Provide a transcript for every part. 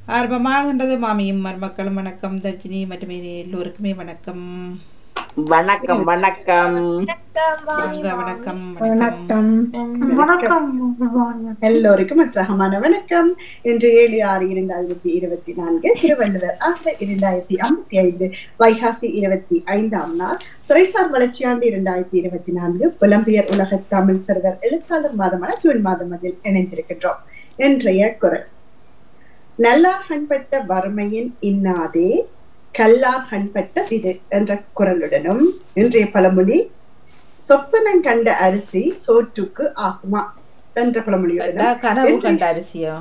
ஆரம்பமாகின்றது மாமியும் மருமக்களும் வணக்கம் தர்ஜினி மற்றும் இனி எல்லோருக்குமே வணக்கம் வணக்கம் வணக்கம் வாங்க வணக்கம் வணக்கம் வணக்கம் எல்லோருக்கும் உற்சாகமான வணக்கம் இன்று ஏழு ஆறு இரண்டாயிரத்தி இருபத்தி நான்கு திருவள்ளுவர் ஆண்டு இரண்டாயிரத்தி ஐம்பத்தி ஐந்து வைகாசி இருபத்தி ஐந்தாம் நாள் துறைசார் வளர்ச்சியாண்டு இரண்டாயிரத்தி இருபத்தி நான்கு புலம்பெயர் உலக தமிழ் சிறுவர் எழுத்தாளர் மாதமான ஜூன் மாதம் அதில் இணைந்திருக்கின்றோம் இன்றைய குரல் நல்லார் கண்பட்ட வறுமையின் இன்னாதே கல்லார் கண்பட்ட திரு என்ற குரலுடனும் இன்றைய பழமொழி சொப்பனம் கண்ட அரிசி சோற்றுக்கு ஆகுமா என்ற பழமொழியுடனும் கண்டா கனவு கண்ட அரிசியோ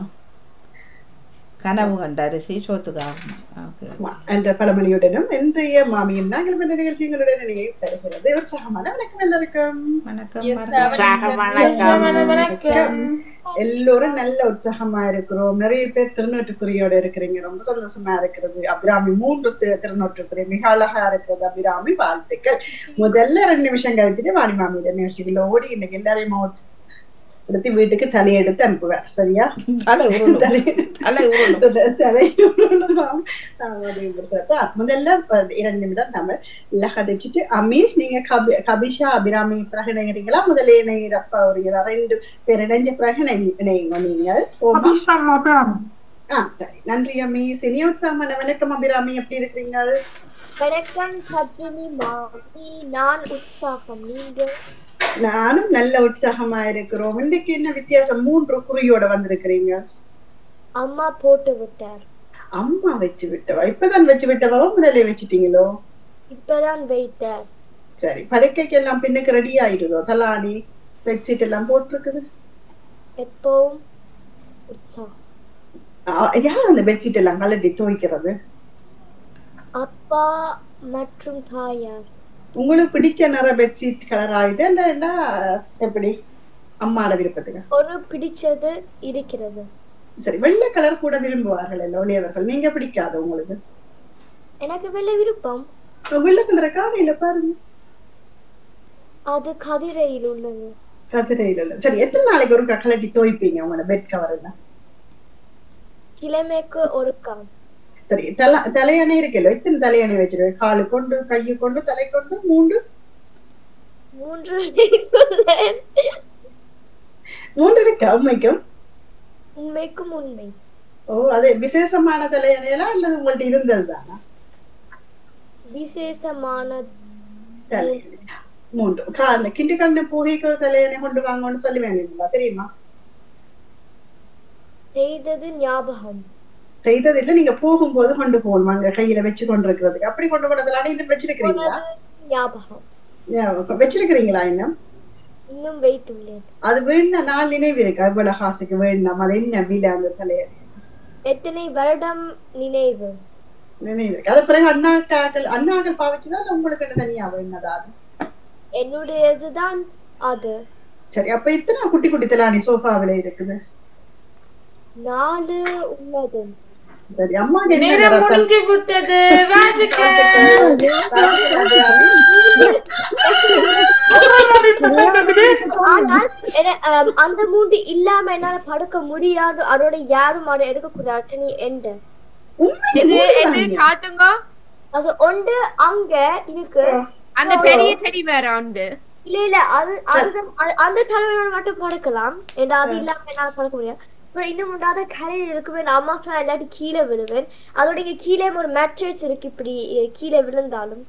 கனவு கண்ட அரிசி சோத்துக்காகும் ஓகே ஆமா, என்ற பழமொழியுடனும் இன்றைய மாமியும் நாங்கள் இந்த நிகழ்ச்சிகளுடன் நினைவு தருகிறது உற்சாகமான வணக்கம் எல்லாருக்கும் வணக்கம் உற்சாக வணக்கம் வணக்கம் வணக்கம். எல்லோரும் நல்ல உற்சாகமா இருக்கிறோம் நிறைய பேர் திருநோட்டுக்குறியோட இருக்கிறீங்க ரொம்ப சந்தோஷமா இருக்கிறது அபிராமி மூன்று தி- திருநோட்டுக்குறி மிக அழகா இருக்கிறது அபிராமி வாழ்த்துக்கள் முதல்ல ரெண்டு நிமிஷம் கழிச்சுட்டு வாணி மாமியோட நிகழ்ச்சிகள் ஓடி இன்னைக்கு எல்லாரையும் மாவட்ட எடுத்து வீட்டுக்கு தலையெடுத்து அனுப்புவார் சரியா தலை உருளும் தலை உருளும் தலை உருளலாம். ஆமா, அது ஒரு சிறப்பு. முதல்ல அஹ், இரண்டு நிமிடம் நம்ம லகதிச்சுட்டு அமீஸ் நீங்க கபி கபிஷா அபிராமி பிறகு இணைகிறீங்களா முதல்ல இணைகிறப்ப ஒரு இர- ரெண்டு பேர் இணைஞ்ச பிறகு இணை- இணையுங்க நீங்கள் ஓமா அபிஷாம் அபிராமி ஆ சரி நன்றி அமீஸ் இனியோத்சாமன வணக்கம் அபிராமி எப்படி இருக்கிறீங்க வணக்கம் சஜினி மாமி நான் உற்சாகம் நீங்கள் நானும் நல்ல உற்சாகமா இருக்கிறோம் இன்னைக்கு என்ன வித்தியாசம் மூன்று குறியோட வந்திருக்கிறீங்க அம்மா போட்டு விட்டார் அம்மா வச்சு விட்டவா இப்பதான் வச்சு விட்டவா முதல்ல வச்சுட்டீங்களோ இப்பதான் வைத்தார் சரி படுக்கைக்கு எல்லாம் பின்னுக்கு ரெடி ஆயிடுதோ தலாணி பெட்ஷீட் எல்லாம் போட்டிருக்குது எப்பவும் உற்சாகம் ஆ, யார் அந்த பெட்ஷீட் எல்லாம் கலட்டி துவைக்கிறது அப்பா மற்றும் தாயார் உங்களுக்கு பிடிச்ச நிற பெட்ஷீட் கலர் ஆயுது இல்லைன்னா எப்படி அம்மாட விருப்பத்துக்கு ஒரு பிடிச்சது இருக்கிறது சரி வெள்ளை கலர் கூட விரும்புவார்கள் இல்ல ஒளியவர்கள் நீங்க பிடிக்காது உங்களுக்கு எனக்கு வெள்ள விருப்பம் வெள்ளை கலரை காலையில பாருங்க அது கதிரையில் உள்ளது கதிரையில இல்ல சரி எத்தனை நாளைக்கு ஒரு கலட்டி துவைப்பீங்க உங்களோட பெட் கவர் எல்லாம் கிழமைக்கு ஒரு காம் சரி தலை தலையணை இருக்குல்ல எத்தனை தலையணை வச்சிருவேன் காலு கொண்டு கையை கொண்டு தலை கொண்டு மூன்று மூன்று சொன்னேன். மூன்று இருக்கு உண்மைக்கும் உண்மைக்கும் உண்மை ஓ அது விசேஷமான தலையணையெல்லாம் அல்லது உங்கள்ட்ட இருந்தது தானா விசேஷமான தலையணை மூன்று கா- அந்த கிண்டு கண்ணு போகைக்கு ஒரு தலையணை கொண்டு வாங்கன்னு சொல்லி வேணுங்களா தெரியுமா செய்தது ஞாபகம் செய்ததில்லை நீங்க போகும்போது கொண்டு போகணும் அங்க கையில வச்சு கொண்டு இருக்கிறதுக்கு அப்படி கொண்டு போனதுனால இன்னும் வச்சிருக்கிறீங்களா ஞாபகம் ஞாபகம். வச்சிருக்கிறீங்களா இன்னும் இன்னும் வைத்துள்ளேன் அது வேணும்னா நாலு நினைவு இருக்கு அவ்வளவு காசுக்கு வேண்டாம் அது என்ன விலை அந்த தலையணை எத்தனை வருடம் நினைவு நினைவு இருக்கு அது பிறகு அண்ணாக்காக்கள் அண்ணாக்கள் பாவிச்சுதான் அது உங்களுக்கு என்ன தனியா வேணுதா அது என்னுடையதுதான் அது சரி அப்ப இத்தனை குட்டி குட்டி தலானி சோஃபாவில இருக்குது நாலு உள்ளது சரி அம்மா நேரம் முடிஞ்சு விட்டது வாழ்த்துக்கள் ஆனால் என- ஆம், அந்த மூண்டு இல்லாம என்னால படுக்க முடியாது அதோட யாரும் அதை எடுக்கக்கூடாது நீ எந்த எது எது காட்டுங்க அது ஒன்று அங்க இருக்கு அந்த பெரிய செடி வேற உண்டு இல்ல இல்ல அது அதுதான் அது- அந்த தலைவரோட மட்டும் படுக்கலாம் ஏன்னா அது இல்லாம என்னால படுக்க முடியாது அப்புறம் இன்னும் உண்டாத கரையில் இருக்குமே நான் அம்மா சொன்னா இல்லாட்டி கீழே விழுவேன் அதோட இங்க கீழே ஒரு மேட்ரஸ் இருக்கு இப்படி அஹ், கீழே விழுந்தாலும்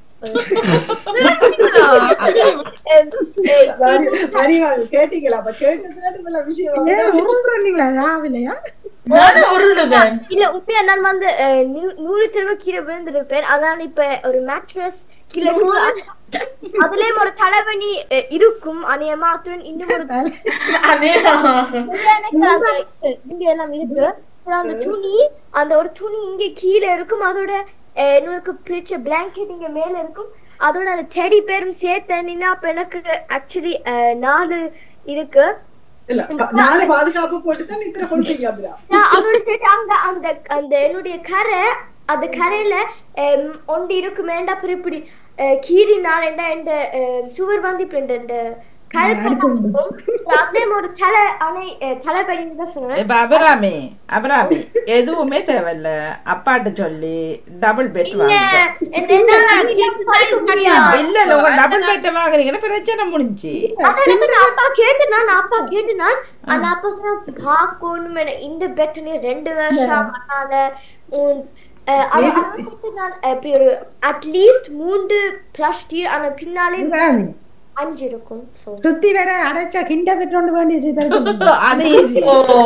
அறிவாங்க கேட்டீங்களா அப்ப கேட்டதுல இவ்வளவு விஷயம் ஏன் வந்து- உருண்டுறீங்களா ராவிலையா நானும் உருண்டுவேன் இல்ல உண்மையா நான் வந்து அஹ், நூ- நூறு தடவை கீழே விழுந்திருப்பேன் அதனால இப்ப ஒரு மேட்ரஸ் கீழே விழுந்து- அதுலயும் ஒரு தலைவணி அஹ், இருக்கும் அநியமா அத்துடன் இன்னும் ஒரு அதேதான் எனக்கு அந்த இங்க எல்லாம் இருக்கு அப்புறம் அந்த துணி அந்த ஒரு துணி இங்க கீழே இருக்கும் அதோட அஹ், எனக்கு பிடிச்ச பிளாங்கெட் இங்க மேல இருக்கும் அதோட அந்த செடி பேரும் சேர்த்தேன்னா அப்ப எனக்கு ஆக்சுவலி நாலு இருக்கு இல்ல ப- நாளை பாதுகாப்பு போட்டுதான் இத்தனை கொள்றீங்க அப்படியா நான் அதோட சேர்த்து அங்க அந்த அந்த என்னுடைய கரை அந்த கரையில அஹ், ஒன்று இருக்கு மேண்டா அப்புறம் இப்படி அஹ், கீறினால் என்ன இந்த அஹ், சுவர் வந்து இப்படி இந்த- இந்த கல்பனாக்கும் அதுலயும் ஒரு தலை அணை அஹ், தலைப்படின்னு தான் சொன்னேன் இப்ப அபிராமி அபிராமி எதுவுமே தேவையில்ல அப்பாட்ட சொல்லி டபுள் பெட் வாங்க என்ன king size கட்டியா? இல்ல இல்ல உங்க டபுள் பெட் வாங்குறீங்கன்னா பிரச்சனை முடிஞ்சு அதான் எனக்கு நான் அப்பா கேட்டு நான் அப்பா கேட்டு நான் அந்த அப்பா சொன்னா பார்க்கணும் எனக்கு இந்த பெட் நீ ரெண்டு வருஷம் அதனால உன் அஹ், அது- அதுக்கு நான் இப்படி ஒரு அட்லீஸ்ட் மூன்று பிளஸ் டி ஆனா பின்னாலே ராணி, அஞ்சு இருக்கும் சோ சுத்தி வேற அடைச்சா கிண்ட பெற்றோண்டு வேண்டி அது ஈஸி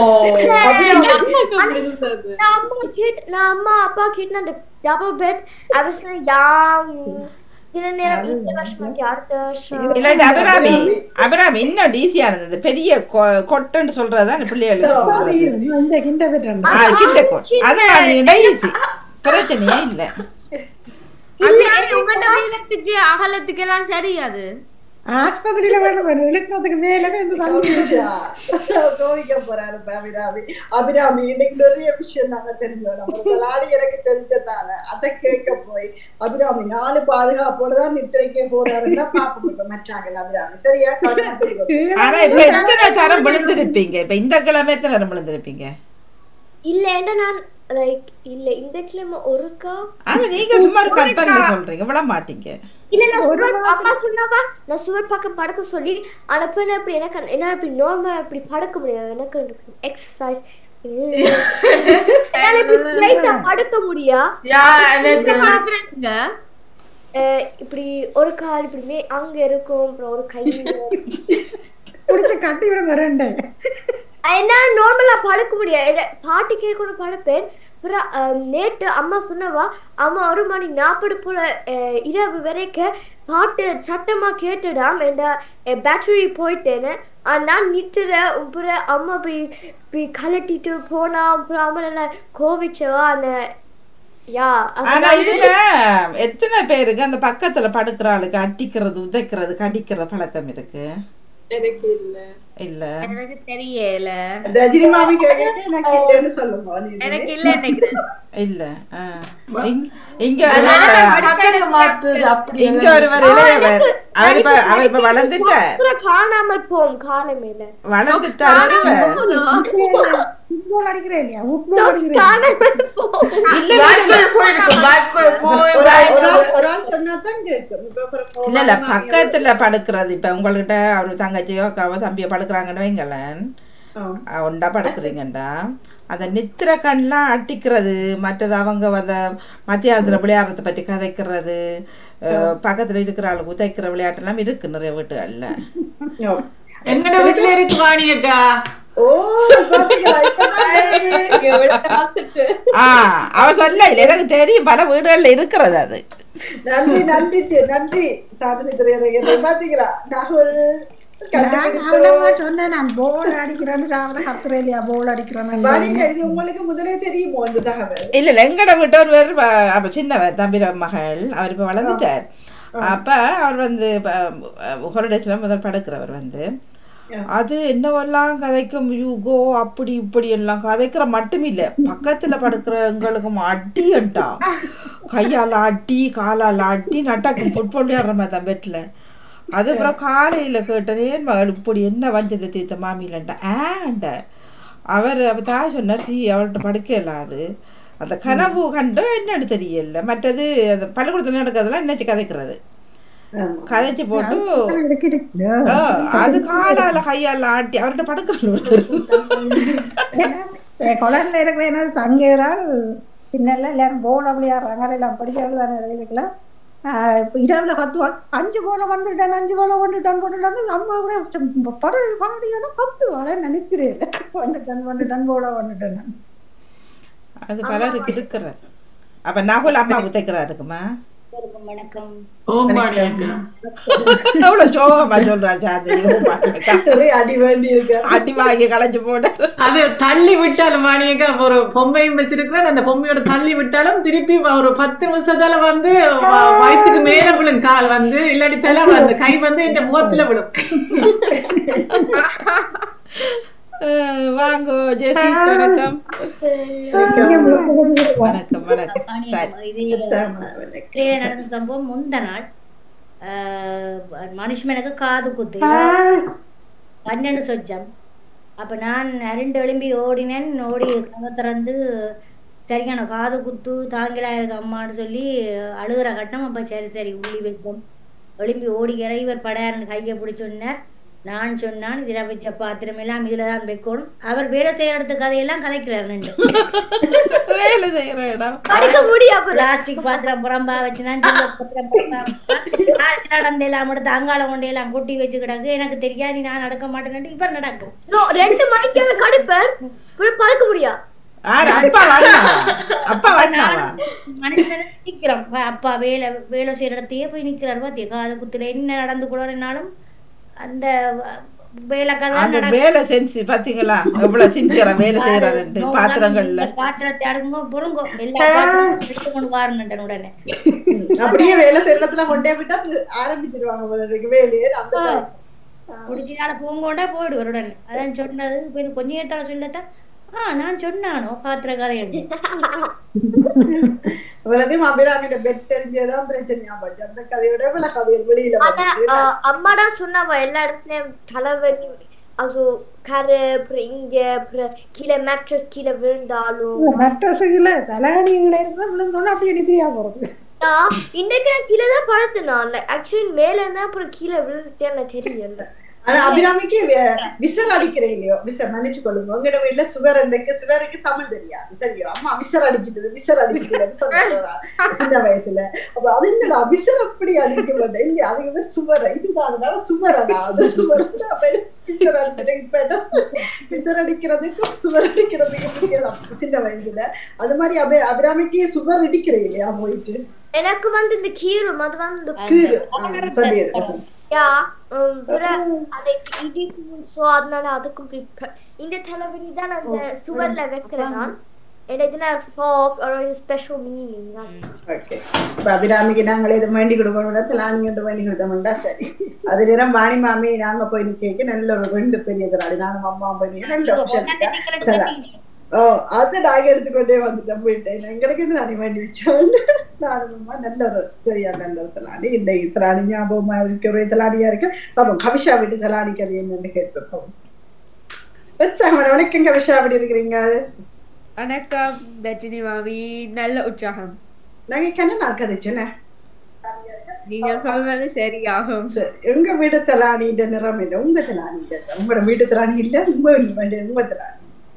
நான் அம்மா கேட்டு நான் அம்மா அப்பா கேட்டு அந்த டபுள் பெட் அவசியம் யாங் இந்த நேரம் இந்த வருஷம் மாத்தி அடுத்த வருஷம் இல்லாட்டி அபிராமி அபிராமி இன்னும் ஈஸியானது இந்த பெரிய கொ- கொட்டுன்னு சொல்றதுதான் இந்த பிள்ளைகளுக்கு இந்த கிண்ட பெற்றோண்டு ஆ, கிண்ட கொட் அது வாங்கினீங்கன்னா ஈஸி பிரச்சனையே இல்ல அபிராமி, உங்கள்ட்ட நீளத்துக்கு அகலத்துக்கு எல்லாம் சரி அது ஆஸ்பத்திரியில வேணும் வேணும் இழுக்கிறதுக்கு மேல இந்த தண்ணி தோழிக்க போறாரு இப்ப அபிராமி அபிராமி இன்னைக்கு நிறைய விஷயம் நாங்க தெரிஞ்சோம் நம்ம விளையாடி எனக்கு தெரிஞ்சதால அதை கேட்க போய் அபிராமி நாலு பாதுகாப்போட தான் நித்திரைக்கே போறாருன்னா பாப்ப முடியும் மற்றாங்க அபிராமி சரியா கவனமா தெரியும். ஆனா இப்ப எத்தனை தரம் விழுந்திருப்பீங்க இப்ப இந்த கிழமை எத்தனை தரம் விழுந்திருப்பீங்க இல்ல ஏன்டா நான் லைக் இல்ல இந்த கிழமை ஒருக்கா அது நீங்க சும்மா ஒரு கற்பனை சொல்றீங்க விழ மாட்டீங்க இல்ல நான் சுவர் அம்மா சொன்னாவா நான் சுவர் பக்கம் படுக்க சொல்லி அனுப்பின அப்படி எனக்கு என்ன இப்படி நார்மலா இப்படி படுக்க முடியாது எனக்கு எக்ஸசைஸ் என்னால இப்படி ஸ்ட்ரைட்டா படுக்க முடியா யா எனக்கு பாக்குறேங்க அஹ் இப்படி ஒரு கால் இப்படி மே அங்க இருக்கும் அப்புறம் ஒரு கை குடிச்சு கட்டி விட ரெண்டு என்ன நார்மலா படுக்க முடியாது இல்ல, பாட்டு கேட்கணும் படுப்பேன் அப்புறம் அஹ், நேத்து அம்மா சொன்னவா அம்மா ஒரு மணி நாற்பது போல அஹ், இரவு வரைக்கும் பாட்டு சட்டமா கேட்டுடாம் என் பேட்டரி போயிட்டேன்னு ஆனா, நான் நிட்டுறேன் அப்புறம் அம்மா இப்படி இப்படி கலட்டிட்டு போனா அப்புறம் அம்மா நல்லா கோவிச்சவா அந்த யா ஆனா இதுல எத்தனை பேருக்கு அந்த பக்கத்துல படுக்கிற ஆளுக்கு அட்டிக்கிறது உதைக்கிறது கடிக்கிற பழக்கம் இருக்கு எனக்கு இல்ல இல்ல எனக்கு தெரியல ரஜினி மாமி கேட்க எனக்கு இல்லைன்னு சொல்லுங்க நீ. எனக்கு இல்ல நினைக்கிறேன் இல்ல ஆ. இங்க- இங்க ஒருவர் பக்கத்துல மாத்துது அப்படி இங்க ஒருவர் இளையவர் அவர் இப்ப அவர் இப்ப வளர்ந்துட்டார் அப்புறம் காணாமல் போம் காணமேல வளர்ந்துட்டார் ஒருவர் ஃபுட்பால் அடிக்கிறேன் இல்லையா ஃபுட்பால் அடிக்கிறேன் காணாமல் போம் இல்ல இல்ல, இல்ல பேக்குள்ள போயிருக்கும் பேக்குள்ள போய் ஒரு ஆள் ஒரு ஆள் ஒரு ஆள் சொன்னா தான் கேட்கும் இப்ப அப்புறம் இல்ல இல்ல பக்கத்துல படுக்கிறது இப்ப உங்கள்கிட்ட அவர் தங்கச்சியோ அக்காவோ தம்பியோ படுக்கிறாங்கன்னு வைங்களேன் ஆ. ஒண்டா படுக்கிறீங்கண்டா அந்த நித்திர கண்லாம் அட்டிக்கிறது மற்றது அவங்க வந்த மத்தியானத்துல விளையாடுறத பற்றி கதைக்கிறது அஹ், பக்கத்துல இருக்கிற ஆளுக்கு உதைக்கிற விளையாட்டெல்லாம் இருக்கு நிறைய வீட்டுகள்ல ஓ. எங்கட வீட்டுல இருக்கு வாணி அக்கா ஓ பாத்தீங்களா இப்பதான் தெரியுது. ஆ அவ சொல்ல இல்ல எனக்கு தெரியும் பல வீடுகள்ல இருக்கிறது அது நன்றி நன்றி டி- நன்றி சாதனை திரையரங்கத்தை பாத்தீங்களா ராகுல் நான் கண்டுபிடித்தோம். அவ்வளவா சொன்னேன் நான் போல் அடிக்கிறேன்னு அவரை கத்துறேன் இல்லையா போல் அடிக்கிறேன்னு வாணிங்க, இது உங்களுக்கு முதலே தெரியுமோ இந்த தகவல் இல்ல இல்ல எங்கட வீட்டு ஒரு பேர் அப்ப சின்னவர் தம்பிர மகள் அவர் இப்ப வளர்ந்துட்டார் அப்ப அவர் வந்து ஹொலிடேஸ்ல முதல் படுக்கிறவர் வந்து அது என்னவெல்லாம் கதைக்கும் யூகோ அப்படி இப்படி எல்லாம் கதைக்கிற மட்டும் இல்ல பக்கத்துல படுக்கிறவங்களுக்கும் அடியண்டா கையால அடி காலால அடி நட்டாக்கும் ஃபுட்பால் விளையாடுற மாதிரி தான் பெட்ல அது அப்புறம் காலையில கேட்டனே மகள் இப்படி என்ன வஞ்சதை தீர்த்த மாமியிலண்டா ஆண்ட அவர் அவ தாய் சொன்னார் சி அவள்கிட்ட படுக்க இல்லாது அந்த கனவு கண்டு என்னன்னு தெரியல மற்றது அந்த பள்ளிக்கூடத்தில் நடக்கிறதெல்லாம் நினைச்சு கதைக்கிறது கதைச்சு போட்டு ஆ, அது காலால கையால ஆட்டி அவர்கிட்ட படுக்கல ஒருத்தர் குழந்தை இருக்கிற தங்கிறார் சின்னல எல்லாரும் போல விளையாடுறாங்க எல்லாம் படிக்கிறது தானே இதுக்கெல்லாம் இப்போ இரவுல கத்துவாள் அஞ்சு போல வந்துட்டேன் அஞ்சு போல வந்துட்டான் வந்துட்டான் அம்மா கூட படம் பாடியான கத்துவாள் நினைக்கிறேன் வந்துட்டான் வந்துட்டான் போல வந்துட்டேன் அது பலருக்கு இருக்கிறது அப்ப நகுல் அம்மா குத்தைக்கிறா இருக்குமா ஓம் வாணி அக்கா எவ்வளவு சோகமா சொல்றா சாந்தி நிறைய அடி வேண்டி இருக்கு அடி வாங்கி களைச்சு போட அது தள்ளி விட்டாலும் வாணியக்கா ஒரு பொம்மையும் வச்சிருக்கிறேன் அந்த பொம்மையோட தள்ளி விட்டாலும் திருப்பி ஒரு பத்து நிமிஷத்துல வந்து வ- வயித்துக்கு மேல விழும் கால் வந்து இல்லாட்டி தலை வந்து கை வந்து என் முகத்துல விழும் அஹ் வாங்கோ ஜெசி வணக்கம் வணக்கம் வணக்கம் சரி இது கிரீட நடந்த சம்பவம் முந்த நாள் மனுஷனுக்கு காது குத்து பன்னெண்டு சொச்சம் அப்ப நான் அரண்டு எழும்பி ஓடினேன் ஓடி கதை திறந்து சரியான காது குத்து தாங்கிலா இருக்கு அம்மான்னு சொல்லி அழுகுற கட்டம் அப்ப சரி சரி உள்ளி வைப்போம் எழும்பி ஓடிக்கிற இவர் படையாரன் கையை பிடிச்சொன்னார் நான் சொன்னான் இதில் வச்ச பாத்திரம் எல்லாம் இதுல தான் வைக்கணும் அவர் வேலை செய்யற இடத்து கதையெல்லாம் கதைக்கிறார் ரெண்டு வேலை செய்யற இடம் படிக்க முடியாது பிளாஸ்டிக் பாத்திரம் புறம்பா வச்சு நான் சின்ன பாத்திரம் புறம்பா வச்சு, நடந்தெல்லாம் எடுத்து அங்காளம் கொண்டையெல்லாம் கொட்டி வச்சு கிடக்கு எனக்கு தெரியாது நான் நடக்க மாட்டேன்னு இவர் நடக்கும் No, ரெண்டு மணிக்கான கடுப்பர் பழக்க முடியா ஆறு அப்பா வண்ணாவா அப்பா வண்ணாவா மனுஷன் நிக்கிறோம் வா, அப்பா வேலை வேலை செய்யற இடத்தையே போய் நிக்கிறார் பாத்தியா காது குத்துல என்ன நடந்து கூடனாலும் அந்த வ- வேலை கதை அந்த நடக்கும் வேலை செஞ்சு பாத்தீங்களா எவ்வளவு சின்சியரா வேலை செய்யறாருன்ட்டு பாத்திரங்கள்ல பாத்திரத்தை அடுங்கோ பொறுங்கோ எல்லா பாத்திரமும் எடுத்து கொண்டு வாருன்னு உடனே அப்படியே வேலை செய்யறதுல கொண்டே விட்டா அது ஆரம்பிச்சிருவாங்க போல இருக்கு வேலையே அந்த time. முடிச்சினால பூங்கோண்டா போயிடுவார் உடனே அதான் சொன்னது இப்ப இது கொஞ்ச நேரத்தால சொல்லத்தான் ஆ நான் சொன்னானோ பாத்திர கதை எழுதி இவ்வளவு அபிராமியோட பெட் தெரிஞ்சதான் பிரச்சனையா போச்சு அந்த கதையோட இவ்வளவு கதைகள் வெளியில ஆனா வந்துச்சு. அஹ், அம்மாடா சொன்னாவ எல்லா இடத்துலயும் தலைவலி also கரு அப்புறம் இங்க அப்புறம் கீழே மேட்ரஸ் கீழே விழுந்தாலும் மெட்ரஸுக்குள்ள தலையணிகளை இருந்தா விழுந்தோன்னு அப்படியே நிதியா போறது நான் இன்னைக்கு நான் கீழே தான் படுத்துனேன் ஆக்சுவலி மேல இருந்தா அப்புறம் கீழே விழுந்துட்டேன்னு தெரியல ஆனா அபிராமிக்கு வி- விசில் அடிக்கிறேன் இல்லையோ விசில் மன்னிச்சு கொள்ளுங்க உங்களோட வீட்டுல சுவர் இருக்கு சுவருக்கு தமிழ் தெரியாது சரியோ அம்மா விசில் அடிச்சிட்டு விசில் அடிச்சிட்டு சொன்னா சின்ன வயசுல அப்ப அது என்னடா விசில் அப்படி அடிக்க மாட்டேன் இல்லையா அதுக்கு பேர் சுவர் இதுதான் சுவரடா அது சுவர் அப்ப விசில் அடிச்சிட்டு இப்ப என்ன? விசில் அடிக்கிறதுக்கும் சுவர் அடிக்கிறதுக்கும் வித்தியாசம் சின்ன வயசுல அது மாதிரி அபி அபிராமிக்கு சுவர் இடிக்கிறேன் இல்லையா போயிட்டு எனக்கு வந்து இந்த கீரும் அது வந்து கீறு ஆ, சொல்லி யா உம், பிற அதை இடிக்கும் சோ அதனால அதுக்கும் prepare- இந்த தலைவலி தான் அந்த சுவர்ல வைக்கிறேன் நான் எனக்கு சாஃப்ட் ஒரு ஸ்பெஷல் மீனிங் தான் ஓகே இப்ப அபிராமிக்கு நாங்களே இதை வேண்டி கொடுக்கணும் திலானி கொண்டு வேண்டி கொடுத்தோம்டா சரி அது நேரம் வாணி மாமி நாங்க போய் நிக்க நல்ல ஒரு ரெண்டு பெரிய திராடி நானும் அம்மா போய் நிக்க நல்ல ஆப்ஷன் ஓ அது நாங்க எடுத்துக்கொண்டே வந்துட்டோம் போயிட்டேன் எங்களுக்கு என்ன தானே வேண்டி வச்சோம் நானும் அம்மா நல்ல ஒரு சரியா நல்ல ஒரு திலானி இந்த திலானி ஞாபகமா இருக்க ஒரு திலானியா இருக்கு பாப்போம் கவிஷா வீட்டு திலானி கதை என்னன்னு கேட்போம் வச்சாங்க வணக்கம் கவிஷா அப்படி இருக்கிறீங்க வணக்கம் ரஜினி மாமி நல்ல உற்சாகம் நாங்க கண்ண நான் கதைச்சேனே நீங்க சொல்வது சரியாகும் சரி, உங்க வீடு தலானின்ற நிறம் என்ன உங்க தலானி உங்களோட வீட்டு தலானி இல்ல உங்க வீடு- உங்க தலானி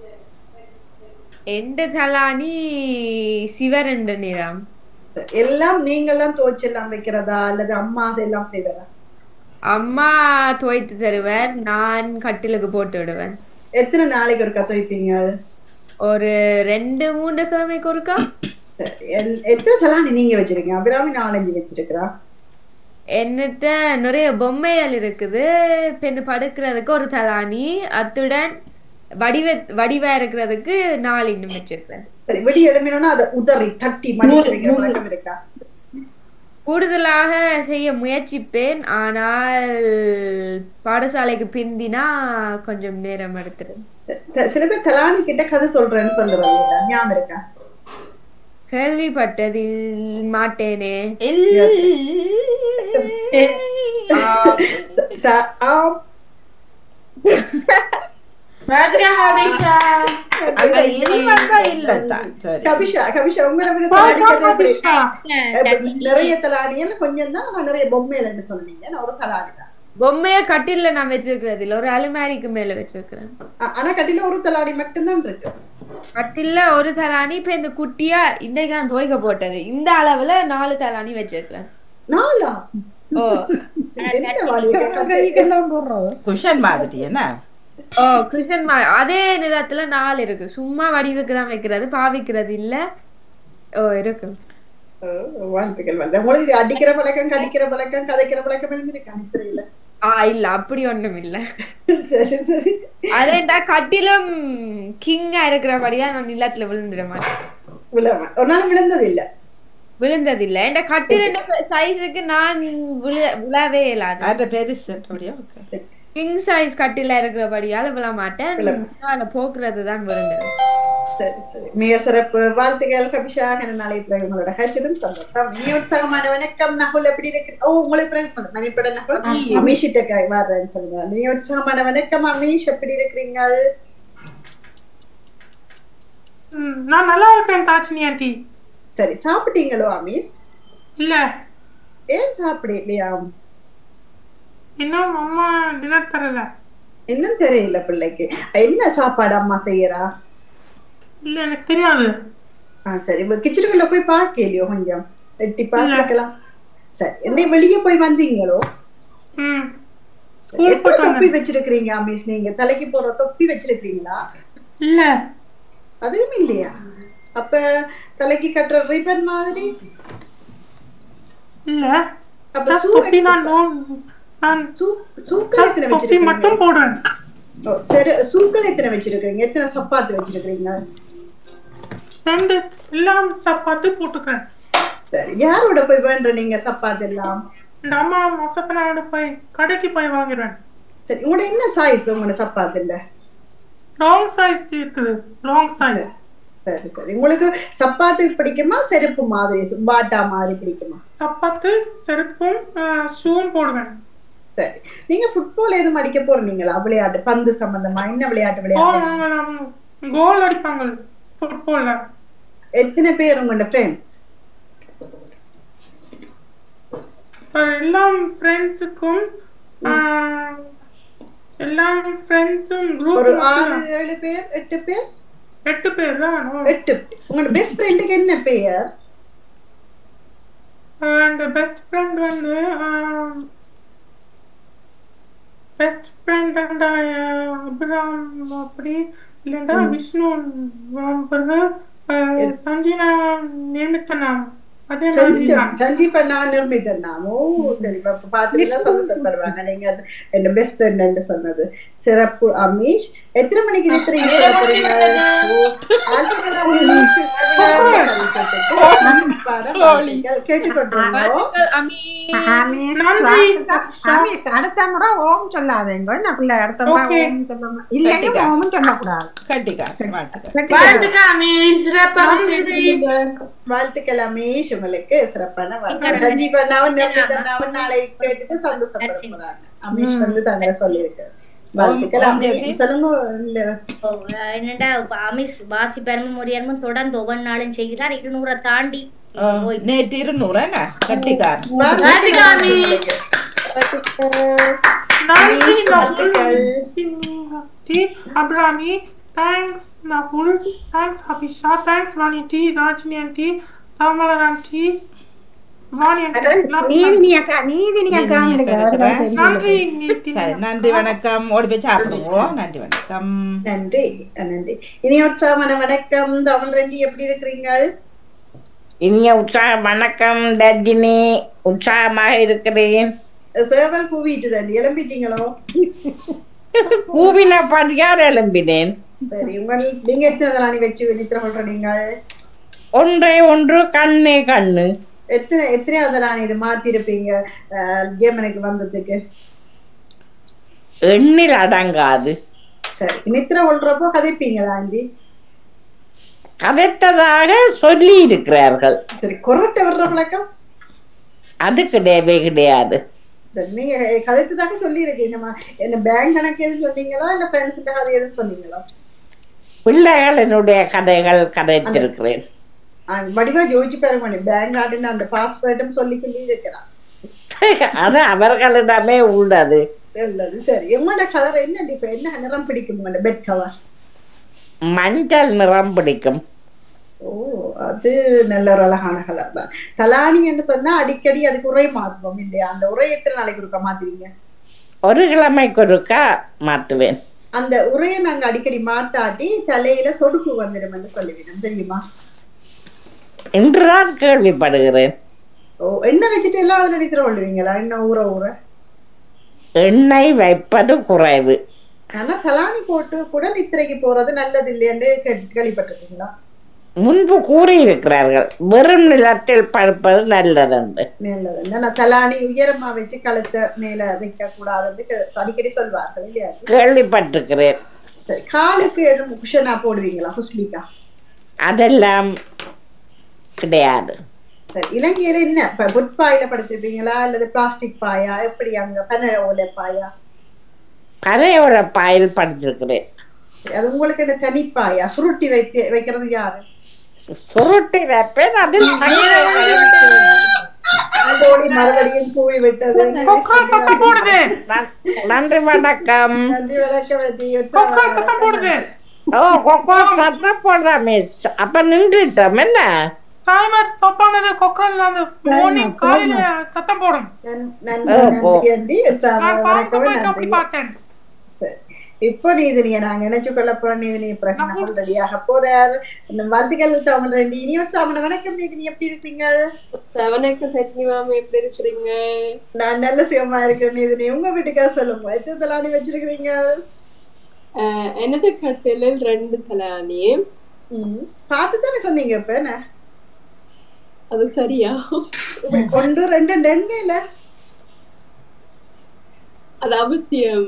எந்த தலானி சிவரண்ட நிறம் சரி, எல்லாம் நீங்கெல்லாம் துவைச்செல்லாம் வைக்கிறதா அல்லது அம்மா அதெல்லாம் செய்யறதா அம்மா துவைத்து தருவர் நான் கட்டிலுக்கு போட்டு விடுவேன் எத்தனை நாளைக்கு ஒருக்கா துவைப்பீங்க ஒரு ரெண்டு மூணு கிழமைக்கு ஒருக்கா சரி, எல்- எத்தனை தலானி நீங்க வச்சிருக்கீங்க அபிராமி நாலஞ்சு வச்சிருக்கிறா என்னட்ட நிறைய பொம்மைகள் இருக்குது பெண்ணு படுக்கிறதுக்கு ஒரு தலானி அத்துடன் வடிவ வடிவா இருக்கிறதுக்கு நாலு இன்னும் வச்சிருப்பேன் சரி வெடி எழுமினோம்னா அதை உதறி தட்டி மடிச்சு வைக்கிற பழக்கம் இருக்கா கூடுதலாக செய்ய முயற்சிப்பேன் ஆனால் பாடசாலைக்கு பிந்தினா கொஞ்சம் நேரம் எடுத்துடும் த- சில பேர் தலானி கிட்ட கதை சொல்றேன்னு சொல்லுவாங்க ஞாபகம் இருக்கா கேள்விப்பட்டதில் மாட்டேனே த- ஆம் அந்த இனி வந்தா இல்லத்தான் சரி கபிஷா கபிஷா உங்களை விட தலானி கதை எப்படி எப்படி நிறைய தலானியல்ல கொஞ்சம் தான் ஆனா நிறைய பொம்மையில சொன்னீங்க நான் ஒரு தலானி தான் பொம்மைய கட்டில்ல நான் வச்சிருக்கிறது இல்ல ஒரு அலுமாரிக்கு மேல வச்சிருக்கிறேன் ஆ- ஆனா கட்டில ஒரு தலானி மட்டும்தான் இருக்கு கட்டில்ல ஒரு தலானி இப்ப இந்த குட்டியா இன்னைக்கு நான் துவைக்க போட்டது இந்த அளவுல நாலு தலானி வச்சிருக்கிறேன் நாளா ஓ என்ன வாலிய கைக்கெல்லாம் போடுறது குஷன் மாதிரி என்ன ஓ கிருஷ்ணன் மா அதே நிறத்துல நாலு இருக்கு சும்மா வடிவுக்கு தான் வைக்கிறது பாவிக்கிறது இல்ல ஓ இருக்கு வாழ்த்துக்கள் வந்து உங்களுக்கு அடிக்கிற பழக்கம் கடிக்கிற பழக்கம் கதைக்கிற பழக்கம் இருந்திருக்கு அனுப்புறீங்களா ஆ இல்ல அப்படி ஒண்ணும் இல்ல சரி சரி அதேண்டா கட்டிலும் கிங்கா இருக்கிறபடியா நான் நிலத்துல விழுந்துட மாட்டேன் விழாம ஒரு நாள் விழுந்தது இல்ல விழுந்ததில்ல என் கட்டில சைஸுக்கு நான் விழ விழவே இல்லாது அது பெருசு அப்படியா ஓகே கிங் சைஸ் கட்டில இருக்கிறபடியால விழ மாட்டேன் விழ மேல போக்குறது தான் விரும்புறேன் சரி சரி மிக சிறப்பு வாழ்த்துக்கள் கபிஷா நாளை பிறகு உங்களோட ஹச்சதும் சந்தோஷம் இனி உற்சாகமான வணக்கம் நகுல் எப்படி இருக்கு ஓ உங்களுக்கு பிறகு மணிப்பட நகுல் அமீஷிட்ட வர்றேன்னு சொல்லுங்க நீ உற்சாகமான வணக்கம் அமீஷ் எப்படி இருக்கிறீங்க ம், நான் நல்லா இருக்கேன் தாச்சினி ஆண்டி சரி சாப்பிட்டீங்களோ அமீஷ் இல்ல ஏன் சாப்பிடலையா இன்னும் அம்மா டின்னர் தரல இன்னும் தெரியல பிள்ளைக்கு என்ன சாப்பாடு அம்மா செய்யறா இல்ல எனக்கு தெரியாது ஆ சரி கிச்சனுக்குள்ள போய் பார்க்கலையோ கொஞ்சம் எட்டி பார்க்கலாம் சரி என்ன வெளியே போய் வந்தீங்களோ ம் எத்தனை தொப்பி வச்சிருக்கிறீங்க அமீஸ் நீங்க தலைக்கு போடுற தொப்பி வச்சிருக்கிறீங்களா இல்ல அதுவும் இல்லையா அப்ப தலைக்கு கட்டுற ரிப்பன் மாதிரி இல்ல அப்ப just சூ தொப்பி நான் நோ- நான் சூ- சூக்கள் எத்தனை தொப்பி வச்சிருக்கீங்க மட்டும் போடுறேன் ஓ, சரி சூக்கள் எத்தனை வச்சிருக்கீங்க எத்தனை சப்பாத்து வச்சிருக்கீங்க ரெண்டு எல்லாம் சப்பாத்து போட்டுக்கிறேன் சரி யாரோட போய் வேண்ட நீங்க சப்பாத்து எல்லாம் இந்த அம்மா மொசப்பனோட போய் கடைக்கு போய் வாங்கிடுவேன் சரி உங்களோட என்ன சைஸ் உங்களோட சப்பாத்து இல்ல லாங் சைஸ் இருக்குது லாங் சைஸ் சரி சரி உங்களுக்கு சப்பாத்து பிடிக்குமா செருப்பு மாதிரி பாட்டா மாதிரி பிடிக்குமா சப்பாத்து செருப்பும் ஷூவும் போடுவேன் சரி நீங்க ஃபுட்பால் எதுவும் அடிக்க போறீங்களா விளையாட்டு பந்து சம்பந்தமா என்ன விளையாட்டு விளையாட்டு கோல் அடிப்பாங்க ஃபுட்பால்ல எத்தனை பேர் உங்களோட ஃப்ரெண்ட்ஸ் எல்லாம் ஃப்ரெண்ட்ஸுக்கும் எல்லாம் ஃப்ரெண்ட்ஸும் ஒரு குரூப் ஆறு ஏழு பேர் எட்டு பேர் எட்டு பேர் தான் எட்டு உங்களோட பெஸ்ட் ஃப்ரெண்டுக்கு என்ன பெயர் அண்ட் பெஸ்ட் ஃப்ரெண்ட் வந்து பெஸ்ட் ஃப்ரெண்ட் அண்ட் அபிராம் அப்படி இல்லைண்டா விஷ்ணு அஹ், பிறகு அஹ், சஞ்சீனா நியமித்தனாம் அதே மாதிரி தான். சஞ்சீபண்ணா நிர்மிதன் நாம ஓ சரி இப்ப பாத்தீங்கன்னா சந்தோஷப்படுவாங்க நீங்க அது என்ன பெஸ்ட் ஃப்ரெண்ட் சொன்னது சிறப்பு அமீஷ் எத்தனை மணிக்கு நித்திரை போறீங்க கேட்டுக்கொண்டிருந்தோம் ஆமீஸ், நன்றி. வாழ்த்துக்கள். ஆமீஸ், அடுத்த முறை ஓம் சொல்லாதீங்க என்ன பிள்ளை அடுத்த முறை Okay. ஓம் சொல்லாம இல்லைங்க கட்டிக்கா. ஓமும் சொல்லக்கூடாது கட்டிக்கார் வாழ்த்துக்கள் வாழ்த்துக்கள் அமீஸ் சிறப்பாக செய்திருக்கீங்க வாழ்த்துக்கள் அமீஷ் உங்களுக்கு சிறப்பான வாழ்த்து சஞ்சீவண்ணாவும் நிர்மிதண்ணாவும் நாளை கேட்டுட்டு சந்தோஷப்பட போறாங்க அமீஷ் வந்து தங்க சொல்லியிருக்கு வாழ்த்துக்கள் ஓம் அமீஷ் ஜெயந்தி. சொல்லுங்க இல்ல ஓ, என்னடா இப்ப அமிஸ் வாசி பெருமை முறியமும் தொடர்ந்து ஒவ்வொரு நாளும் செய்கிறார் இருநூறை தாண்டி போய் நேற்று இருநூறு என்ன கட்டிக்கார் வாழ்த்துக்கள் அமீஸ் நன்றி நகுல் வாழ்த்துக்கள். டி Abirami thanks Nakul thanks Abisha thanks Vani டி Rajini aunty Thamalar aunty Vani aunty Neethini அக்கா நீதினி அக்கா நீதினி அக்கா இருக்கிறேன். நன்றி நீதி சரி நன்றி வணக்கம் ஓடி போய் சாப்பிடுவோம் நன்றி வணக்கம் நன்றி நன்றி இனி உற்சாகமான வணக்கம் தமிழ் ரெண்டி எப்படி இருக்கிறீங்க இனிய உற்சாக வணக்கம் தர்ஜினி உற்சாகமாக இருக்கிறேன் சேவல் கூவிட்டு தண்ணி எழும்பிட்டீங்களோ பூவின படியார் எழும்பினேன் சரி உங்கள் நீங்க எத்தனை தலானி வச்சு நித்திர சொல்றீங்க ஒன்றை ஒன்று கண்ணே கண்ணு எத்தனை எத்தனையாவது தலானி இது மாத்திருப்பீங்க ஜேமனுக்கு வந்ததுக்கு எண்ணில் அடங்காது சரி நித்திர கொள்றப்போ கதைப்பீங்களா ஆண்டி கதைத்ததாக சொல்லி இருக்கிறார்கள் சரி கொரட்டை வர்ற பழக்கம் அது கிடையவே கிடையாது சரி நீங்க கதைத்ததாக சொல்லி இருக்கீங்கம்மா என்ன பேங்க் கணக்கு எதுவும் சொன்னீங்களா இல்ல ஃப்ரெண்ட்ஸ் கதை எதுவும் சொன்னீங்களா பிள்ளைகள் என்னுடைய கதைகள் கதைத்திருக்கிறேன் ஆ, வடிவா யோசிச்சு பாருங்க பேங்க் கார்டுன்னு அந்த பாஸ்வேர்டும் சொல்லி சொல்லி இருக்கிறான் அது அவர்களிடமே உள்ளது நல்லது சரி உங்களோட கலர் என்ன இப்ப என்ன நிறம் பிடிக்கும் உங்களோட பெட் கவர் மஞ்சள் நிறம் பிடிக்கும் ஓ அது நல்ல ஒரு அழகான கலர் தான் தலானி என்று சொன்னா அடிக்கடி அதுக்கு உரை மாத்துவோம் இல்லையா அந்த உரை எத்தனை நாளைக்கு ஒருக்கா மாத்துவீங்க ஒரு கிழமைக்கு ஒருக்கா மாத்துவேன் அந்த உரையை நாங்க அடிக்கடி மாத்தாட்டி தலையில சொடுக்கு வந்துடும் என்று சொல்லுவீங்க தெரியுமா இன்றுதான் கேள்விப்படுகிறேன் ஓ எண்ணெய் வச்சுட்டு எல்லாம் அதுல நித்திர கொள்ளுவீங்களா என்ன ஊற ஊற எண்ணெய் வைப்பது குறைவு ஆனா தலானி போட்டு கூட நித்திரைக்கு போறது நல்லது இல்லையான்னு கேள்வி- கேள்விப்பட்டிருக்கீங்களா முன்பு கூறியிருக்கிறார்கள் வெறும் நிலத்தில் படுப்பது நல்லதென்று நல்லது என்ன தலானி உயரமா வச்சு கழுத்தை மேல வைக்க கூடாதுன்னு க- அடிக்கடி சொல்வார்கள் இல்லையா கேள்விப்பட்டிருக்கிறேன் சரி காலுக்கு எதுவும் குஷனா போடுவீங்களா ஹுஸ்லிக்கா அதெல்லாம் கிடையாது சரி இலங்கையில என்ன இப்ப புட்பாயில படுத்திருப்பீங்களா அல்லது பிளாஸ்டிக் பாயா எப்படி அங்க பனை ஓலை பாயா கரையோர பாயில் படுத்திருக்கிறேன் சரி, அது உங்களுக்கு என்ன தனிப்பாயா சுருட்டி வைக்க வைக்கிறது யாரு சுருட்டி வைப்பேன் அதில் அதோடி மறுபடியும் பூவி விட்டது கொக்கா சத்தம் போடுது நன்றி வணக்கம் நன்றி வணக்கம் வெற்றி. கொக்கா சத்தம் போடுது ஓ கொக்கோ சத்தம் போடுறா மிஸ் அப்ப நின்றுட்டோம் என்ன டைமர் ஸ்டாப் ஆனது கொக்கரில் அந்த மார்னிங் காலையில சத்தம் போடும் நன்- நன்றி நன்றி அண்டி உற்சாகம் நான் பார்க்க வணக்கம் போய் அப்படி நன்றி பார்த்தேன் சரி. இப்போ நீதினிய நாங்க நினைச்சு கொள்ள போறோம் நீதினிய பிறகு நம்ம ரெடியாக போறார் இந்த வாழ்த்துக்கள் தமிழ் ரெண்டு இனி உற்சாகம் வணக்கம் நீதினி எப்படி இருக்கீங்க வணக்கம் சச்சினி மேம் எப்படி இருக்கிறீங்க நான் நல்ல சுகமா இருக்கிறேன் நீதினி உங்க வீட்டுக்கா சொல்லுங்க எத்தனை தலாணி வச்சிருக்கிறீங்க அஹ், எனது கட்டிலில் ரெண்டு தலானி ம். பார்த்து தானே சொன்னீங்க இப்ப என்ன அது சரியா ஒன்று ரெண்டு ரெண்டு இல்ல அது அவசியம்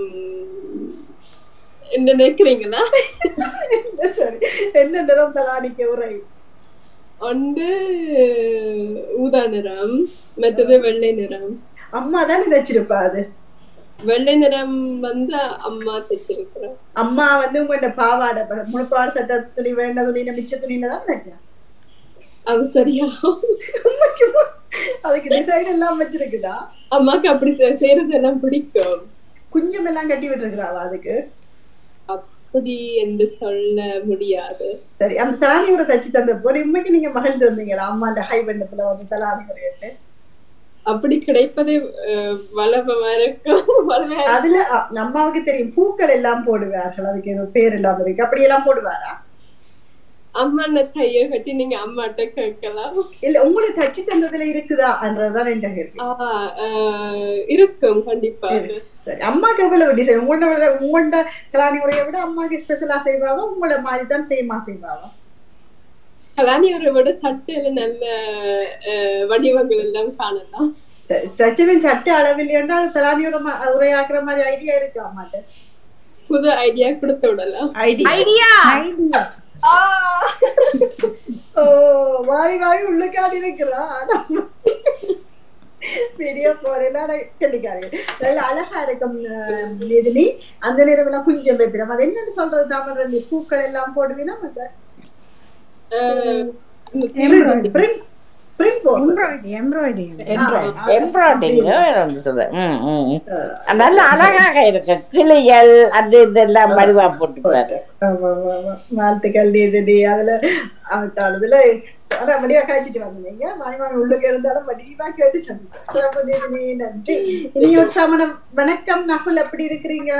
என்ன நினைக்கிறீங்களா சரி என்ன நிறம் தலாணிக்கு உரை ஒன்று ஊதா நிறம் மற்றது வெள்ளை நிறம் அம்மா தானே வச்சிருப்பா அது வெள்ளை நிறம் வந்து அம்மா தைச்சிருக்கிறேன் அம்மா வந்து உங்கள்ட்ட பாவாடை ப- முழுப்பாடு சட்ட துணி வேண்ட துணியில மிச்ச துணியில தான் வச்சா அது சரியா அதுக்கு டிசைன் எல்லாம் வச்சிருக்குதா அம்மாக்கு அப்படி செ- செய்யறது எல்லாம் பிடிக்கும் குஞ்சம் எல்லாம் கட்டி விட்டுருக்குறாவா அதுக்கு அப்படி என்று சொல்ல முடியாது சரி அந்த தலாணி உரை தச்சு தந்த போது உண்மைக்கு நீங்க மகிழ்ந்து வந்தீங்களா அம்மாண்ட ஹை பண்ணத்துல வந்து தலாணி உரையிட்டு அப்படி கிடைப்பதே அஹ், வளமா இருக்கும் வளமையா அதுல அ, அம்மாவுக்கு தெரியும் பூக்கள் எல்லாம் போடுவார்கள் அதுக்கு ஏதோ பேர் இல்லாம இருக்கு அப்படி எல்லாம் போடுவாரா அம்மா கைய கட்டி நீங்க அம்மாட்ட கேட்கலாம் இல்ல உங்களுக்கு தச்சு தந்ததுல இருக்குதா என்றதுதான் என் கேள்வி ஆஹ் ஆஹ் இருக்கும் கண்டிப்பாக சரி அம்மாக்கு எவ்வளவு டிசைன் உங்களோட விட உங்களோட கலாணி உரையை விட அம்மாக்கு ஸ்பெஷலா செய்வாவா உங்களை மாதிரி தான் சேமா செய்வாவா கலானியோரை விட சட்டையில நல்ல ஆஹ் வடிவங்கள் எல்லாம் காணலாம் சரி தச்சனின் சட்ட அளவில் என்றால் தலானியோட ம- உரையாக்குற மாதிரி ஐடியா இருக்கு அம்மாட்ட புது ஐடியா கொடுத்து விடலாம் ஐடியா ஓ வாரி வாரி உள்ளுக்காடி இருக்கிறா ஆனா பெரிய போறேன் கண்டிக்காரு நல்ல அழகா இருக்கும் அஹ், நிதினி அந்த நேரம் எல்லாம் குஞ்சம் வைப்பிடும் அது என்னன்னு சொல்றது தமிழ் ரெண்டு பூக்கள் எல்லாம் போடுவீனா மத்த print print போடுறது. எம்ப்ராய்டரி எம்ப்ராய்டிங் ம் ம் நல்ல அழகாக இருக்கு கிளிகள் அது இதெல்லாம் மடிவா போட்டுப்பாரு ஆமா, ஆமா, ஆமா. வாழ்த்துக்கள் நிதினி அதுல அவட்டானதுல ஆனா வடிவா கழிச்சிட்டு வந்தீங்க மணிமாமி உள்ளுக்கு இருந்தாலும் வடிவா கேட்டு சொன்னீங்க சிறப்பு நிதினி நன்றி இனி உற்சாமன வணக்கம் நகுல் எப்படி இருக்கிறீங்க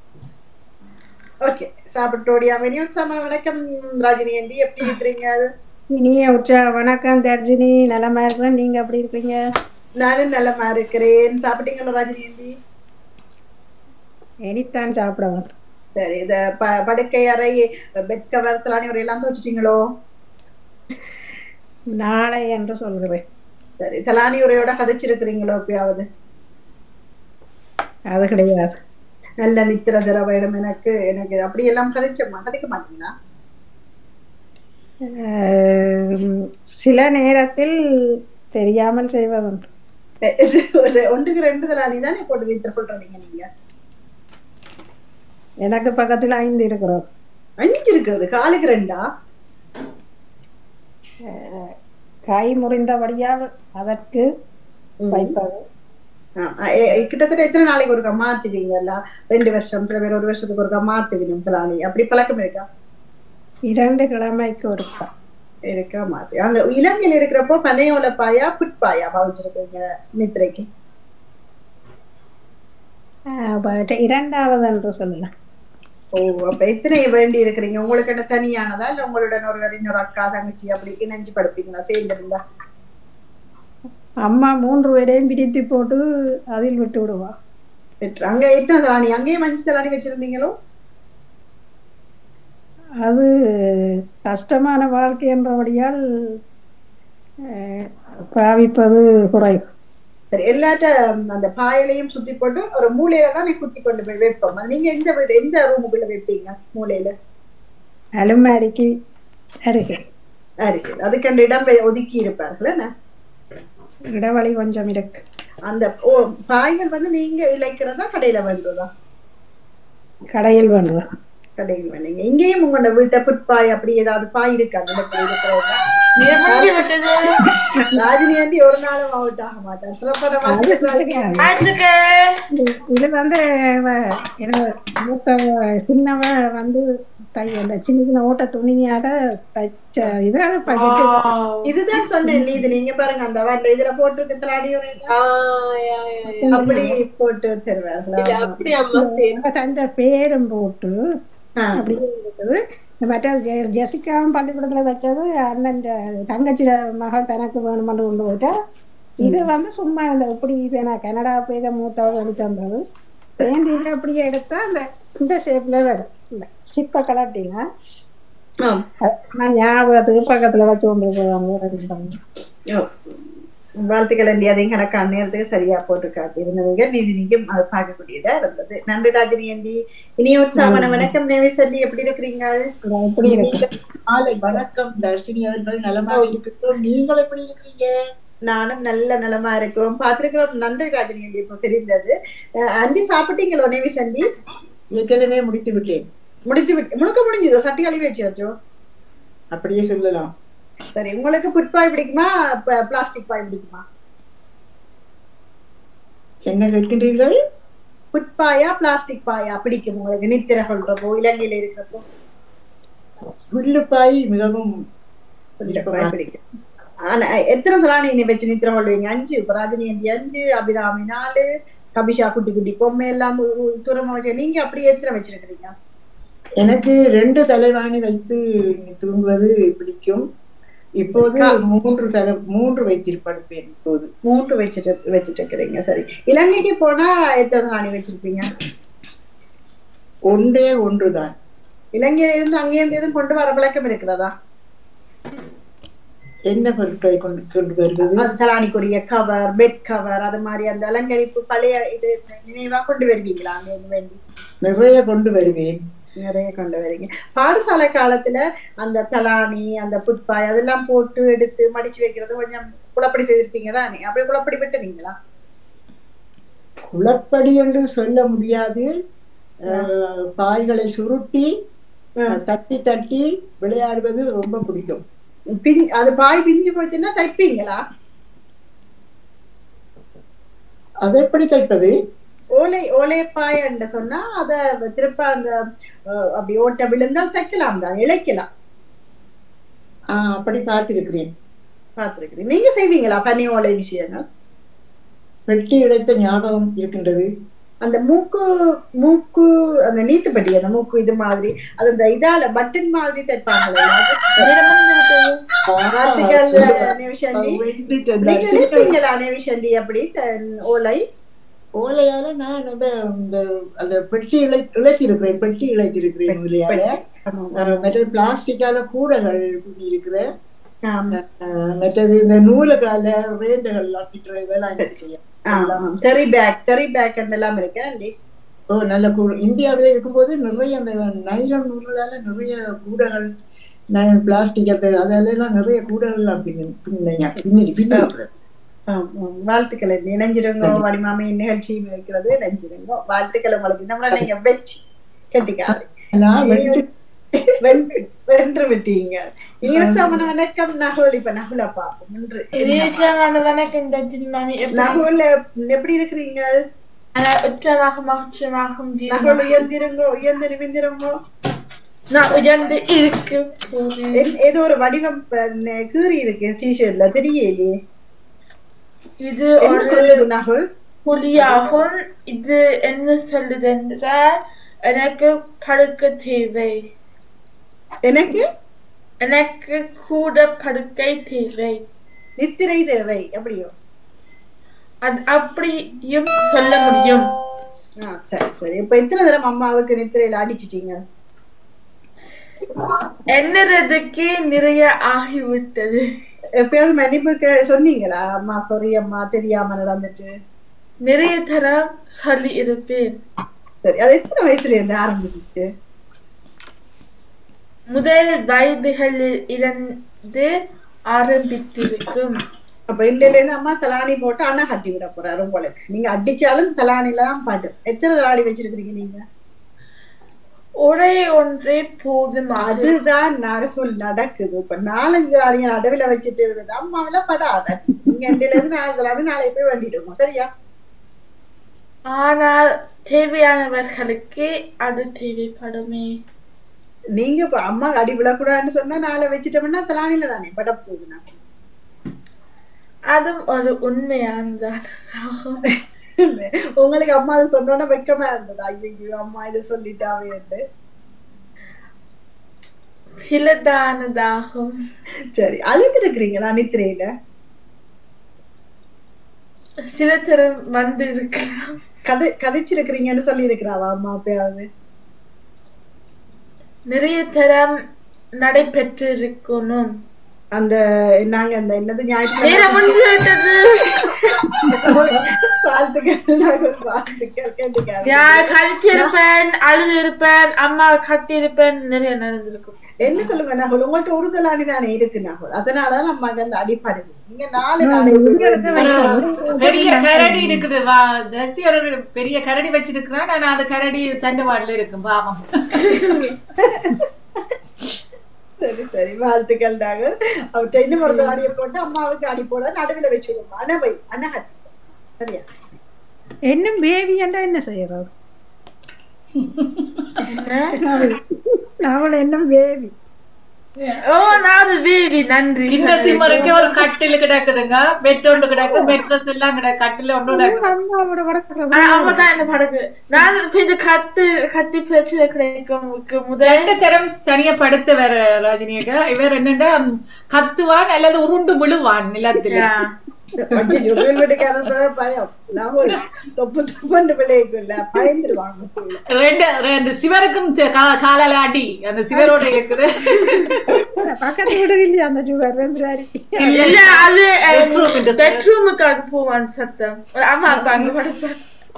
ஓகே சாப்பிட்டோடியா இனி உற்சாமன வணக்கம் ராஜினி ஆண்டி எப்படி இருக்கிறீங்க இனிய உற்சா வணக்கம் தர்ஜினி நலமா இருக்கிறேன் நீங்க எப்படி இருக்கீங்க நானும் நல்லமா இருக்கிறேன் சாப்பிட்டீங்களா ராஜினி ஆண்டி இனித்தான் சாப்பிட வேண்டும் சரி இந்த ப- படுக்கை அறை பெட் கவர் தலானி ஒரு எல்லாம் துவச்சிட்டீங்களோ நாளை என்று சொல்கிறேன் சரி தலானி உரையோட கதைச்சிருக்கிறீங்களோ எப்பயாவது அது கிடையாது நல்ல நித்திர தர வேணும் எனக்கு எனக்கு அப்படியெல்லாம் கதைக்க மா- கதைக்க மாட்டீங்களா அஹ், சில நேரத்தில் தெரியாமல் செய்வதுண்டு ஒரு ஒன்றுக்கு ரெண்டு தலானி தானே போட்டு நித்திர சொல்றீங்க நீங்க எனக்கு பக்கத்தில் ஐந்து இருக்கிறோம் அஞ்சு இருக்கிறது காலுக்கு ரெண்டா அஹ், கை முறிந்தபடியால் அதற்கு வைப்பது ஆ, எ- எ- கிட்டத்தட்ட எத்தனை நாளைக்கு ஒருக்கா மாத்துவீங்கல்ல ரெண்டு வருஷம் சில பேர் ஒரு வருஷத்துக்கு ஒருக்கா மாத்துவீங்க தலானி அப்படி பழக்கம் இருக்கா இரண்டு கிழமைக்கு ஒருக்கா இருக்கா மாத்து அங்க இலங்கையில இருக்கிறப்போ பனையோல பாயா புட்பாயா பாவிச்சிருக்கீங்க நித்திரைக்கு அஹ், but இரண்டாவது என்று சொல்லலாம் ஓ அப்ப எத்தனை வேண்டி இருக்கிறீங்க உங்களுக்கு என்ன தனியானதா இல்ல உங்களுடன் ஒரு இன்னொரு அக்கா தங்கச்சி அப்படி இணைஞ்சு படுப்பீங்களா சேர்ந்திருந்தா அம்மா மூன்று பேரையும் பிரித்து போட்டு அதில் விட்டு விடுவா பெற்று அங்க எத்தனை தலானி அங்கேயும் மஞ்சள் தலானி வச்சிருந்தீங்களோ அது கஷ்டமான வாழ்க்கை என்றபடியால் அஹ், பாவிப்பது குறைவு சரி எல்லாட்ட அந்த பாயலையும் சுத்தி போட்டு ஒரு மூலையில தான் நீ குத்தி கொண்டு போய் வைப்போம் அது நீங்க எந்த வீடு எந்த ரூமுக்குள்ள வைப்பீங்க மூலையில அலுமாரிக்கு அருகே அருகில் அதுக்கண்டு இடம் வை- ஒதுக்கி இருப்பார்கள் என்ன இடைவெளி கொஞ்சம் இருக்கு அந்த ஓ பாய்கள் வந்து நீங்க இழைக்கிறதா கடையில வாங்குறதா கடையில் வேண்டுவா கடையில் வேணுங்க இங்கேயும் உங்களோட வீட்டை புட்பாய் அப்படி ஏதாவது பாய் இருக்கா நிலத்துல இருக்கிறதா நிரம்பி விட்டது ராஜினி ஆண்டி ஒரு நாளும் அவுட் ஆக மாட்டான் சிறப்பான ஆச்சுக்கு இது- இது வந்து வ- எனக்கு மூத்தவ சின்னவ வந்து தை அந்த சின்ன சின்ன ஓட்ட துணியால தச்ச இதை பகிட்டு இதுதான் சொன்னேன் இது நீங்க பாருங்க அந்த வந்த இதுல போட்டு தலாடி ஒரு அப்படி போட்டு தருவார்களா அப்படி அம்மா சரி தந்த பேரும் போட்டு அப்படியே இருக்குது மற்ற ஜெ- ஜெசிகாவும் பள்ளிக்கூடத்துல தைச்சது அண்ணன் தங்கச்சி மகள் தனக்கு வேணுமென்று கொண்டு போயிட்டா இது வந்து சும்மா இந்த இப்படி இது நான் கனடா போய் தான் மூத்தவங்க எடுத்து வந்தது பேண்டியில் அப்படியே எடுத்தா அந்த இந்த ஷேப்ல வரும் இந்த சிப்ப கலட்டினா நான் ஞாபகத்துக்கு பக்கத்துல வச்சு கொண்டு போவாங்க வாழ்த்துக்கள் அண்டி அதையும் கணக்கான நேரத்துக்கு சரியா போட்டு காட்டி இருந்தவங்க நீதி நீங்க அது பார்க்கக்கூடியதா இருந்தது நன்றி ராஜினி அண்டி இனிய உற்சாகமான வணக்கம் நேவிஸ் அண்டி எப்படி இருக்கிறீங்க எப்படி இருக்கு மாலை வணக்கம் தர்ஷினி அவர்கள் நலமாக இருக்கட்டும் நீங்கள் எப்படி இருக்கிறீங்க நானும் நல்ல நலமா இருக்கிறோம் பார்த்திருக்கிறோம் நன்றி ராஜினி அண்டி இப்போ தெரிந்தது அஹ் அண்டி சாப்பிட்டீங்களோ நேவிஸ் அண்டி ஏற்கனவே முடித்து விட்டேன் முடிச்சு விட்டு முழுக்க முடிஞ்சதோ சட்டி கழுவி வச்சாச்சோ அப்படியே சொல்லலாம் சரி உங்களுக்கு புட்பாய் பிடிக்குமா பிளாஸ்டிக் பாய் பிடிக்குமா என்ன கேட்கின்றீர்கள் புட்பாயா பிளாஸ்டிக் பாயா பிடிக்கும் உங்களுக்கு நித்திர சொல்றப்போ இலங்கையில இருக்கிறப்போ புல்லுப்பாய் மிகவும் புல்லுப்பாய் பிடிக்கும் ஆனா எத்தனை தலானி நீ வச்சு நித்திர கொள்வீங்க அஞ்சு இப்ப ராஜினி அண்டி அஞ்சு அபிராமி நாலு கபிஷா குட்டி குட்டி பொம்மை எல்லாம் து- தூரமா வச்சு நீங்க அப்படி எத்தனை வச்சிருக்கிறீங்க எனக்கு ரெண்டு தலைவாணி வைத்து தூங்குவது பிடிக்கும் இப்போது மூன்று தலை மூன்று வைத்திருப்பேன் இப்போது மூன்று வச்சுட்டு வச்சுட்டு இருக்கிறீங்க சரி இலங்கைக்கு போனா எத்தனை தலானி வச்சிருப்பீங்க ஒன்றே ஒன்றுதான் இலங்கையில இருந்து அங்கே இருந்து எதுவும் கொண்டு வர பழக்கம் இருக்கிறதா என்ன பொருட்களை கொண்டு கொண்டு வருவது அது தலானிக்குரிய கவர் பெட் கவர் அது மாதிரி அந்த அலங்கரிப்பு பழைய இது நினைவா கொண்டு வருவீங்களா அங்க இருந்து வேண்டி நிறைய கொண்டு வருவேன் நிறைய கொண்டு வரீங்க பாடசாலை காலத்துல அந்த தலானி அந்த புட்பாய் அதெல்லாம் போட்டு எடுத்து மடிச்சு வைக்கிறது கொஞ்சம் குழப்படி செய்திருப்பீங்க தானே அப்படி குழப்படி விட்டுனீங்களா குளப்படி என்று சொல்ல முடியாது அஹ், பாய்களை சுருட்டி அஹ், தட்டி தட்டி விளையாடுவது ரொம்ப பிடிக்கும் பின் அது பாய் பிஞ்சு போச்சுன்னா தைப்பீங்களா அதை எப்படி தைப்பது ஓலை ஓலைப்பாய் என்று சொன்னா அத திருப்ப அந்த அஹ், அப்படி ஓட்ட விழுந்தால் தைக்கலாம் தான் இழைக்கலாம் ஆஹ் அப்படி பார்த்திருக்கிறேன் பார்த்திருக்கிறேன் நீங்க செய்வீங்களா பனி ஓலை விஷயங்கள் வெட்டி இழைத்த ஞாபகம் இருக்கின்றது அந்த மூக்கு மூக்கு அந்த நீத்துப்பட்டி அந்த மூக்கு இது மாதிரி அது அந்த இதால பட்டன் மாதிரி தைப்பாங்களே வாழ்த்துக்கள் நேவிஷண்டி நீங்க இழைப்பீங்களா நேவிஷண்டி அப்படி த- ஓலை ஓலையால நான் அந்த இந்த அந்த பெட்டி இழை இழைத்தி இருக்கிறேன் பெட்டி இழைத்திருக்கிறேன் ஓலையால அஹ் மற்றது பிளாஸ்டிக்கால கூடைகள் பின்னி இருக்கிறேன் அஹ் மற்றது இந்த நூலுகளால ரேந்துகள் எல்லாம் பிட்டுற இதெல்லாம் எனக்கு செய்யும் தெரி பேக் தெரி பேக் எல்லாம் இருக்கு ஓ நல்ல கூடு இந்தியாவில இருக்கும்போது நிறைய அந்த நைலன் நூல்களால நிறைய கூடைகள் பிளாஸ்டிக் அந்த அதெல்லாம் நிறைய கூடைகள் எல்லாம் பின்னி பின்னிங்க பின்னி பின்னி இருக்கிறேன் ஆம், ஆம். வாழ்த்துக்கள் இணைஞ்சிருங்க வடிமாமி நிகழ்ச்சியும் இருக்கிறது இணைஞ்சிருங்க வாழ்த்துக்கள் உங்களுக்கு இந்த முறை நீங்க வெற்றி கட்டிக்காது நான் வெற்றி- வென்று- வென்று விட்டீங்க இனியசாமன வணக்கம் நகுல் இப்ப நகுல பாப்போம் இன்று இனியசாமான வணக்கம் ரஜினி மாமி எப்படி- நகுல எப்படி இருக்கிறீங்க நான் உற்றமாக மகிழ்ச்சியாகவும் நகுல் உயர்ந்திருங்கோ உயர்ந்து நிமிந்திருங்கோ நான் உயர்ந்து இருக்கு என்- ஏதோ ஒரு வடிவம் ப- நெ- கீறி இருக்கு டிஷர்ட்ல தெரியலையே இது என்ன ஒரு சொல்லுது நகுல் புலியாகும் இது என்ன சொல்லுது என்றால் எனக்கு படுக்க தேவை எனக்கு எனக்கு கூட படுக்கை தேவை நித்திரை தேவை அப்படியோ அது அப்படியும் சொல்ல முடியும் ஆ, சரி சரி இப்ப எத்தனை தடவை அம்மாவுக்கு நித்திரையில அடிச்சிட்டீங்க என்னதுக்கு நிறைய ஆகிவிட்டது எப்பயாவது மன்னிப்பு சொன்னீங்களா அம்மா சாரி அம்மா தெரியாம நடந்துட்டு நிறைய தரம் சொல்லி இருப்பேன் சரி அது எத்தனை வயசுல இருந்து ஆரம்பிச்சிச்சு முதல் வயதுகளில் இருந்து ஆரம்பித்திருக்கும் அப்ப இன்றையில இருந்து அம்மா தலானி போட்டு அண்ணா கட்டி விட போறாரு உங்களுக்கு நீங்க அடிச்சாலும் தலானில தான் பாட்டு எத்தனை தலானி வச்சிருக்கீங்க நீங்க ஒரே ஒன்றே போதும் அதுதான் நரகுல் நடக்குது இப்ப நாலஞ்சு தலானிய நடுவில் வச்சுட்டு இருக்குது அம்மாவில படாத நீங்க இன்றையில இருந்து நாலு தலானி நாளைக்கு போய் வேண்டிட்டு இருக்கோம் சரியா ஆனால் தேவையானவர்களுக்கு அது தேவைப்படுமே நீங்க இப்ப அம்மா அடி விழக்கூடாதுன்னு சொன்னா நாளை வச்சுட்டோம்னா தலானில தானே பட போகுது நான் அதுவும் ஒரு உண்மையானதான் உங்களுக்கு அம்மா அது சொன்னோன்னா வெக்கமா இருந்தது ஐயோ அம்மா இதை சொல்லிட்டாவே சிலதானதாகும் சரி அழுது இருக்கிறீங்களா நித்திரையில சில தரம் வந்து இருக்கலாம் கதை கதைச்சிருக்கிறீங்கன்னு சொல்லி இருக்கிறாவா அம்மா அப்பயாவது நிறைய தரம் நடைபெற்று இருக்கணும் அந்த நாங்க அந்த என்னது நேரம் முடிஞ்சு விட்டது வாழ்த்துக்கள் வாழ்த்துக்கள் கேட்டுக்காரு யார் கழிச்சிருப்பேன் அழுது இருப்பேன் அம்மா கட்டி இருப்பேன் நிறைய நடந்திருக்கும் என்ன சொல்லுங்க நாகல் உங்கள்ட்ட ஒரு தலானி தானே இருக்கு நாகல் அதனாலதான் நம்ம அந்த அடிப்படை நீங்க நாலு பெரிய கரடி இருக்குது வா தசி ஒரு பெரிய கரடி வச்சிருக்கிறான் நான் அந்த கரடி தண்டவாடுல இருக்கும் பாவம் சரி சரி வாழ்த்துக்கள் நாங்கள் அவர்கிட்ட இன்னும் ஒரு தலானியை போட்டு அம்மாவுக்கு அடி போட நடுவில் வச்சுடுவோம் அனவை அனகட்டி சரியா இன்னும் பேபி என்றா என்ன செய்யறாரு அவள் இன்னும் பேபி ஓ நாது பேபி நன்றி கிண்ண சிம்மருக்கு ஒரு கட்டில் கிடக்குதுங்க பெட் ஒன்று கிடக்கு பெட்ரஸ் எல்லாம் கிடக்கு கட்டில ஒன்று கிடக்கு ஆமா தான் என்ன படகு நான் கொஞ்சம் கத்து கத்தி பிரச்சனை கிடைக்கும் முதல் ரெண்டு தரம் தனியா படுத்து வேற ரஜினியக இவர் என்னண்டா கத்துவான் அல்லது உருண்டு விழுவான் நிலத்துல பயம் தொப்பு தொப்புன்னு விளையக்குள்ள பயந்துருவாங்க ரெண்டு ரெண்டு சிவருக்கும் காலால அடி அந்த சிவரோட இருக்குது பக்கத்து வீடு இல்லையா அந்த சுகர் வெந்துராரி இல்ல அது பெட்ரூமுக்கு அது போவான் சத்தம் ஆமா அப்ப அங்க படுப்பேன்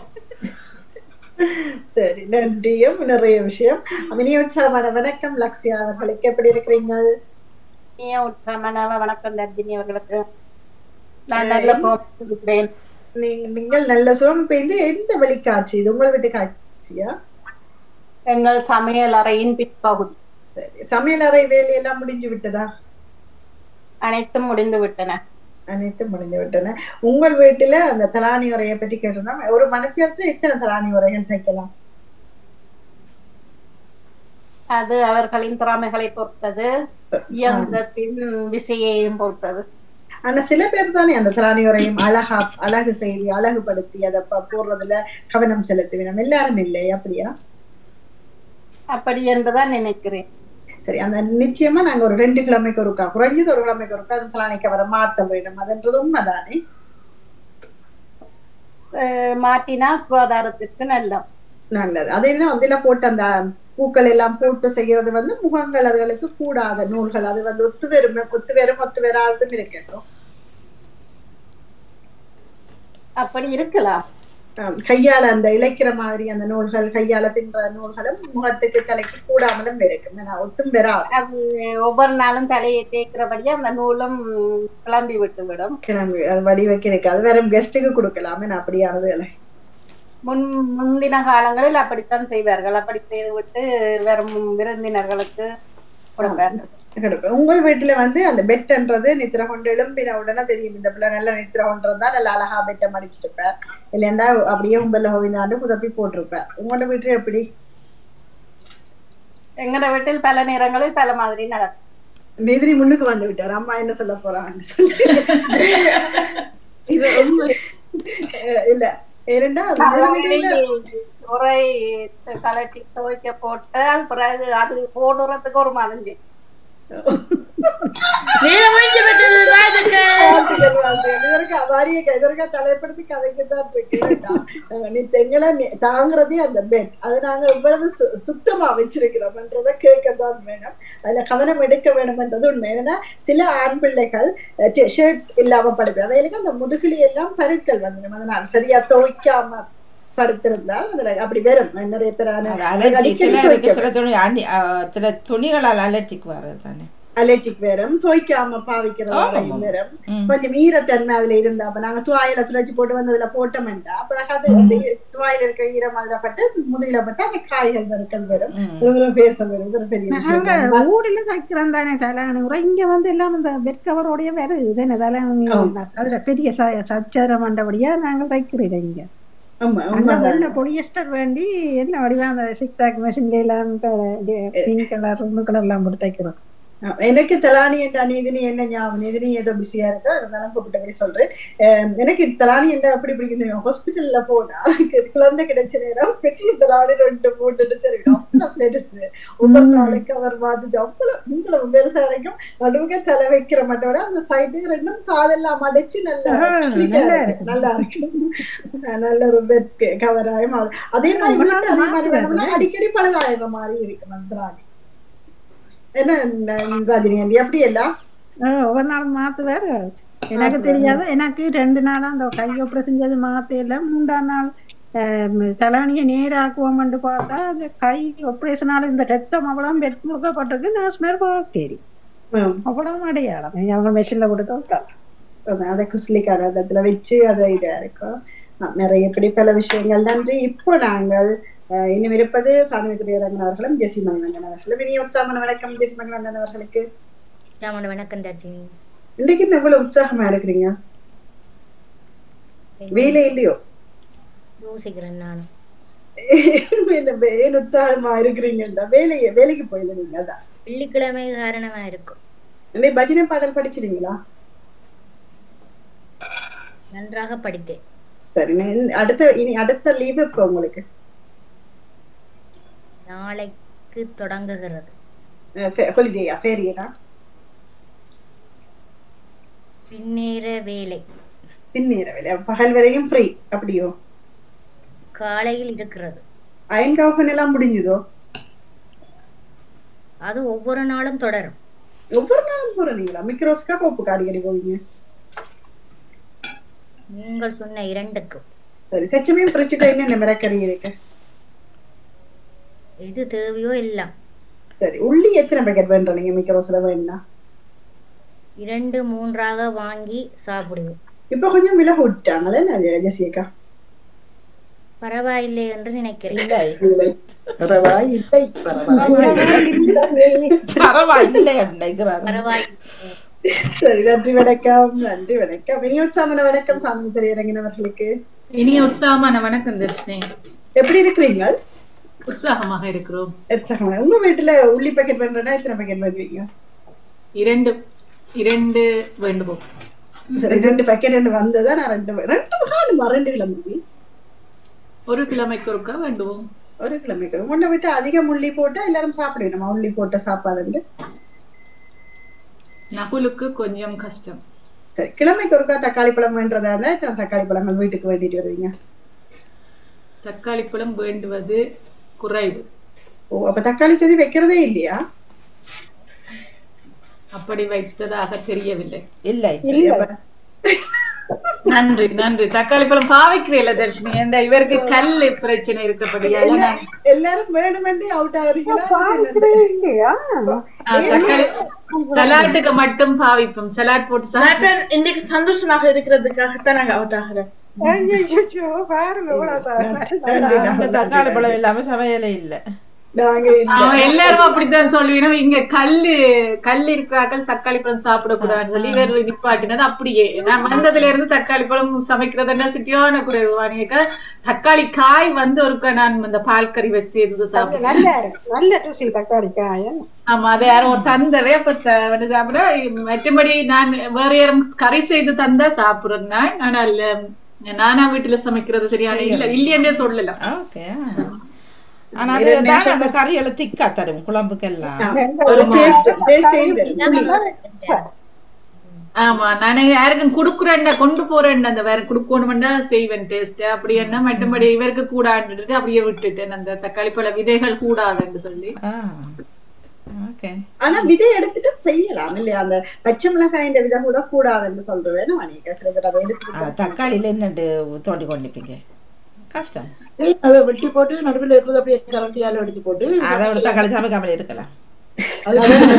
சரி நன்றியும் நிறைய விஷயம் இனிய உற்சாகமான வணக்கம் லக்ஷியா அவர்களுக்கு எப்படி இருக்கிறீங்க இனிய உற்சாகமான வணக்கம் தர்ஜினி அவர்களுக்கு நான் நல்ல இருக்கிறேன் நீங்கள் நல்ல சுகம் பெய்து எந்த வெளிக்காட்சி இது உங்கள் வீட்டு காட்சியா எங்கள் சமையல் அறையின் பிற்பகுதி சரி சமையல் அறை வேலையெல்லாம் முடிஞ்சு விட்டதா அனைத்தும் முடிந்து விட்டன அனைத்தும் முடிந்து விட்டன உங்கள் வீட்டுல அந்த தலானி உரையை பற்றி கேட்டிருந்தோம் ஒரு மனத்தியத்துல எத்தனை தலானி உரைகள் தைக்கலாம் அது அவர்களின் திறமைகளை பொறுத்தது இயந்திரத்தின் விசையையும் பொறுத்தது ஆனா சில பேர் தானே அந்த தலானி உரையும் அழகா அழகு செய்தி அழகுபடுத்தி அதை போடுறதுல கவனம் செலுத்துவினோம் எல்லாரும் இல்லை அப்படியா அப்படி என்றுதான் நினைக்கிறேன் சரி அந்த நிச்சயமா நாங்க ஒரு ரெண்டு கிழமைக்கு ஒருக்கா குறைஞ்சது ஒரு கிழமைக்கு ஒருக்கா அந்த தலானி கவரை மாத்த வேண்டும் அதுன்றது உண்மைதானே மாற்றினால் சுகாதாரத்திற்கு நல்லது நல்லது அதே அதுல போட்டு அந்த பூக்கள் எல்லாம் போட்டு செய்யறது வந்து முகங்கள் அதுகளுக்கு கூடாத நூல்கள் அது வந்து ஒத்து வரும் ஒத்து வரும் ஒத்து வராதும் இருக்கட்டும் அப்படி இருக்கலாம் கையால அந்த இழைக்கிற மாதிரி அந்த நூல்கள் கையால பின்ற நூல்களும் முகத்துக்கு தலைக்கு கூடாமலும் இருக்கும் ஒத்தும் வராது அது ஒவ்வொரு நாளும் தலையை தேய்க்கிறபடியே அந்த நூலும் கிளம்பி விட்டு விடும் கிளம்பி அது வடிவக்கு இருக்காது வெறும் கெஸ்ட்டுக்கு கொடுக்கலாமே நான் அப்படியானது முன் முந்தின காலங்களில் அப்படித்தான் செய்வார்கள் அப்படி செய்து விட்டு வெறும் விருந்தினர்களுக்கு கொடுப்பார்கள் உங்கள் வீட்டுல வந்து அந்த பெட்ன்றது நித்திர கொண்டு எழும்பின உடனே தெரியும் இந்த பிள்ளை நல்ல நித்திர கொண்டிருந்தா நல்ல அழகா பெட்டை மடிச்சிருப்பார் இல்லைன்னா அப்படியே உங்கள ஹோவிந்தாண்டு புதப்பி போட்டிருப்பார் உங்களோட வீட்டுல எப்படி எங்கட வீட்டில் பல நேரங்களில் பல மாதிரி நடக்கும் நெதிரி முன்னுக்கு வந்து விட்டார் அம்மா என்ன சொல்ல போறாங்கன்னு சொல்லி இல்ல உரை கலட்டி துவைக்க போட்டால் பிறகு அது போடுறதுக்கு ஒரு மருந்து வாழ்த்துக்கள் வாழ்த்துக்கள் இதற்கு அவாரிய இதற்கா தலைப்படுத்தி கதைக்குதான் இருக்கேன் நீ தெங்களை நி- தாங்குறதே அந்த பெட் அது நாங்க இவ்வளவு சு- சுத்தமா வச்சிருக்கிறோம்ன்றதை கேட்கத்தான் வேணும் அதுல கவனம் எடுக்க வேணும்ன்றது உண்மை ஏன்னா சில ஆண் பிள்ளைகள் ஷர்ட் இல்லாம படுக்கிறது அவைகளுக்கு அந்த முதுகுலி எல்லாம் பருக்கள் வந்துடும் அதனால சரியா துவைக்காம படுத்திருந்தால் அதுல அப்படி வரும் நிறைய பேரான அது அலர்ஜி அடிக்கடி சில இருக்கு துவைக்க சில துணி அணி அஹ், சில துணிகளால் அலர்ஜிக்கு வர்றது தானே அலர்ஜிக் வேறும் துவைக்காம பாவிக்கிறது ஆமாம். வேறும் ம். கொஞ்சம் ஈரத்தன்மை அதுல இருந்தா அப்ப நாங்க துவாயில துளைச்சி போட்டு வந்து அதுல போட்டோம்டா பிறகு அது அந்த துவாயில இருக்கிற ஈரம் அதுல பட்டு முதுகில பட்டு அந்த காய்கள் வறுக்கல் வரும் இதுல பேச வரும் இது ஒரு பெரிய விஷயம் நாங்க தான். ஊர்ல தைக்கிறோம் தானே தலையணி உரை இங்க வந்து எல்லாம் இந்த வெட்கவரோடைய வருது தானே தலையணி அதுல பெரிய ச- சச்சரம் மண்டபடியா நாங்க தைக்கிறோம் இங்க ஆமா அங்க உண்மைதான். வெள்ள பொலியஸ்டர் வேண்டி என்ன வடிவா அந்த சிக்ஸ் ஆக் மிஷின்ல எல்லாம் பிங்க் கலர் ரெண்டு கலர் எல்லாம் போட்டு தைக்கிறோம் அஹ் எனக்கு தலானி என்ற நீதினி என்ன ஞாபகம் நீதினி ஏதோ பிஸியா இருக்கா அதனால கூப்பிட்டபடி சொல்றேன் அஹ் எனக்கு தலானி என்ற அப்படி பிடிக்கும் தெரியும் ஹாஸ்பிட்டல்ல போனா எனக்கு குழந்தை கிடைச்ச நேரம் பெரிய தலானி ரெண்டு போட்டுட்டு தெரியும் அவ்வளவு பெருசு ஒவ்வொரு நாளைக்கு அவர் மாதிரி அவ்வளவு இவ்வளவு பெருசா இருக்கும் நடுவுக தலை வைக்கிற மாட்டோட அந்த சைடுக்கு ரெண்டும் காதெல்லாம் அடைச்சு நல்லா ஆஹ், slick ஆ நல்லா இருக்கு. நல்லா இருக்கு அஹ் நல்ல ஒரு பெட் கவராயம் அதே மாதிரி ரொம்ப வீட்டு அதே மாதிரி நாள் வேணும்னா அடிக்கடி பழுதாயிர மாதிரி இருக்கு அந்த தலானி என்ன ந- ராஜினி ஆண்டி அப்படி எல்லாம் ஆஹ், ஒவ்வொரு நாளும் மாத்து வேற எனக்கு தெரியாது எனக்கு ரெண்டு நாளா அந்த கை ஆப்ரேஷன் செஞ்சது மாத்தையில மூன்றாம் நாள் தலானியை நேராக்குவோம்னு பார்த்தா அந்த கை ஆப்ரேஷனால இந்த ரத்தம் அவ்வளவு வெட் முறுக்கப்பட்டிருக்கு நான் ஸ்மெல் பாக்டேரி அவ்வளவு அடையாளம் அவங்க மெஷின்ல கொடுத்து விட்டாங்க அதான் அதை குஸ்லிக்கான இடத்துல வச்சு அதை இதா இருக்கும் ஆ, நிறைய இப்படி பல விஷயங்கள் நன்றி இப்போ நாங்கள் அஹ், இன்னும் இருப்பது சாதனை துறையரங்கன் அவர்களும் ஜெசி மணிவண்ணன் அவர்களும் இனி உற்சாகமான வணக்கம் ஜெசி மணிவண்ணன் அவர்களுக்கு ராமன் வணக்கம் ராஜினி இன்னைக்கு என்ன இவ்வளவு உற்சாகமா இருக்கிறீங்க வேலை இல்லையோ யோசிக்கிறேன் நானும் என்ன ஏன் உற்சாகமா இருக்கிறீங்கடா வேலையை வேலைக்கு போயிருந்தீங்க அதான் வெள்ளிக்கிழமை காரணமா இருக்கும் இன்னைக்கு பஜனை பாடல் படிச்சிருங்களா நன்றாக படித்தேன் சரி நீ- அடுத்த இனி அடுத்த லீவு இப்போ உங்களுக்கு நாளைக்கு தொடங்குகிறது ஹாலிடேயா ஃபேரியனா பின்னேற வேலை பின்னேற வேலை பகல் வரையும் ஃப்ரீ அப்படியோ காலையில் இருக்கிறது அயன் கவுகன் எல்லாம் முடிஞ்சதோ அது ஒவ்வொரு நாளும் தொடரும் ஒவ்வொரு நாளும் போறீங்களா மிக்ரோஸ்கா கோப்புக்கு அடிக்கடி போவீங்க நீங்கள் சொன்ன இரண்டுக்கும் சரி சச்சமையும் பிரிச்சுக்க என்ன மிரக்கறி இருக்கு எது தேவையோ எல்லாம் சரி உள்ளி எத்தனை பேக்கெட் வேண்டாம் நீங்க மிக்ரோஸ்ல வேணும்னா இரண்டு மூன்றாக வாங்கி சாப்பிடுவேன் இப்ப கொஞ்சம் விலை விட்டாங்களே ஜெசியக்கா பரவாயில்லை என்று நினைக்கிறேன் இல்லை பரவாயில்லை பரவாயில்லை நினைக்கிறாரு பரவாயில்லை சரி நன்றி வணக்கம் நன்றி வணக்கம் இனியோத்சாமன வணக்கம் சாமி திரையரங்கினவர்களுக்கு இனிய உற்சாகமான வணக்கம் தர்ஷினி எப்படி இருக்கிறீங்க உற்சாகமாக இருக்கிறோம் உற்சாகமா உங்க வீட்டுல உள்ளி பேக்கெட் வேணும்னா எத்தனை பேக்கெட் வேண்டுவீங்க இரண்டு இரண்டு வேண்டுவோம் சரி ரெண்டு பேக்கெட் ரெண்டு வந்ததா நான் ரெண்டு ரெண்டு காணுமா ரெண்டு கிலோ ஒரு கிழமைக்கு ஒருக்கா வேண்டுவோம் ஒரு கிழமைக்கு முன்ன விட்டு அதிகம் உள்ளி போட்டா எல்லாரும் சாப்பிடணுமா உள்ளி போட்ட சாப்பாடு நகுலுக்கு கொஞ்சம் கஷ்டம் சரி கிழமைக்கு ஒருக்கா தக்காளி பழம் வேண்டதா இருந்தா எத்தனை தக்காளி பழங்கள் வீட்டுக்கு வேண்டிட்டு வருவீங்க தக்காளி பழம் வேண்டுவது குறைவு ஓ அப்ப தக்காளி செடி வைக்கிறதே இல்லையா அப்படி வைத்ததாக தெரியவில்லை இல்லை நன்றி நன்றி தக்காளி பழம் பாவிக்கிறீல்ல தர்ஷினி இந்த இவருக்கு கல்லு பிரச்சனை இருக்கப்படியால நான் எல்லாரும் வேணுமென்றே அவுட் ஆகுறீங்களா இல்லையா ஆ, தக்காளி சலாட்டுக்கு மட்டும் பாவிப்போம் சலாட் போட்டு நான் இப்ப சாப்பிட்டு இன்னைக்கு சந்தோஷமாக இருக்கிறதுக்காகத்தான் நாங்க அவுட் ஆகிறேன் ஐயோ, பாருங்க இவ்வளவு சா- அந்த தக்காளி பழம் இல்லாம சமையலே இல்லை நாங்க அவன் எல்லாரும் அப்படித்தான் சொல்லுவீங்க இங்க கல்லு கல் இருக்கிறாக்கள் தக்காளி பழம் சாப்பிடக்கூடாதுன்னு சொல்லி வேற நிப்பாட்டினது அப்படியே நான் வந்ததுல இருந்து தக்காளி பழம் சமைக்கிறது என்ன சிட்டியான குறைவு வாணியக்க தக்காளி காய் வந்து ஒருக்கா நான் இந்த பால் கறி வச்சு இருந்து சாப்பிடுவேன் நல்ல நல்ல ருசி தக்காளி காயம் ஆமா அதை யாரும் ஒரு தந்தவே அப்ப த- வந்து சாப்பிட மற்றபடி நான் வேற யாரும் கறி செய்து தந்தா சாப்பிடுறேன் நான் ஆனால் நானா வீட்டுல சமைக்கிறது சரியான இல்ல இல்லையன்னே சொல்லலாம் ஓகே ஆனா அது தான் அந்த கறியெல்லாம் திக்கா தரும் குழம்புக்கெல்லாம் ஒரு taste- taste ஏ வரும். புளி. ஆமா நானே யாருக்கும் குடுக்குறேன்டா கொண்டு போறேன் அந்த வேற குடுக்கணும்டா செய்வேன் டேஸ்ட் அப்படி என்ன மற்றபடி இவருக்கு கூடாண்டுட்டு அப்படியே விட்டுட்டேன் அந்த தக்காளி பழ விதைகள் கூடாதுன்னு சொல்லி ஓகே ஆனா விதை எடுத்துட்டு செய்யலாம் இல்லையா அந்த பச்சை மிளகாயின் விதை கூட கூடாதுன்னு சொல்றேன் மணிக்கா சில பேர் அதை எடுத்துட்டு தக்காளியில என்னண்டு தோண்டி கொண்டு நிப்பீங்க கஷ்டம் அதை வெட்டி போட்டு நடுவில் இருக்கிறது அப்படியே கரண்டியால எடுத்து போட்டு அதை விட தக்காளி சமைக்காமல் இருக்கலாம் அது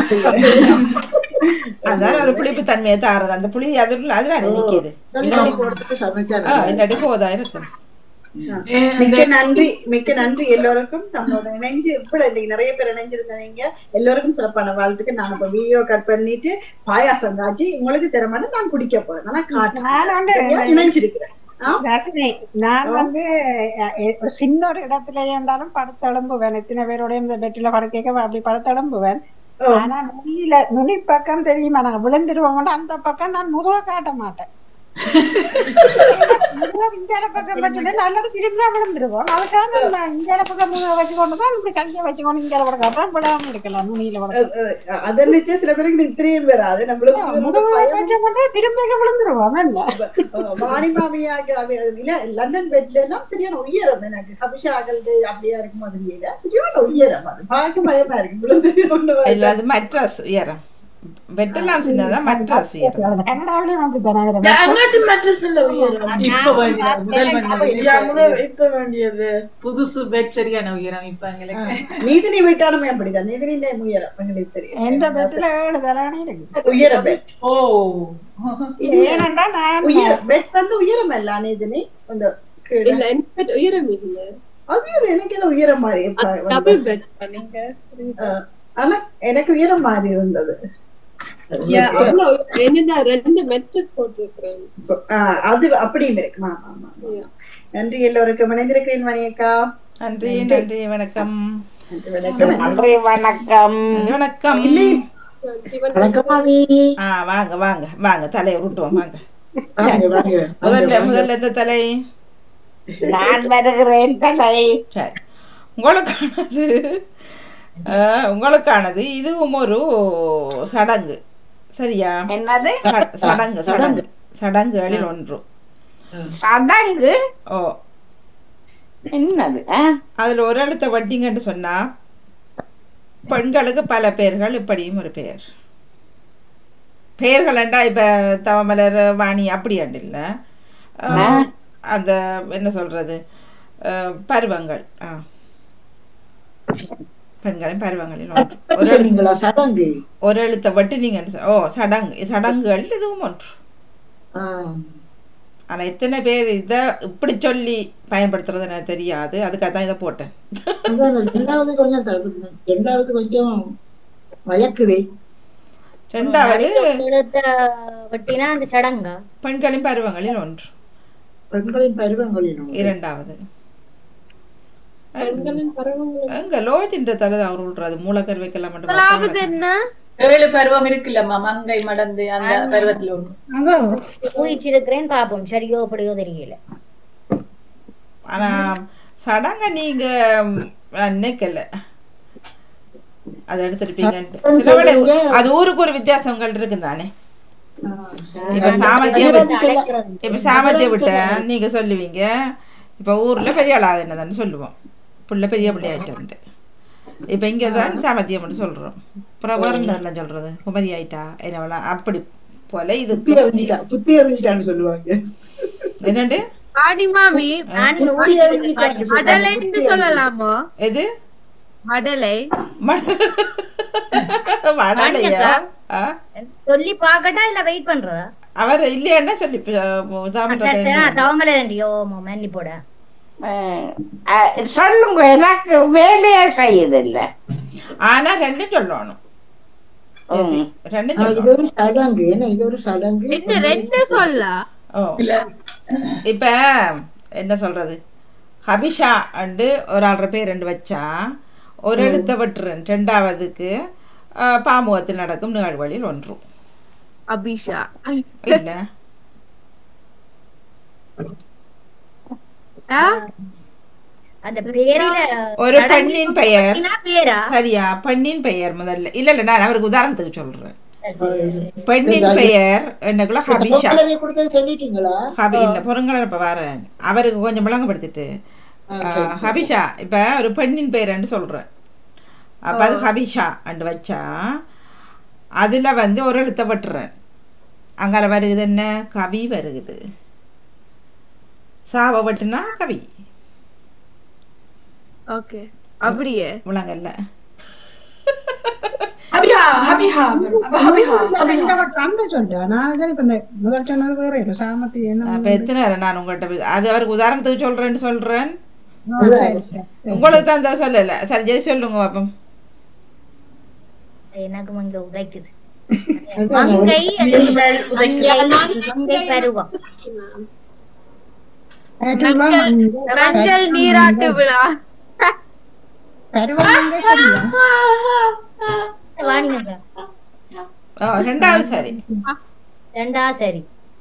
அதான் ஒரு புளிப்பு தன்மையை தாரது அந்த புளி அதுல அதுல நிக்குது வெள்ளை போட்டுட்டு சமைச்சா ஆ, இல்லாட்டி போதா இருக்கும் மிக்க நன்றி மிக்க நன்றி எல்லோருக்கும் நம்மளோட இணைஞ்சு இப்படி இன்னைக்கு நிறைய பேர் இணைஞ்சிருந்தீங்க எல்லோருக்கும் சிறப்பான வாழ்த்துக்கு நான் இப்ப வீடியோ கட் பண்ணிட்டு பாயாசம் காய்ச்சி உங்களுக்கு திறமான நான் குடிக்க போறேன் நல்லா நான் வந்து காட்டு இணைஞ்சிருக்கிறேன் தர்ஷினி, நான் வந்து அஹ், எ- ஒரு சின்ன ஒரு இடத்துல இருந்தாலும் படுத்தெலும்புவேன் எத்தனை பேரோட இந்த பெட்டில படுக்க அப்படி படுத்தெலும்புவேன் ஆனா நுனியில நுனி பக்கம் தெரியுமா நாங்க விழுந்துருவோம் அந்த பக்கம் நான் முதுக காட்ட மாட்டேன் முதுக இஞ்சாட பக்கம் வச்சுட்டு நல்லா திரும்பினா விழுந்துருவோம் அதுக்காக நான் இஞ்சாட பக்கம் முதுக வச்சுக்கொண்டு தான் இப்படி கையை வச்சுக்கொண்டு இஞ்சாட படம் தான் விடாம இருக்கலாம் நுனியில படுக்க அதை நினைச்சா சில பேருக்கு இத்திரியும் வராது நம்மளுக்கு முதுகு வச்சுக்கொண்டு திரும்ப விழுந்துருவோம் என்ன வாணி மாமியாக அவ- இல்ல லண்டன் பெட்ல எல்லாம் சரியான உயரம் எனக்கு ஹபிஷா அகல்து அப்படியா இருக்கும் மாதிரியே சரியான உயரம் அது பார்க்க பயமா இருக்கு விழுந்து இல்ல அது மட்ராஸ் உயரம் பெட்டெல்லாம் சின்னதா மட்ராஸ் உயரம் கனடாவிலயும் அப்படித்தானே வரும். அங்காட்டு மேட்ரஸ் இல்ல உயரம் இப்ப வேண்டியது, முதல் யா, வேண்டியது. முதல் இப்ப வேண்டியது புதுசு பெட் சரியான உயரம் இப்ப எங்களுக்கு நீதினி வீட்டாலுமே அப்படிதான் நீதினிலே உயரம் எங்களுக்கு தெரியும் எந்த பெட்ல ஏழு தலானி இருக்கு உயர பெட் ஓ ஏனென்றா நான் உயரம் பெட் வந்து உயரம் அல்ல நீதினி அந்த கீழே. இல்ல எனக்கு bed உயரம் இல்ல அது ஒரு எனக்கு ஏதோ உயரம் மாதிரி இப்ப வந்து. டபுள் பெட் நீங்க அஹ், ஆனா எனக்கு உயரம் மாதிரி இருந்தது யா, அவ்வளவு என்னடா ரெண்டு மெட்ரஸ் போட்டிருக்கிறேன் ஆஹ், அது அப்படியும் இருக்கு ஆமா, ஆமா, ஆமா. நன்றி எல்லோருக்கும் இணைந்திருக்கிறேன் மணியக்கா நன்றி நன்றி வணக்கம் நன்றி வணக்கம் நன்றி வணக்கம் நன்றி, வணக்கம் வணக்கம் மாமி ஆ வாங்க வாங்க வாங்க தலையை உருட்டுவோம் வாங்க வாங்க வாங்க முதல்ல முதல்ல இந்த தலை நான் வருகிறேன் தலை சரி உங்களுக்கானது ஆ, உங்களுக்கானது இதுவும் ஒரு சடங்கு சரியா என்னது ச- சடங்கு சடங்கு சடங்குகளில் ஒன்று சடங்கு ஓ என்னது ஆ? அதுல ஒரு எழுத்த வட்டிங்கன்னு சொன்னா பெண்களுக்கு பல பெயர்கள் இப்படியும் ஒரு பெயர் பெயர்களண்டா இப்ப தவமலர் வாணி அப்படியாண்டு இல்ல அஹ், அந்த என்ன சொல்றது அஹ், பருவங்கள் ஆ. பெண்களின் பருவங்களில் ஒன்று ஒரு எழுத்து- சொன்னீங்களா சடங்கு ஒரு எழுத்த வட்டினீங்கன்னு சொ- ஓ சடங்கு சடங்குகள் இதுவும் ஒன்று ஆ. ஆனா எத்தனை பேர் இதை இப்படி சொல்லி பயன்படுத்துறது எனக்கு தெரியாது அதுக்காக தான் இதை போட்டேன் அதான் ரெண்டாவது கொஞ்சம் தடுப்பு ரெண்டாவது கொஞ்சம் மயக்குதே ரெண்டாவது எடுத்த வட்டினா அந்த சடங்கா பெண்களின் பருவங்களில் ஒன்று பெண்களின் பருவங்களில் இரண்டாவது பெண்களின் பருவங்கள் எங்க லோஜின்ற தலை அவர் விடுறாது மூலக்கர் வைக்கலாம் மட்டும் முதலாவது பார்த்தா என்ன ஏழு பருவம் இருக்குல்லம்மா மங்கை மடந்து அந்த பருவத்துல ஒண்ணு ஊகிச்சிருக்கிறேன் பாப்போம் சரியோ அப்படியோ தெரியல ஆனா சடங்க நீங்க ம், நான் நினைக்கல அதை எடுத்திருப்பீங்கன்ட்டு சில வேளை அது ஊருக்கு ஒரு வித்தியாசங்கள் இருக்கு தானே இப்ப சாமத்திய இப்ப சாமத்திய விட்ட நீங்க சொல்லுவீங்க இப்ப ஊர்ல பெரிய ஆளாக என்னதான்னு சொல்லுவோம் புள்ள பெரிய பிள்ளை ஆயிட்டு இப்ப இங்க தான் சாமத்தியம் மட்டும் சொல்றோம் அப்புறம் வேற என்னெல்லாம் சொல்றது குமரி ஆயிட்டா என்ன அப்படி போல இது புத்தி அறிஞ்சிட்டா புத்தி அறிஞ்சிட்டான்னு சொல்லுவாங்க என்னண்டு ஆடி மாமி புத்தி அறிஞ்சிட்டான்னு சொல்லுவாங்க. மடலைன்னு சொல்லலாமா எது மடலை மடலையா ஆ? சொல்லி பாக்கட்டா இல்ல வெயிட் பண்றதா அவர் இல்லையான்னா சொல்லி சரி சரி தவமலரண்டியோ மன்னி போட அஹ், சொல்லுங்க எனக்கு வேலையே செய்யுதில்ல ஆனா ரெண்டும் சொல்லணும் Yes, ரெண்டும் ஆ, இது சொல்லணும் ஒரு சடங்கு என்ன இது ஒரு சடங்கு என்ன ரெண்டு சொல்லா ஓ இப்ப என்ன சொல்றது ஹபிஷா அண்டு ஒரு ஆள்ற பேர் ரெண்டு வச்சா ஒரு எழுத்த விட்டுறேன் ரெண்டாவதுக்கு ஆ, பாமுகத்தில் நடக்கும் நிகழ்வுகளில் ஒன்றும் அபிஷா இல்ல அந்த பேரில ஒரு பெண்ணின் பெயர் பேரா சரியா பெண்ணின் பெயர் முதல்ல இல்ல இல்ல நான் அவருக்கு உதாரணத்துக்கு சொல்றேன் பெண்ணின் பெயர் என்னக்குள்ள ஹபிஷா பொங்கலவே கொடுத்தது சொல்லிட்டீங்களா ஹபி இல்ல பொருங்கலன் இப்ப வரேன் அவருக்கு கொஞ்சம் விளங்கப்படுத்திட்டு ஆஹ், ஹபிஷா இப்ப ஒரு பெண்ணின் பெயர்ன்னு சொல்றேன் அப்ப அது ஹபிஷா அண்டு வச்சா அதுல வந்து ஒரு எழுத்த விட்டுறேன் அங்கால வருகுது என்ன கவி வருகுது சாவ வட்டுனா கவி ஓகே அப்படியே முழங்கல்ல ஹபிஹா ஹபிஹா அப்ப ஹபிஹா ஹபிஹா அந்த சொல்றா நான் தான் இப்ப இந்த முதல் சொன்னது வேற இல்ல சாமத்தி என்ன அப்ப எத்தனை நேரம் நான் உங்கள்கிட்ட போய்- அது அவருக்கு உதாரணத்துக்கு சொல்றேன்னு சொல்றேன் ஆ, சரி, சரி. உங்களுக்கு தான் இந்த சொல்லல சரி ஜெய் சொல்லுங்க பாப்போம் எனக்கு மங்க உதைக்குது அதுதான் மங்கை நீங்கள் உதைக்கிறது. மங்கை பருவம் மஞ்சள் நீராட்டு விழா பருவம் எங்கே தெரியும்? வாணிங்க ஆ, ரெண்டாவது சரி ரெண்டா சரி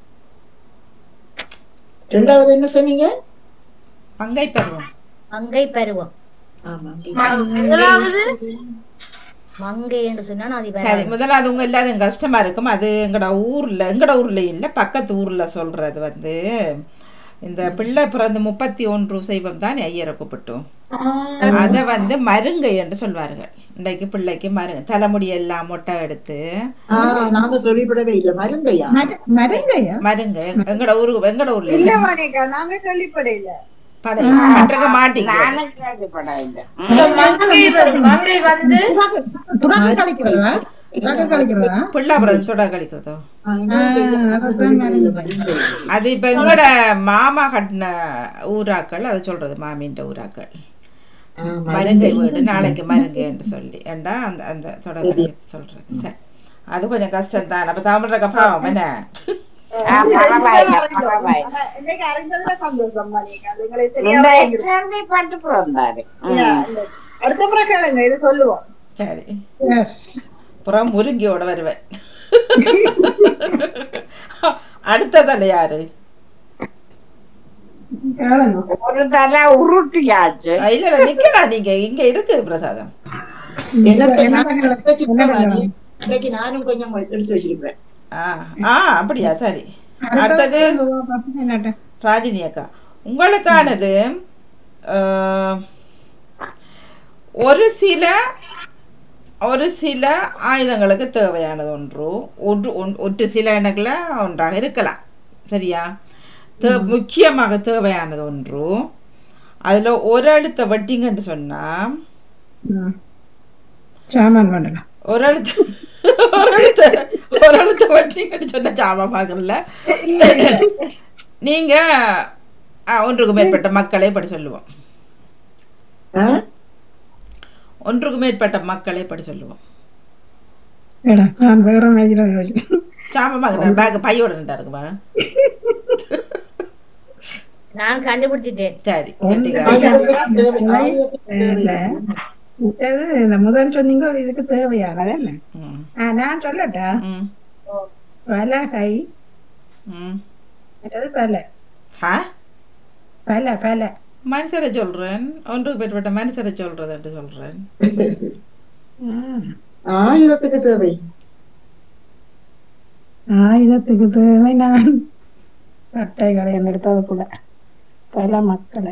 ரெண்டாவது என்ன சொன்னீங்க மங்கை பருவம் மங்கை பருவம் ஆமா முதலாவது மங்கை என்று சொன்னா அது சரி முதலாவது உங்க எல்லாரும் கஷ்டமா இருக்கும் அது எங்கட ஊர்ல எங்கட ஊர்ல இல்ல பக்கத்து ஊர்ல சொல்றது வந்து இந்த பிள்ளை பிறந்து முப்பத்தி ஒன்று செய்வம் தான் ஐயரை கூப்பிட்டோம் அத வந்து மருங்கை என்று சொல்வார்கள் இன்றைக்கு பிள்ளைக்கு மருங்க தலைமுடி எல்லாம் மொட்டை எடுத்து ஆஹ் நாங்க சொல்லிவிடவே இல்ல மருந்தையா மர- மருங்கையா மருங்க எங்கட ஊரு எங்கட ஊர்ல இல்ல இல்ல மாணிக்கா நாங்க கேள்விப்படையில படை கட்டுக்க மாட்டீங்க நானும் கேள்விப்படவில்லை மங்கை வரும். மங்கை வந்து துறக்க கழிக்கிறதா துறக்க கழிக்கிறதா பிள்ளை பிறந்து சுட கழிக்கிறதோ ஆஹ் எங்களுக்கு தெரியும். ஆ, அதுதான் இல்ல, மருந்தை. அது இப்ப எங்கட மாமா கட்டின ஊராக்கள் அதை சொல்றது மாமின்ற ஊராக்கள் ஆஹ் மருங்கை வீடு நாளைக்கு மருங்கைன்னு சொல்லி ஏண்டா அந்த அந்த தொடர்பு சொல்றது சரி அது கொஞ்சம் கஷ்டம் தான் அப்ப தமிழக பாவம் என்ன ஆ, பரவாயில்லை பரவாயில்லை இன்னைக்கு அறிந்ததுல சந்தோஷம் மாணிக்கா அது எங்களுக்கு இந்த தெரியாம எக்ஸாம்லயே பட்டு பிறந்தாரு அடுத்த முறை கேளுங்க இது சொல்லுவோம் சரி எஸ் புறம் முருங்கியோட வருவேன் அடுத்ததில் யாரு கேளுங்க ஒரு தலை உருட்டியாச்சு அஹ் இல்ல இல்ல நிக்கலாம் நீங்க இங்க இருக்குது பிரசாதம் எனக்கு என்ன நான் பண்ணலாம்? எடுத்து வச்சிருக்கேன் என்ன பண்ணலாம்? ராஜி. இன்னைக்கு நானும் கொஞ்சம் எடுத்து வச்சிருப்பேன் ஆ ஆ அப்படியா சரி அடுத்தது என்னட்ட ராஜினி அக்கா உங்களுக்கானது அஹ், ஒரு சில ஒரு சில ஆயுதங்களுக்கு தேவையானது ஒன்று ஒன்று ஒன்- ஒன்று சில எனக்குல ஒன்றாக இருக்கலாம் சரியா தே முக்கியமாக தேவையானது ஒன்று அதில் ஒரு எழுத்த வட்டிங்கன்னு சொன்னால் ம். சாமான் பண்ணலாம் ஒரு எழுத்து ஒரு எழுத்த ஒரு எழுத்த வட்டிங்கன்னு சொன்ன சாமா பார்க்கல நீங்க ஆ, ஒன்றுக்கு மேற்பட்ட மக்களை படி சொல்லுவோம் ஆஹ் ஒன்றுக்கு மேற்பட்ட மக்களை படி சொல்லுவோம் ஏடா நான் வேற மேஜில யோசிக்கிறேன் சாமா பார்க்குறேன் பேக் பையோட நின்றா இருக்குமா நான் கண்டுபிடிச்சிட்டேன் சரி ஒன்று கெட்டிக்காரி. ஆயுதத்துக்கு தேவை- ஆயுதத்துக்கு இல்ல. தேவை. இது இந்த முதல் சொன்னீங்க ஒரு இதுக்கு தேவையானது என்ன ம் ஆ, நான் சொல்லட்டா ம் பலகை ம் மற்றது பல ஆ பல பல மனுஷரை சொல்றேன் ஒன்றுக்கு மேற்பட்ட மனுஷரை சொல்றதுன்ட்டு சொல்றேன் ம். ஆயுதத்துக்கு தேவை ஆயுதத்துக்கு தேவை நான் கட்டைகளை எடுத்தது கூட பல மக்களை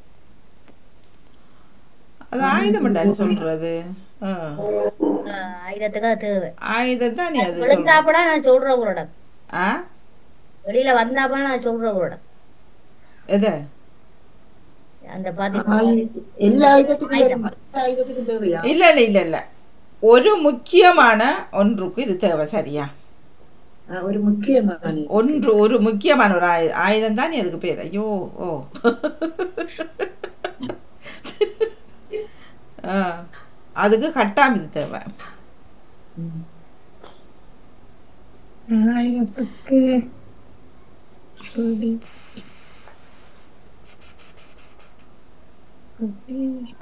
அது ஆயுதம் என்னன்னு சொல்றது ஆ. ஆஹ் ஆயுதத்துக்கு அது தேவை ஆயுதம் தான் நீ அது சொல்ற விழுந்தாப்படா நான் சொல்ற உங்களோட ஆ வெளியில வந்தாப்படா நான் சொல்ற உங்களோட எது அந்த பாத்தி ஆயு- எல்லா ஆயுதத்துக்கும் வரும். எல்லா ஆயுதத்துக்கும் தேவையா இல்ல இல்ல இல்ல இல்ல ஒரு முக்கியமான ஒன்றுக்கு இது தேவை சரியா ஆஹ் ஒரு முக்கியமான ஒன்று ஒரு முக்கியமான ஒரு ஆயு ஆயுதம் தான் அதுக்கு பேர் ஐயோ ஓ ஆ, அதுக்கு கட்டாம இது தேவை ஆயுதத்துக்கு பிடி. பிடி.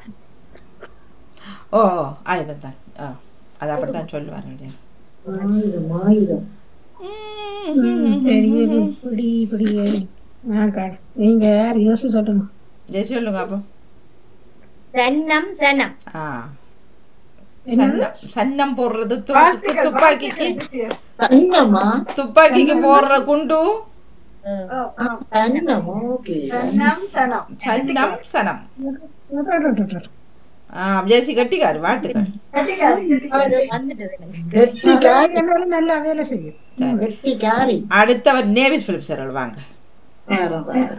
ஓ ஆயுதம் தான் ஆ அது அப்படித்தான் சொல்லுவாங்க இல்லையா ஆயுதம் ஆயுதம் ம், தெரியல இப்படி இப்படி நான் கா- நீங்க யார் யோசிச்சு சொல்லுங்க ஜெய் சொல்லுங்க அப்போ சன்னம் சனம் ஆ சன்னம் சன்னம் போடுறது துப்பாக்கி துப்பாக்கிக்கு சன்னமா துப்பாக்கிக்கு போடுற குண்டு சன்னம் ஓகே சனம் சனம் சன்னம் சனம் ஆ ஜெயசி கட்டிக்காரு வாழ்த்துக்கள் கெட்டிக்காரி நல்லா வேலை செய்யுது கெட்டிக்காரி அடுத்தவர் நேவிஸ் பிலிப்ஸ் அவர்கள் வாங்க வேற, வேற.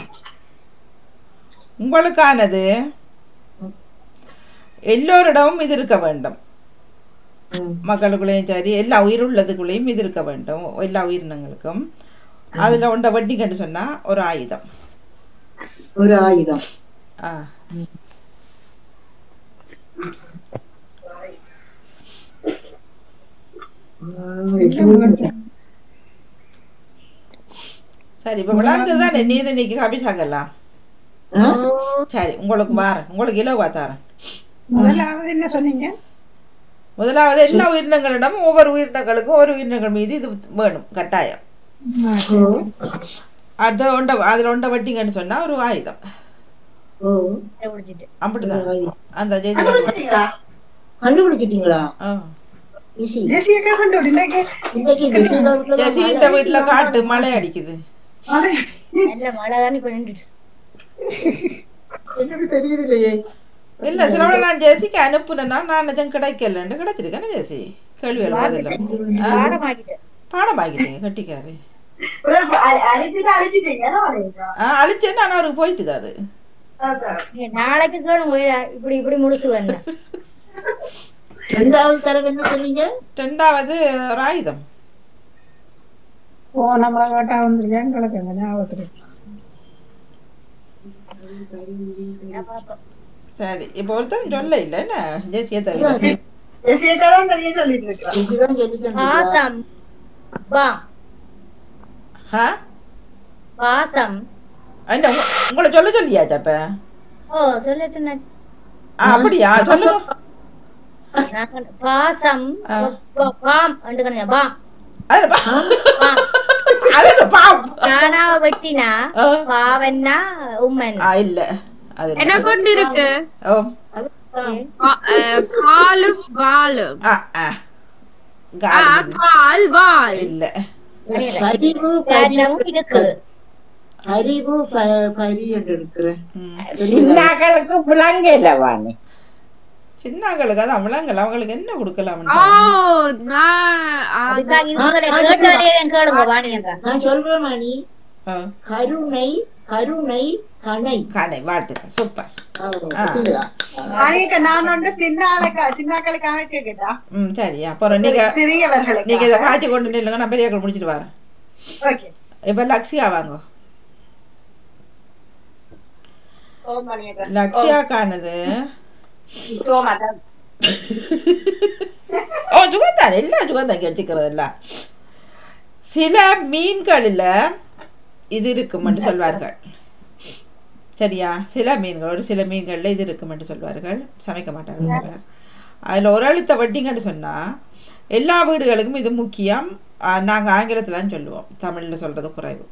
உங்களுக்கானது எல்லோரிடமும் இது இருக்க வேண்டும் மக்களுக்குள்ளேயும் சரி எல்லா உயிருள்ளதுக்குள்ளேயும் இது இருக்க வேண்டும் எல்லா உயிரினங்களுக்கும் அதுல உண்ட வட்டி கண்டு சொன்னா ஒரு ஆயுதம் ஒரு ஆயுதம் ஆ சரி இப்ப விளாங்கு தானே நீதி நீக்கி காபி சாக்கலாம் சரி உங்களுக்கு வாரேன் உங்களுக்கு இலவா தாரேன் முதலாவது என்ன சொன்னீங்க முதலாவது எல்லா உயிரினங்களிடமும் ஒவ்வொரு உயிரினங்களுக்கும் ஒரு உயிரினங்கள் மீது இது வேணும் கட்டாயம் அது ஒண்ட அதுல ஒண்ட வட்டிங்கன்னு சொன்னா ஒரு ஆயுதம் அப்படிதான் அந்த ஜெயசி கண்டுபிடிச்சிட்டீங்களா ஆ. ஈஸி தேசியக்கா கண்டோடு இன்னைக்கு இன்னைக்கு ஜெசிகா வீட்டுல ஜெயசி இந்த வீட்டுல காட்டு மழை அடிக்குது நல்ல மழை தானே இப்ப நின்றுச்சு எனக்கு தெரியுது இல்லையே இல்ல சிலவள நான் ஜெயசிக்கு அனுப்புனேன்னா நான் நிஜம் கிடைக்கலன்னு கிடைச்சிருக்கேன் ஜெயசி கேள்வி எழுபதில்ல பாடமாக்கிட்டேன் பாடமாக்கிட்டீங்க கட்டிக்காரு அழைச்சிட்டு அழைச்சிட்டீங்க ஆ அழிச்சேன்னு நான் அவருக்கு போயிட்டுது அது நீங்க நாளைக்கு கேளுங்க இப்படி இப்படி முடிச்சு வேணும் ரெண்டாவது தடவை என்ன சொன்னீங்க ரெண்டாவது ஒரு ஆயுதம் ஓ நம்மளை கேட்டா வந்துருக்கேன் எங்களுக்கு எங்க ஞாபகத்துல சரி இப்போ ஒருத்தர் சொல்ல இல்ல என்ன ஜெயசியை தவிர தேசியக்கா தான் நிறைய சொல்லிட்டு இருக்கா இதுதான் சொல்லிட்டேன் பாசம் பா ஆ பாசம் என்ன உங்க- உங்களை சொல்ல சொல்லியாச்சா அப்ப ஓ சொல்ல சொன்ன ஆ, அப்படியா சொல்லுங்க பாசம் ப- பாம் என்று பாம் அது பா- பாம் அது என்ன பாவம்? நானாவ வெட்டினா பாவன்னா உம்மன் ஆ இல்ல அது இல்ல. எனக்கு ஒன்று இருக்கு ஓ பா- அஹ், காலும் வாலும் ஆ ஆ ஆ, கால் கால் வால் இல்ல அறிவு பேட்டமும் இருக்குது அறிவு ப- பரி என்று இருக்கிறேன் சின்னாக்களுக்கு புலங்கல வாணி சின்னங்களுக்கு அது அவளங்கள் அவங்களுக்கு என்ன கொடுக்கலாம் ஓ நான் ஆ, அதுக்காக இவங்களை கேட்ட வேலையை கேளுங்க வாணியங்க நான் சொல்றேன் மணி கருணை கருணை கணை கடை வாழ்த்துக்கள் சூப்பர் ஆ, பாத்தீங்களா? அனைக்க நான் ஒன்று சின்ன ஆளுக்கா சின்னாக்களுக்காக கேக்குதா ம் சரி அப்புறம் நீங்க சிறியவர்களுக்கு நீங்க இதை காய்ச்சி கொண்டு நில்லுங்க நான் பெரிய முடிச்சிட்டு வரேன் ஓகே இப்ப லக்ஷியா வாங்க சோமணியக்கா லக்ஷியாக்கானது சோமாதான் ஓ சுகந்தான் எல்லாம் சுகந்தான் கேட்டுக்கிறது எல்லாம் சில மீன்களில் இது இருக்குமென்று சொல்வார்கள் சரியா சில மீன்கள் ஒரு சில மீன்களில் இது இருக்குமென்று சொல்வார்கள் சமைக்க மாட்டார்கள் சிலர் அதில் ஒரு அழுத்த வட்டிங்கன்னு சொன்னால் எல்லா வீடுகளுக்கும் இது முக்கியம் நாங்கள் ஆங்கிலத்தில் தான் சொல்லுவோம் தமிழில் சொல்கிறது குறைவு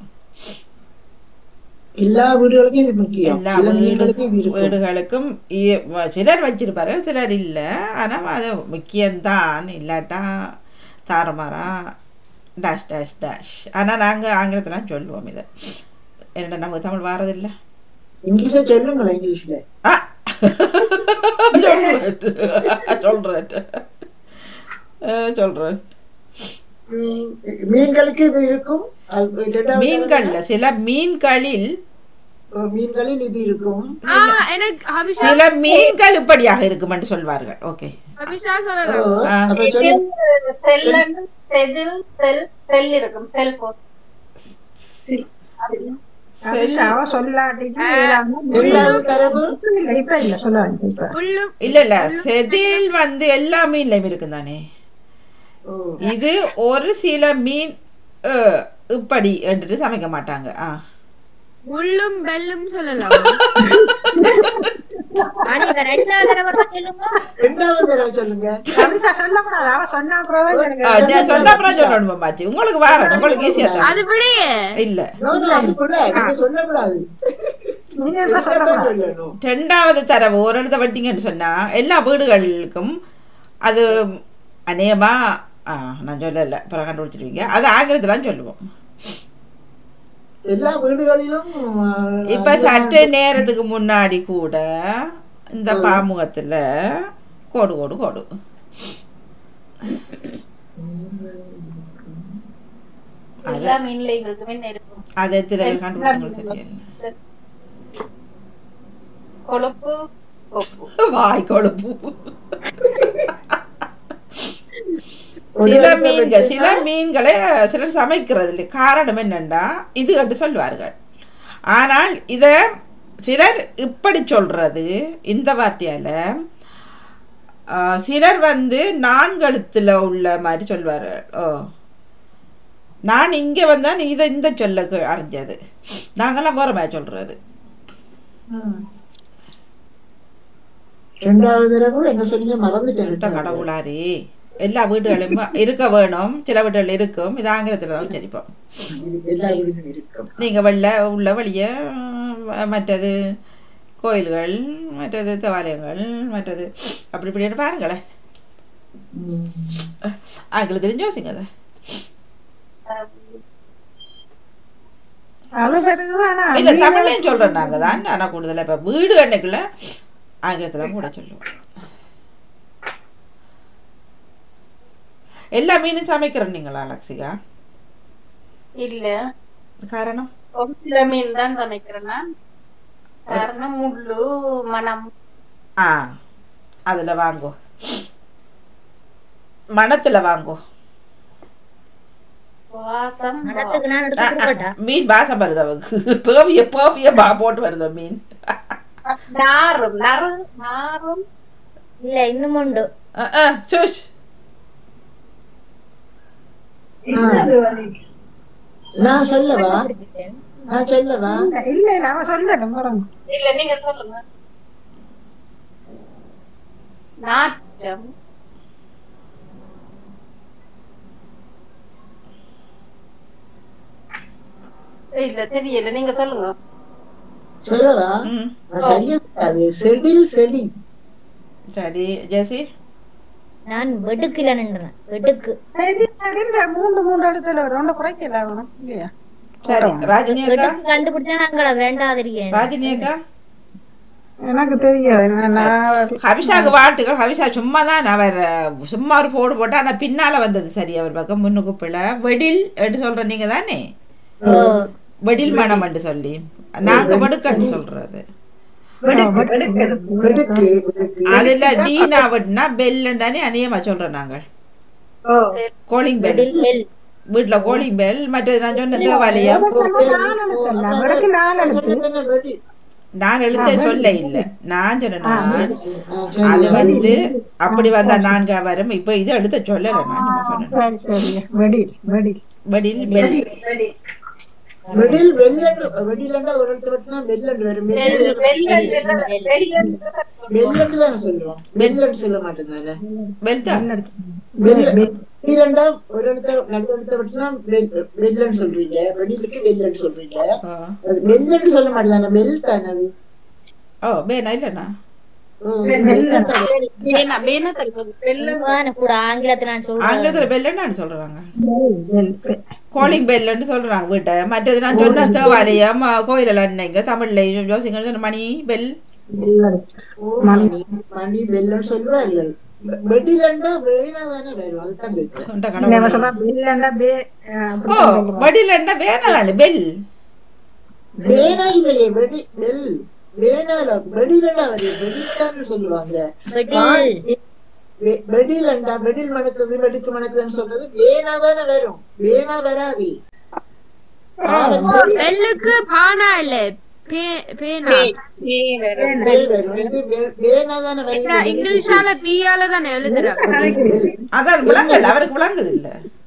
எல்லா வீடுகளுக்கும் இது முக்கியம் எல்லா சில வீடு வீடுகளுக்கும் இது இருக்கும் வீடுகளுக்கும் இ- வ- சிலர் வச்சிருப்பாரு சிலர் இல்லை ஆனால் அது முக்கியம்தான் இல்லாட்டா தாறுமாறா டேஷ் டேஷ் டேஷ் ஆனால் நாங்கள் ஆங்கிலத்தில் சொல்லுவோம் இதை என்ன நமக்கு தமிழ் வாரதில்லை இங்கிலீஷ்ல சொல்லுங்களேன் இங்கிலீஷ்ல சொல்கிறேன் சொல்கிறேன் ம், மீன்களுக்கு இது இருக்கும் அது இரண்டாவது மீன்கள்ல சில மீன்களில் தடவை, மீன்களில் இது இருக்கும் ஆ, எனக்கு அபிஷா சில மீன்கள் இப்படியாக இருக்கும் என்று சொல்வார்கள் ஓகே அபிஷா சொல்லலாம் ஆ. அப்ப சொல்லு செல் செதில் செல் செல் இருக்கும் செல் போன் செல் அவ சொல்லாட்டிக்கு இரண்டாவது தரவு இல்ல இப்ப இல்ல சொல்ல வேண்டிய இப்ப உள்ளும் இல்ல இல்ல செதில் வந்து எல்லா மீன்லயும் இருக்கும் தானே ஓ, இது ஒரு சில மீன் அஹ், இப்படி என்று சமைக்க மாட்டாங்க ஆ உள்ளும் பெல்லும் சொல்லலாம் வாணியங்க ரெண்டாவது தடவை சொல்லுங்க இரண்டாவது தடவை சொல்லுங்க அபிஷா சொல்லக்கூடாது அவ சொன்ன அப்புறம் தான் எனக்கு ஆ, நான் சொன்ன அப்புறம் சொல்லணும் மாச்சி உங்களுக்கு வார உங்களுக்கு ஈஸியா தான் அது விடையே இல்ல No, no, அதுக்குள்ள நீங்க சொல்லக்கூடாது நீங்க இப்ப சொல்லக்கூடாது சொல்லணும் ரெண்டாவது தரவு ஒரு இடத்த வட்டிங்கன்னு சொன்னா எல்லா வீடுகளுக்கும் அது அநேகமா ஆ நான் சொல்லல அப்புறம் கண்டுபிடிச்சிருவீங்க அது ஆங்கிலத்திலாம் சொல்லுவோம் எல்லா வீடுகளிலும் அஹ், இப்ப சற்று நேரத்துக்கு முன்னாடி கூட இந்த பாமுகத்துல கோடு கோடு கோடு எல்லா மீன்லைகளுக்குமே இருக்கும் அதை எத்தனை பேர் கண்டுபிடிச்சாங்களும் தெரியல கொழுப்பு கொப்பு வாய் கொழுப்பு சில மீன்கள் சில மீன்களை சிலர் சமைக்கிறது இல்லை காரணம் என்னன்னா இது கண்டு சொல்வார்கள் ஆனால் இதை சிலர் இப்படி சொல்றது இந்த வார்த்தையால ஆ, சிலர் வந்து நான்கழுத்துல உள்ள மாதிரி சொல்வார்கள் ஓ நான் இங்கே வந்தா நீ இதை இந்த சொல்ல அறிஞ்சது நாங்கெல்லாம் வேற மாதிரி சொல்றது ரெண்டாவது தடவை என்ன சொன்னீங்க மறந்துட்டேன் விட்ட கடவுளாரே எல்லா வீடுகளிலும் இருக்க வேணும் சில வீடுகள் இருக்கும் இது ஆங்கிலத்தில் தான் உச்சரிப்போம் எல்லா வீடுகளும் இருக்கும் நீங்க வெள்ள உள்ள வழிய மற்றது கோயில்கள் மற்றது தேவாலயங்கள் மற்றது அப்படி இப்படின்னு பாருங்களேன் ஆங்கிலம் தெரிஞ்சு யோசிங்க அதை அது பெருகுதானா இல்ல தமிழ்லையும் சொல்றோம் நாங்க தான் ஆனா கூடுதலா இப்ப வீடு அன்னைக்குள்ள ஆங்கிலத்துல கூட சொல்லுவோம் எல்லா மீனும் சமைக்கிறோம் நீங்களா லக்ஷிகா இல்ல காரணம் ஒரு சில மீன் தான் சமைக்கிறேன் நான் காரணம் முள்ளு மனம் ஆ அதுல வாங்கோ மணத்துல வாங்கோ வாசம் மனத்துக்கு நான் எடுத்து ஆ, ஆ, கொடுக்கட்டா மீன் வாசம் வருது அவக்கு பேவிய பேவிய பா போட்டு வருது மீன் நாரும் நறு நாரும் இல்ல இன்னும் உண்டு ஆ, ஆ, சுஷ் நான் சொல்லவா நான் சொல்லவா இல்ல இல்ல அவன் சொல்லட்டும் பாருங்க இல்ல நீங்க சொல்லுங்க நாட்டம் இல்ல தெரியல நீங்க சொல்லுங்க சொல்லவா நான் சரியா அது செடில் செடி சரி ஜெசி நான் வெடுக்குல நின்றேன் வெடுக்கு சரி, சரி, இல்ல, மூன்று மூன்று இடத்துல வரும் ஒன்று குறைக்கல அவனும் இல்லையா சரி ராஜினி அக்கா வெடுக்கு கண்டுபிடிச்சா நாங்கள் ரெண்டாவது இருக்கேன் ராஜினி அக்கா எனக்கு தெரியாது நான் நான் ஹவிஷாக்கு வாழ்த்துக்கள் ஹவிஷா சும்மா தான் அவர் சும்மா ஒரு போடு போட்டா ஆனா பின்னால வந்தது சரி அவர் பக்கம் முன்னுக்கு பிள்ளை வெடில் என்று சொல்ற நீங்க தானே வெடில் மனம் என்று சொல்லி நாங்க வெடுக்கன்னு சொல்றது வெடுக்கு வெடுக்கு அதுல டீனா வெட்னா பெல் தானே அநியமா சொல்றோம் நாங்கள் கோலிங் பெல் வீட்டுல கோலிங் பெல் மற்றது நான் சொன்ன தேவாலயம் வடக்கு நாலு எழுத்து சொன்னது வெடி நான் எழுத்த சொல்ல இல்ல நான் சொன்னேன் அது வந்து அப்படி வந்தா நான்கு வரும் இப்ப இது எழுத்த சொல்லல நான் சும்மா சொன்னேன் சரி சரி வெடில் வெடில் வெடில் பெல் வெடில் வெள்ளண்டு வெடிலண்டா ஒரு இடத்துல வெட்டினா வெள்ளண்டு வரும் வெள்ளண்டு தானே சொல்லுவோம் வெள்ளண்டு சொல்ல மாட்டேன் தானே பெல் தான் வெடிலண்டா ஒரு இடத்த நடு இடத்த வெட்டினா வெள்ளன்னு சொல்றீங்க வெடிலுக்கு வெள்ளன்னு சொல்றீங்க அது வெள்ளன்னு சொல்ல மாட்டேன் தானே வெல் தானே அது ஓ பேனா இல்லண்ணா பேனா பேனா தருவது வெள்ளம் கூட ஆங்கிலத்தை நான் சொல்றேன் ஆங்கிலத்துல பெல்லுன்னு சொல்றாங்க கோலிங் பெல்லுன்னு சொல்றாங்க வீட்டை மற்றது நான் சொன்ன தேவாலயம் கோயிலில் அன்னைங்க தமிழ்ல யோசிங்க சொன்ன மணி பெல் மணி மணி வெள்ளன்னு சொல்லுவார்கள் வெடிலண்டா வேணா தானே வரும் அதுதான் கேட்கிறேன் கொண்ட அவன் கடவுள் சொன்னா பில்லண்டா பே அப்படி ஓ சொல்லுவான். வடிலண்டா வேணா தானே பெல் வேணா இல்லையே வெடி வெல் வேணால வெடிலண்டா வரும் வெடித்தான்னு சொல்லுவாங்க வெடில். வெ- வெடிலண்டா வெடில் மணக்குது வெடிக்கு மணக்குதுன்னு சொல்றது வேணா தானே வரும் வேணா வராது ஆவல் சரி. வெள்ளுக்கு பானா இல்ல பே- பேனா பேய் வரும். இது வே- வேணா தானே என்ன வருது இங்கிலீஷால பியால தானே எழுதுறாங்க அதான் விளங்கல அவருக்கு விளங்குது இல்ல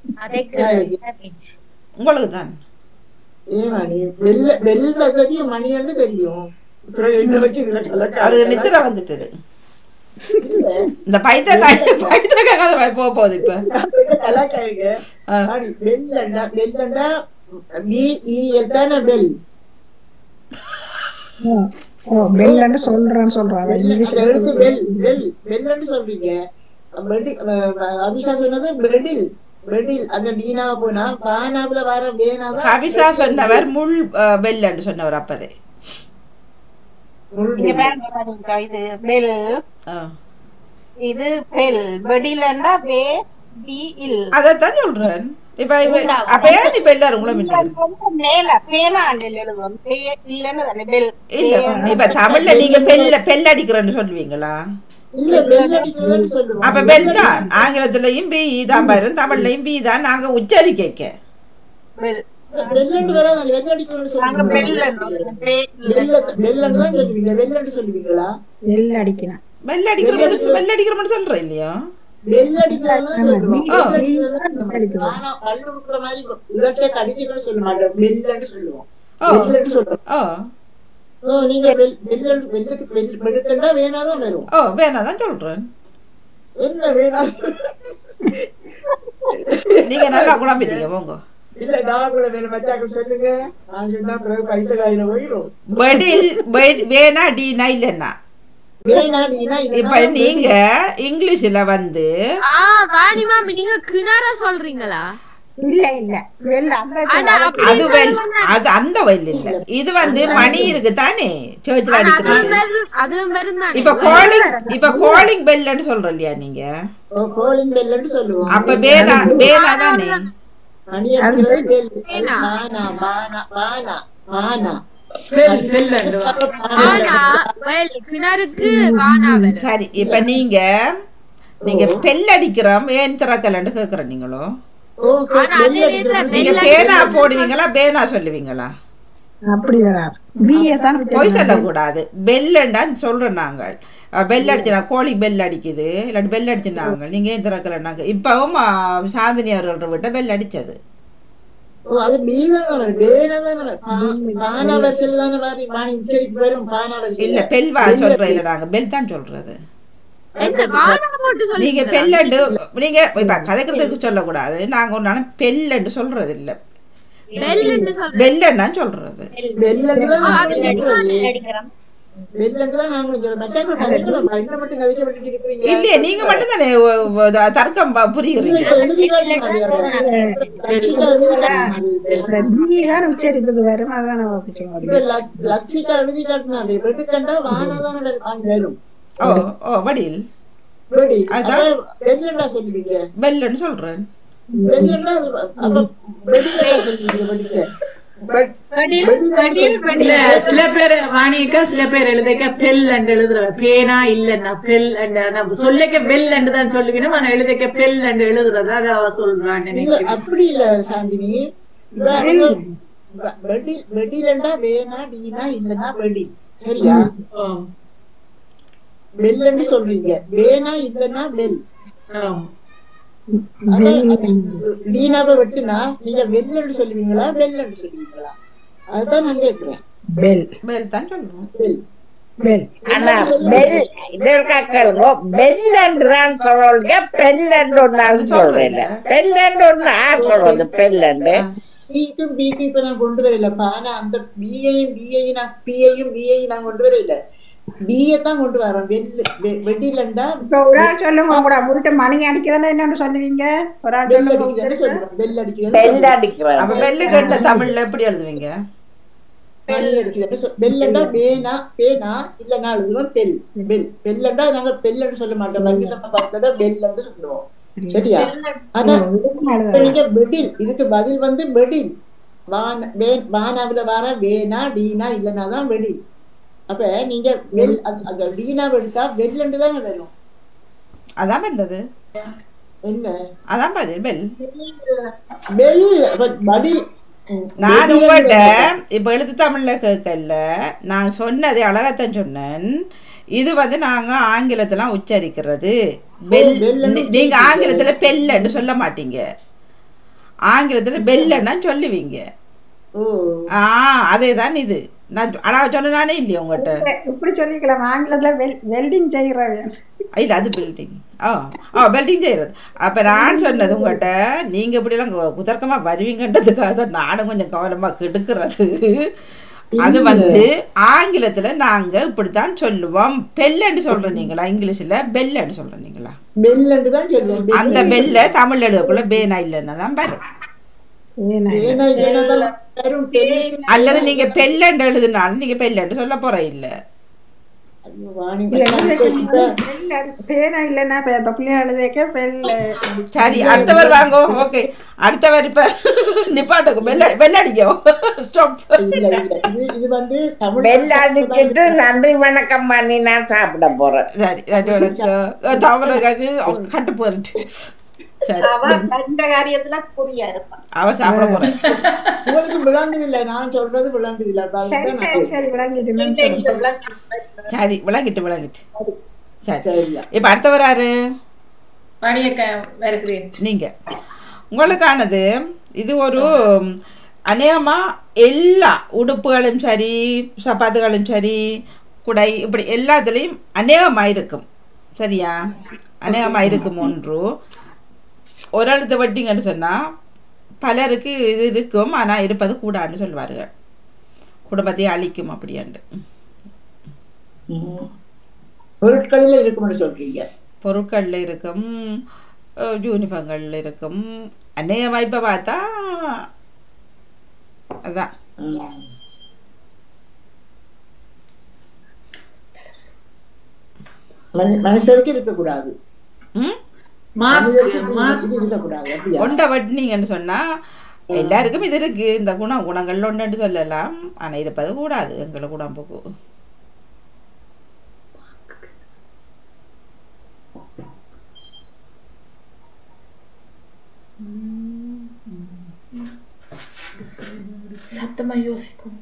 உங்களுக்கு தான் ஏன் மணி வெள்ள வெள்ள தெரியும் மணின்னு தெரியும் அப்புறம் என்ன வச்சு இதுல கலக்க- அவருக்கு நித்திர வந்துட்டது இந்த பைத்தக்காய் பைத்தக்காய் கதை போக போகுது இப்ப கலாக்காய்ங்க ஆடி வெள்ளண்டா வெள்ளண்டா பி இ தானே பெல் ஓ பெல்லன்னு சொல்றேன்னு சொல்றாங்க வெள்ள- இங்கிலீஷ் அதை எடுத்து வெல் வெல் வெல்லன்னு சொல்றீங்க பெடி- அஹ் அபிஷா சொன்னது பெடில் பெடில் அந்த டீனா போனா பானாவுல வர வேணா தான் ஹபிசா சொன்னவர் முள் அஹ், பெல்லன்னு சொன்னவர் அப்பதே இங்க பாருங்க பாருங்க இது பெல் ஆ. இது பெல் வெடிலண்டா வே டி இல் அதைத்தான் சொல்றேன் இப்ப இப்ப அப்ப ஏன் இப்ப எல்லாரும் உங்களை மின்னல் மேல பேனாண்டில் எழுதுவோம் பே இல்லன்னு தானே பெல் இல்ல இப்ப தமிழ்ல நீங்க பெல்ல பெல் அடிக்கிறேன்னு சொல்லுவீங்களா இல்ல பெல் அடிக்கிறதுன்னு சொல்லுவோம் அப்ப பெல் தான் ஆங்கிலத்திலயும் பி தான் பாரு தமிழ்லயும் பி தான் நாங்க உச்சரிக்க பெல் வெள்ளண்டு வராது வெள்ள அடிக்கிறோம்னு நாங்க சொல்லுவீங்க பெல் பே வெள்ள வெள்ளண்டு தான் சொல்லுவீங்க வெள்ளண்டு சொல்லுவீங்களா நெல் அடிக்கணும் பெல் அடிக்கிற பெல் அடிக்கிற மட்டும் சொல்றேன் இல்லையா வெள்ள அடிக்கிறது தான் சொல்லுவோம் ஆ. வெள்ள அடிக்கிறது தான் சொல்லுவோம். ஆனா பல்லு குத்துற மாதிரி உதட்டை கடிச்சுக்கணும்னு சொல்ல மாட்டோம் வெள்ளன்னு சொல்லுவோம் ஓ. வெள்ளன்னு சொல்றோம் ஓ ஓ நீங்க வெள்- வெள்ளண்டு வெள்ளத்துக்கு வெள்- வெளுக்கண்டா வேணாதான் வரும் ஓ வேணாதான் சொல்றேன் என்ன வேணா நீங்க நல்லா குழம்பிட்டீங்க போங்க இல்ல நான் கூட வேற மச்சாக்கு சொல்லுங்க நான் சொன்னா பிறகு பைத்தகாயில போயிடும் பெடில் பெ- வேணா டீனா இல்லைன்னா வேணா நீனா இப்ப நீங்க இங்கிலீஷ்ல வந்து ஆ வாணி மாமி நீங்க கிணற சொல்றீங்களா இல்ல இல்ல வெள்ள அந்த ஆனா அப்படி அது வெல் சொல்லல. அது அந்த வெல் இல்ல இது வந்து மணி இருக்கு தானே சேர்ச்சில் ஆனா அதுவும் அடிக்கிறது வெறும் அதுவும் வெறும் தானே இப்ப காலிங் இப்ப காலிங் பெல்லுன்னு சொல்ற இல்லையா நீங்க ஓ கோலிங் பெல்லுன்னு சொல்லுவோம் அப்ப வேணா வேணா தானே மணி அடிக்கிறது பெல் அது மானா மானா மானா மானா பெல் பெல்லண்டு ஆனா well, கிணறுக்கு வானா வரும் சரி இப்ப நீங்க நீங்க பெல் அடிக்கிறோம் ஏன் திறக்கலன்னு கேக்குறேன் நீங்களும் ஓ ஆனா அதே நேரத்துல நீங்க bell பேனா போடுவீங்களா பேனா சொல்லுவீங்களா அப்படி வராது பிஏ தான் பொய் சொல்லக்கூடாது பெல்லுண்டான்னு சொல்றோம் நாங்கள் அஹ் பெல் அடிச்சுனா கோழி பெல் அடிக்குது இல்லாட்டி பெல் அடிச்சுனாங்க நீங்க ஏன் திறக்கலன்னாங்க இப்பவும் அஹ், சாந்தினி அவர்கள்ட்ட விட்ட பெல் அடிச்சது ஓ அது மீதான் வரும் வேணா தானே வரும் பானா வரிசையில் தானே வரும் மாணி உச்சரிப்பு வரும் பானா வரிசையில் இல்ல பெல் வா சொல்றோம் இல்ல நாங்க பெல் தான் சொல்றது என்ன வானா போட்டு நீங்க சொல்றீங்களா? பெல்லண்டு நீங்க இப்ப கதைக்கிறதுக்கு சொல்லக்கூடாது நாங்க ஒரு நாளும் பெல்லண்டு சொல்றது இல்ல பெல்லுன்னு சொல்றேன் பெல்லண்டான்னு சொல்றது வெள்ளண்டு தான் ஆ, நாங்க அது சொல்றது. அடிக்கிறோம் வெள்ளண்டு தான் நாங்களும் சொல்றோம் மச்சாக்கள் கதைக்கலாம் என்ன மட்டும் கதைக்க விட்டுட்டு இருக்கிறீங்க இல்லையே நீங்க மட்டும் தானே ஒ- ஒ- த- தர்க்கம் ப- புரியுறீங்க இப்ப எழுதி காட்டணும் லட்சிகா எழுதி காட்டணும் இந்த பிஏ தான் உச்சரிப்புக்கு வரும் அதான் நம்ம குற்றம் இப்ப வருது. லக்- லட்சிகா எழுதி காட்டினாரு வெட்டுக்கண்டா வானதான வரும் ஓ ஓ வடில் வெடி அதான். அதான் வெள்ளண்டா சொல்லுவீங்க பெல்லன்னு சொல்றேன் வெள்ளண்டா அது அப்ப வெடிக்கண்டா சொல்லுவீங்க வெடிக்க பட் வெடில் வெடில் வெடில் இல்ல வெடில் சில பேர் வாணியக்கா சில பேர் எழுதிக்க பெல் அண்ட் எழுதுற பேனா இல்லன்னா பெல் அண்ட் நம்ம சொல்லிக்க பெல் அண்ட் தான் சொல்லுவீங்க ஆனா எழுதிக்க பெல் அண்ட் எழுதுறது அதை அவ சொல்றான்னு இல்ல நினைக்கிறேன் அப்படி இல்ல சாந்தினி இப்ப அவங்க வெ- வெடி வெடிலண்டா வேணா டீனா இல்லன்னா வெடி சரியா ஆம், வெல்லன்னு சொல்றீங்க வேணா இல்லன்னா வெல் ஆம். ஆனா அந்த டீனாவை வெட்டுனா நீங்க வெல்லன்னு சொல்லுவீங்களா வெல்லன்னு சொல்லுவீங்களா அதுதான் நான் கேக்குறேன் பெல் பெல் தான் சொல்றோம் வெல் பெல் ஆனா பெல் இது இருக்கா கேளுங்க பெல்லன்று தான் சொல்றீங்க பெல்லன்று ஒன்னாலும் சொல்றேன் பெல்லன்று ஒன்னு யார் சொல்றது பெல்லன்று பிக்கும் பிக்கும் இப்ப நான் கொண்டு வரலப்பா ஆனா அந்த பிஐயும் பிஐயும் நான் பிஐயும் பிஐயும் நான் கொண்டு வரல பிஏ தான் கொண்டு வரேன் வெல் வெ- வெடிலண்டா இப்ப ஒரு ஆள் சொல்லுங்க கூட முருட்ட மணி அடிக்கிறதுல என்னன்னு சொல்லுவீங்க ஒரு ஆள் வெல் சொல்லுங்க அடிக்கிறேன்னு உச்சரிப்பு. சொல்லுவேன் வெல் அடிக்கிறேன்னு பெல் சொல்லுவேன். அடிக்கிறது அப்ப பெல்லுக்கு என்ன தமிழ்ல எப்படி எழுதுவீங்க மணி அடிக்கிறேன்னு சொல் வெல்லண்டா வேணா பேனா இல்லன்னா எழுதுவோம் பெல் பெல் பெல்லண்டா நாங்க பெல்லன்னு சொல்ல மாட்டோம் வங்கி நம்ம பார்த்தா பெல்லன்னு சொல்லுவோம் சரியா ஆனா இப்ப நீங்க பெடில் இதுக்கு பதில் வந்து பெடில் வான வே- வானாவுல வர வேணா டீனா இல்லைன்னா தான் வெடில் அப்ப நீங்க வெல் அது- அந்த டீனாவை எடுத்தா வெல்லண்டு தானே வரும் அதான் வந்தது என்ன அதான் பதில் பெல் வெல் அப்ப பதில் ம், நான் வெடில் உங்கள்கிட்ட இப்ப எழுத்து தமிழ்ல கேட்கல நான் சொன்னதை அழகத்தான் சொன்னேன் இது வந்து நாங்க ஆங்கிலத்தெல்லாம் உச்சரிக்கிறது பெல் பெல்லுன்னு நீ- நீங்க ஆங்கிலத்துல பெல்லன்னு சொல்ல மாட்டீங்க ஆங்கிலத்துல பெல்லன்னா சொல்லுவீங்க ஓ ஆ அதே தான் இது நான் சொ- அழகா சொன்னானே இல்லையா உங்கள்கிட்ட இப்படி சொல்லிக்கலாம் ஆங்கிலத்துல வெல் வெல்டிங் செய்கிறவன் இல்ல அது பில்டிங் ஆ ஆ பில்டிங் செய்கிறது அப்போ நான் சொன்னது உங்கள்கிட்ட நீங்கள் இப்படிலாம் கு- குதர்க்கமா வருவீங்கன்றதுக்காக தான் நானும் கொஞ்சம் கவனமாக கெடுக்கிறது அது வந்து ஆங்கிலத்துல நாங்க இப்படித்தான் சொல்லுவோம் பெல்லன்னு சொல்ற நீங்களா இங்கிலீஷ்ல பெல்லன்னு சொல்ற நீங்களா பெல்லண்டு தான் சொல்லுவோம் அந்த பெல்ல தமிழ் எழுதக்குள்ள பேனா இல்லைன்னா தான் வரும் ஏன்னா இல்லைன்னா தான் வரும் பெல்லுக்கு அல்லது நீங்க பெல்லண்டு எழுதுனாலும் நீங்க பெல்லண்டு சொல்ல போற இல்ல ஐயோ, வாணி பேனா இல்லைன்னா இப்ப இப்ப பிள்ளைய எழுதக்க பெல்ல சரி அடுத்தவர் வாங்கோ ஓகே அடுத்தவர் இப்ப நிப்பாட்டுக்கு பெல்ல பெல்லடிக்கோ ஸ்டாப் இல்ல இல்ல இது இது வந்து தமிழ் பெல் அடிச்சிட்டு நன்றி வணக்கம் பண்ணி நான் சாப்பிட போறேன் சரி ரெண்டு வணக்கம் தமிழகாக்கு கட்டு போறட்டு சரி அவ கண்ட காரியத்துல குறியா இருப்பான் அவ சாப்பிட போறேன் உங்களுக்கு விளங்குது இல்ல நான் சொல்றது விளங்குது இல்ல அப்ப சரி அதுதான் சரி நான் சரி விளங்கிட்டு சரி விளங்கிட்டு விளங்கிட்டு சரி சரியா இப்ப அடுத்தவர் யாரு மணியக்க வருகிறேன் நீங்க உங்களுக்கானது இது ஒரு அநேகமா எல்லா உடுப்புகளும் சரி சப்பாத்துகளும் சரி குடை இப்படி எல்லாத்துலேயும் அநேகமாக இருக்கும் சரியா அநேகமாக இருக்கும் ஒன்று ஒரு எழுத்து வட்டிங்கன்னு சொன்னால் பலருக்கு இது இருக்கும் ஆனால் இருப்பது கூடாதுன்னு சொல்லுவார்கள் குடும்பத்தை அழிக்கும் அப்படியாண்டு பொருட்களில் இருக்கும்னு சொல்றீங்க பொருட்களில் இருக்கும் அஹ், யூனிஃபார்ம்களில் இருக்கும் அநேகமாக இப்போ பார்த்தா அதான் மனு- மனுஷருக்கு இருக்கக்கூடாது ம் மனிதருக்கு இது இருக்கக்கூடாது அப்படியா கொண்ட வட்டினீங்கன்னு சொன்னால் எல்லாருக்கும் இது இருக்கு இந்த குணம் குணங்கள் ஒன்றுன்னு சொல்லலாம் ஆனால் இருப்பது கூடாது எங்களை உடம்புக்கு சத்தமா யோசிக்கும்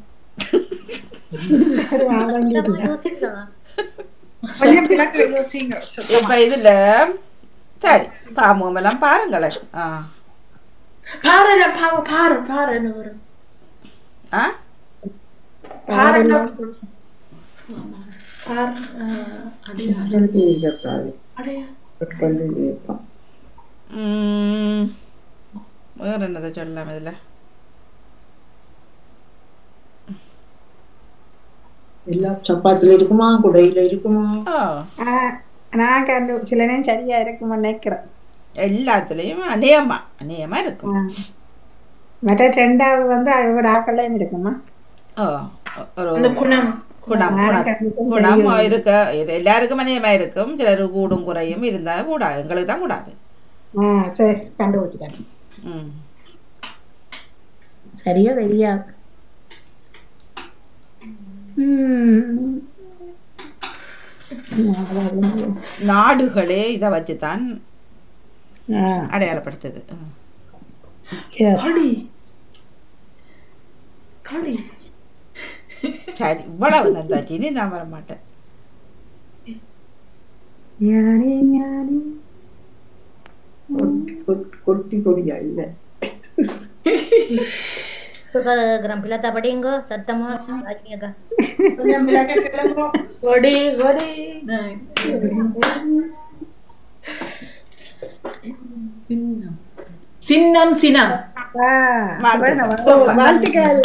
கொஞ்சம் பிள்ளைங்க யோசிங்க இப்போ இதில் சரி பாமுகமெல்லாம் பாருங்களேன் ஆ பாரு பாரு பாரு பாருன்னு வரும் ஆ பாரு பாரு அடையா மனிதருக்கு இருக்கக்கூடாது அடையா பொருட்களில் இருக்கும் ம், வேற என்னதை சொல்லலாம் இதில் எல்லாம் சப்பாத்துல இருக்குமா குடையில இருக்குமா ஆ நான் கண்டு சில நேரம் சரியா இருக்கும்னு நினைக்கிறேன் எல்லாத்துலேயும் அநேகமா அநேகமா இருக்கும் மற்ற ரெண்டாவது வந்து ஒரு ஆக்கள்லையும் இருக்குமா ஓ ஒரு அந்த குணம் குணம் குணம் குணம் இருக்க எல்லாருக்கும் அநேகமா இருக்கும் சிலர் கூடும் குறையும் இருந்தா கூடாது எங்களுக்கு தான் கூடாது ஆ சரி கண்டுபிடிச்சிட்டேன் ம் சரியா வெறியா ம். நாடுகளே இதை வச்சு தான் ஆ, அடையாளப்படுத்துது ம். சரி. களி களி சரி இவ்வளவு தந்தாச்சு இனி நான் வர மாட்டேன் ஞானி, ஞானி. கொட்டி- கொட்டி- கொட்டி கொடியா இல்ல கேட்குறேன் பிள்ளத்தா படியுங்க சத்தமா ராஜினியக்கா கொடி கொடி சின்னம் சின்னம் சினம் ஆ, வாழ்த்துக்கள். வேணும், சூப்பர். வாழ்த்துக்கள்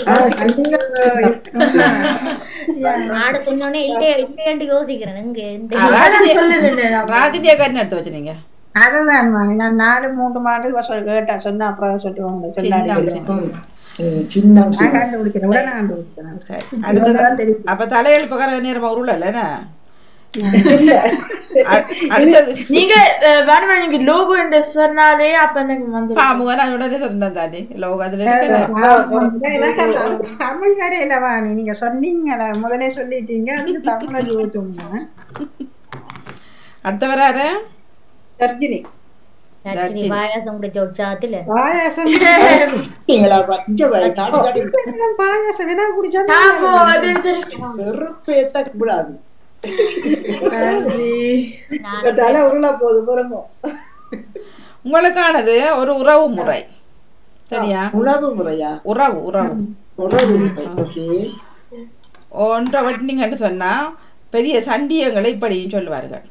நாடு சொன்னோடனே இல்லையே இல்லையேன்ட்டு யோசிக்கிறேன் இங்க இந்த ஆ, ராஜினி ராஜினியை கண்ணு எடுத்து வச்சுனீங்க அதுதான் மணி நான் நாலு மூன்று மாடு வருஷம் கேட்டா சொன்னா அப்புறம் சொல்லுவாங்க சொல்லாடி சின்னம், சொல்லுவாங்க. ம், சின்னம் நான் சின்னம் கண்டுபிடிக்கிறேன் உடனே கண்டுபிடிக்கிறேன் சரி அடுத்தது அப்ப தலையெழுப்புக்கார நேரமா உருளல அடுத்தது நீங்க அஹ், வேணுமா நீங்க லோகோ என்று சொன்னாலே அப்ப எனக்கு வந்து பாமுக நான் உடனே சொன்னேன் தாண்டி லோக அதுல இருக்கல எனக்கு அந்த தமிழ் வரையில வாணி நீங்க சொன்னீங்க முதலே சொல்லிட்டீங்க அதுக்கு தமிழ யோசிச்சோம்னா அடுத்தவர் யாரு தர்ஜினி ரஜினி பாயாசம் குடிச்ச உற்சாகத்துல பாயாசம் நீங்களா இங்க பாரு, காட்டு காட்டி பாயாசம் வேணா குடிச்சா தாங்கோ அது தெரியும் வெறுப்பு ஏத்த கூடாது தலை உருள போகுது புறமோ உங்களுக்கானது ஒரு உறவு முறை சரியா உணவு முறையா உறவு உறவு உறவு முறை ஓகே ஒன்றை வெட்டினீங்கன்னு சொன்னா பெரிய சண்டியங்களை இப்படியும் சொல்லுவார்கள்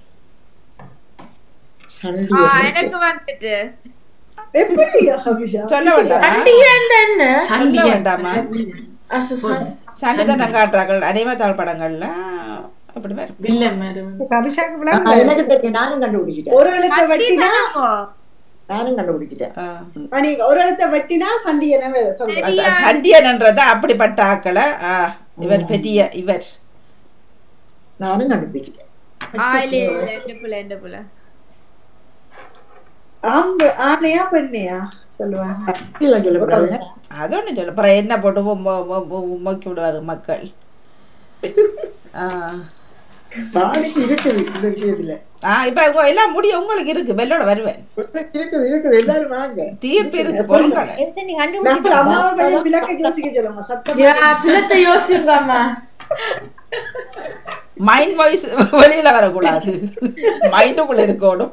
சண்டை எனக்கு வந்துட்டு எப்படி ஹபிஷா சொல்ல வேண்டாமா சண்டிகை என்ன சொல்ல வேண்டாமா Also Sun- சண்டிதனம் காட்டுறார்கள் அனைவத்தாள் படங்கள்ல அப்படி வரும் வில்லன் மாதிரி அபிஷேக் ஆ, எனக்கு தெரியும் நானும் கண்டுபிடிச்சிட்டேன் ஒரு எழுத்த வெட்டினா நானும் கண்டுபிடிச்சிட்டேன் மணி ஒரு எழுத்த வெட்டினா சண்டியன வேற சொல்றேன் அது சண்டியன்ன்றத அப்படிப்பட்ட ஆக்களை ஆ, இவர் பெரிய இவர் நானும் கண்டுபிடிச்சிட்டேன் ஆ, இல்ல, இல்ல, இந்த புள்ள, இந்த புள்ள. ஆம்பு ஆணையா பெண்ணையா சொல்லுவாங்க இல்ல சொல்லக்கூடாது அது ஒண்ணு சொல்ல அப்புறம் என்ன போட்டு மொ- மொ- மொ- மொ- மொக்கி விடுவாரு மக்கள் ஆ. நாளைக்கு இருக்குது இந்த விஷயத்துல ஆ இப்ப உங்க எல்லாம் முடியும் உங்களுக்கு இருக்கு வெள்ளோட வருவேன் இருக்குது இருக்குது எல்லாரும் வாங்க தீர்ப்பு இருக்கு பொருட்கள் நாங்கள் அம்மாவை கொஞ்சம் விளக்க யோசிக்க சொல்லுங்க சத்தம் யா பிள்ளத்தை யோசிங்க அம்மா மைண்ட் வாய்ஸ் வெளியில வரக்கூடாது மைண்டுக்குள்ள இருக்கணும்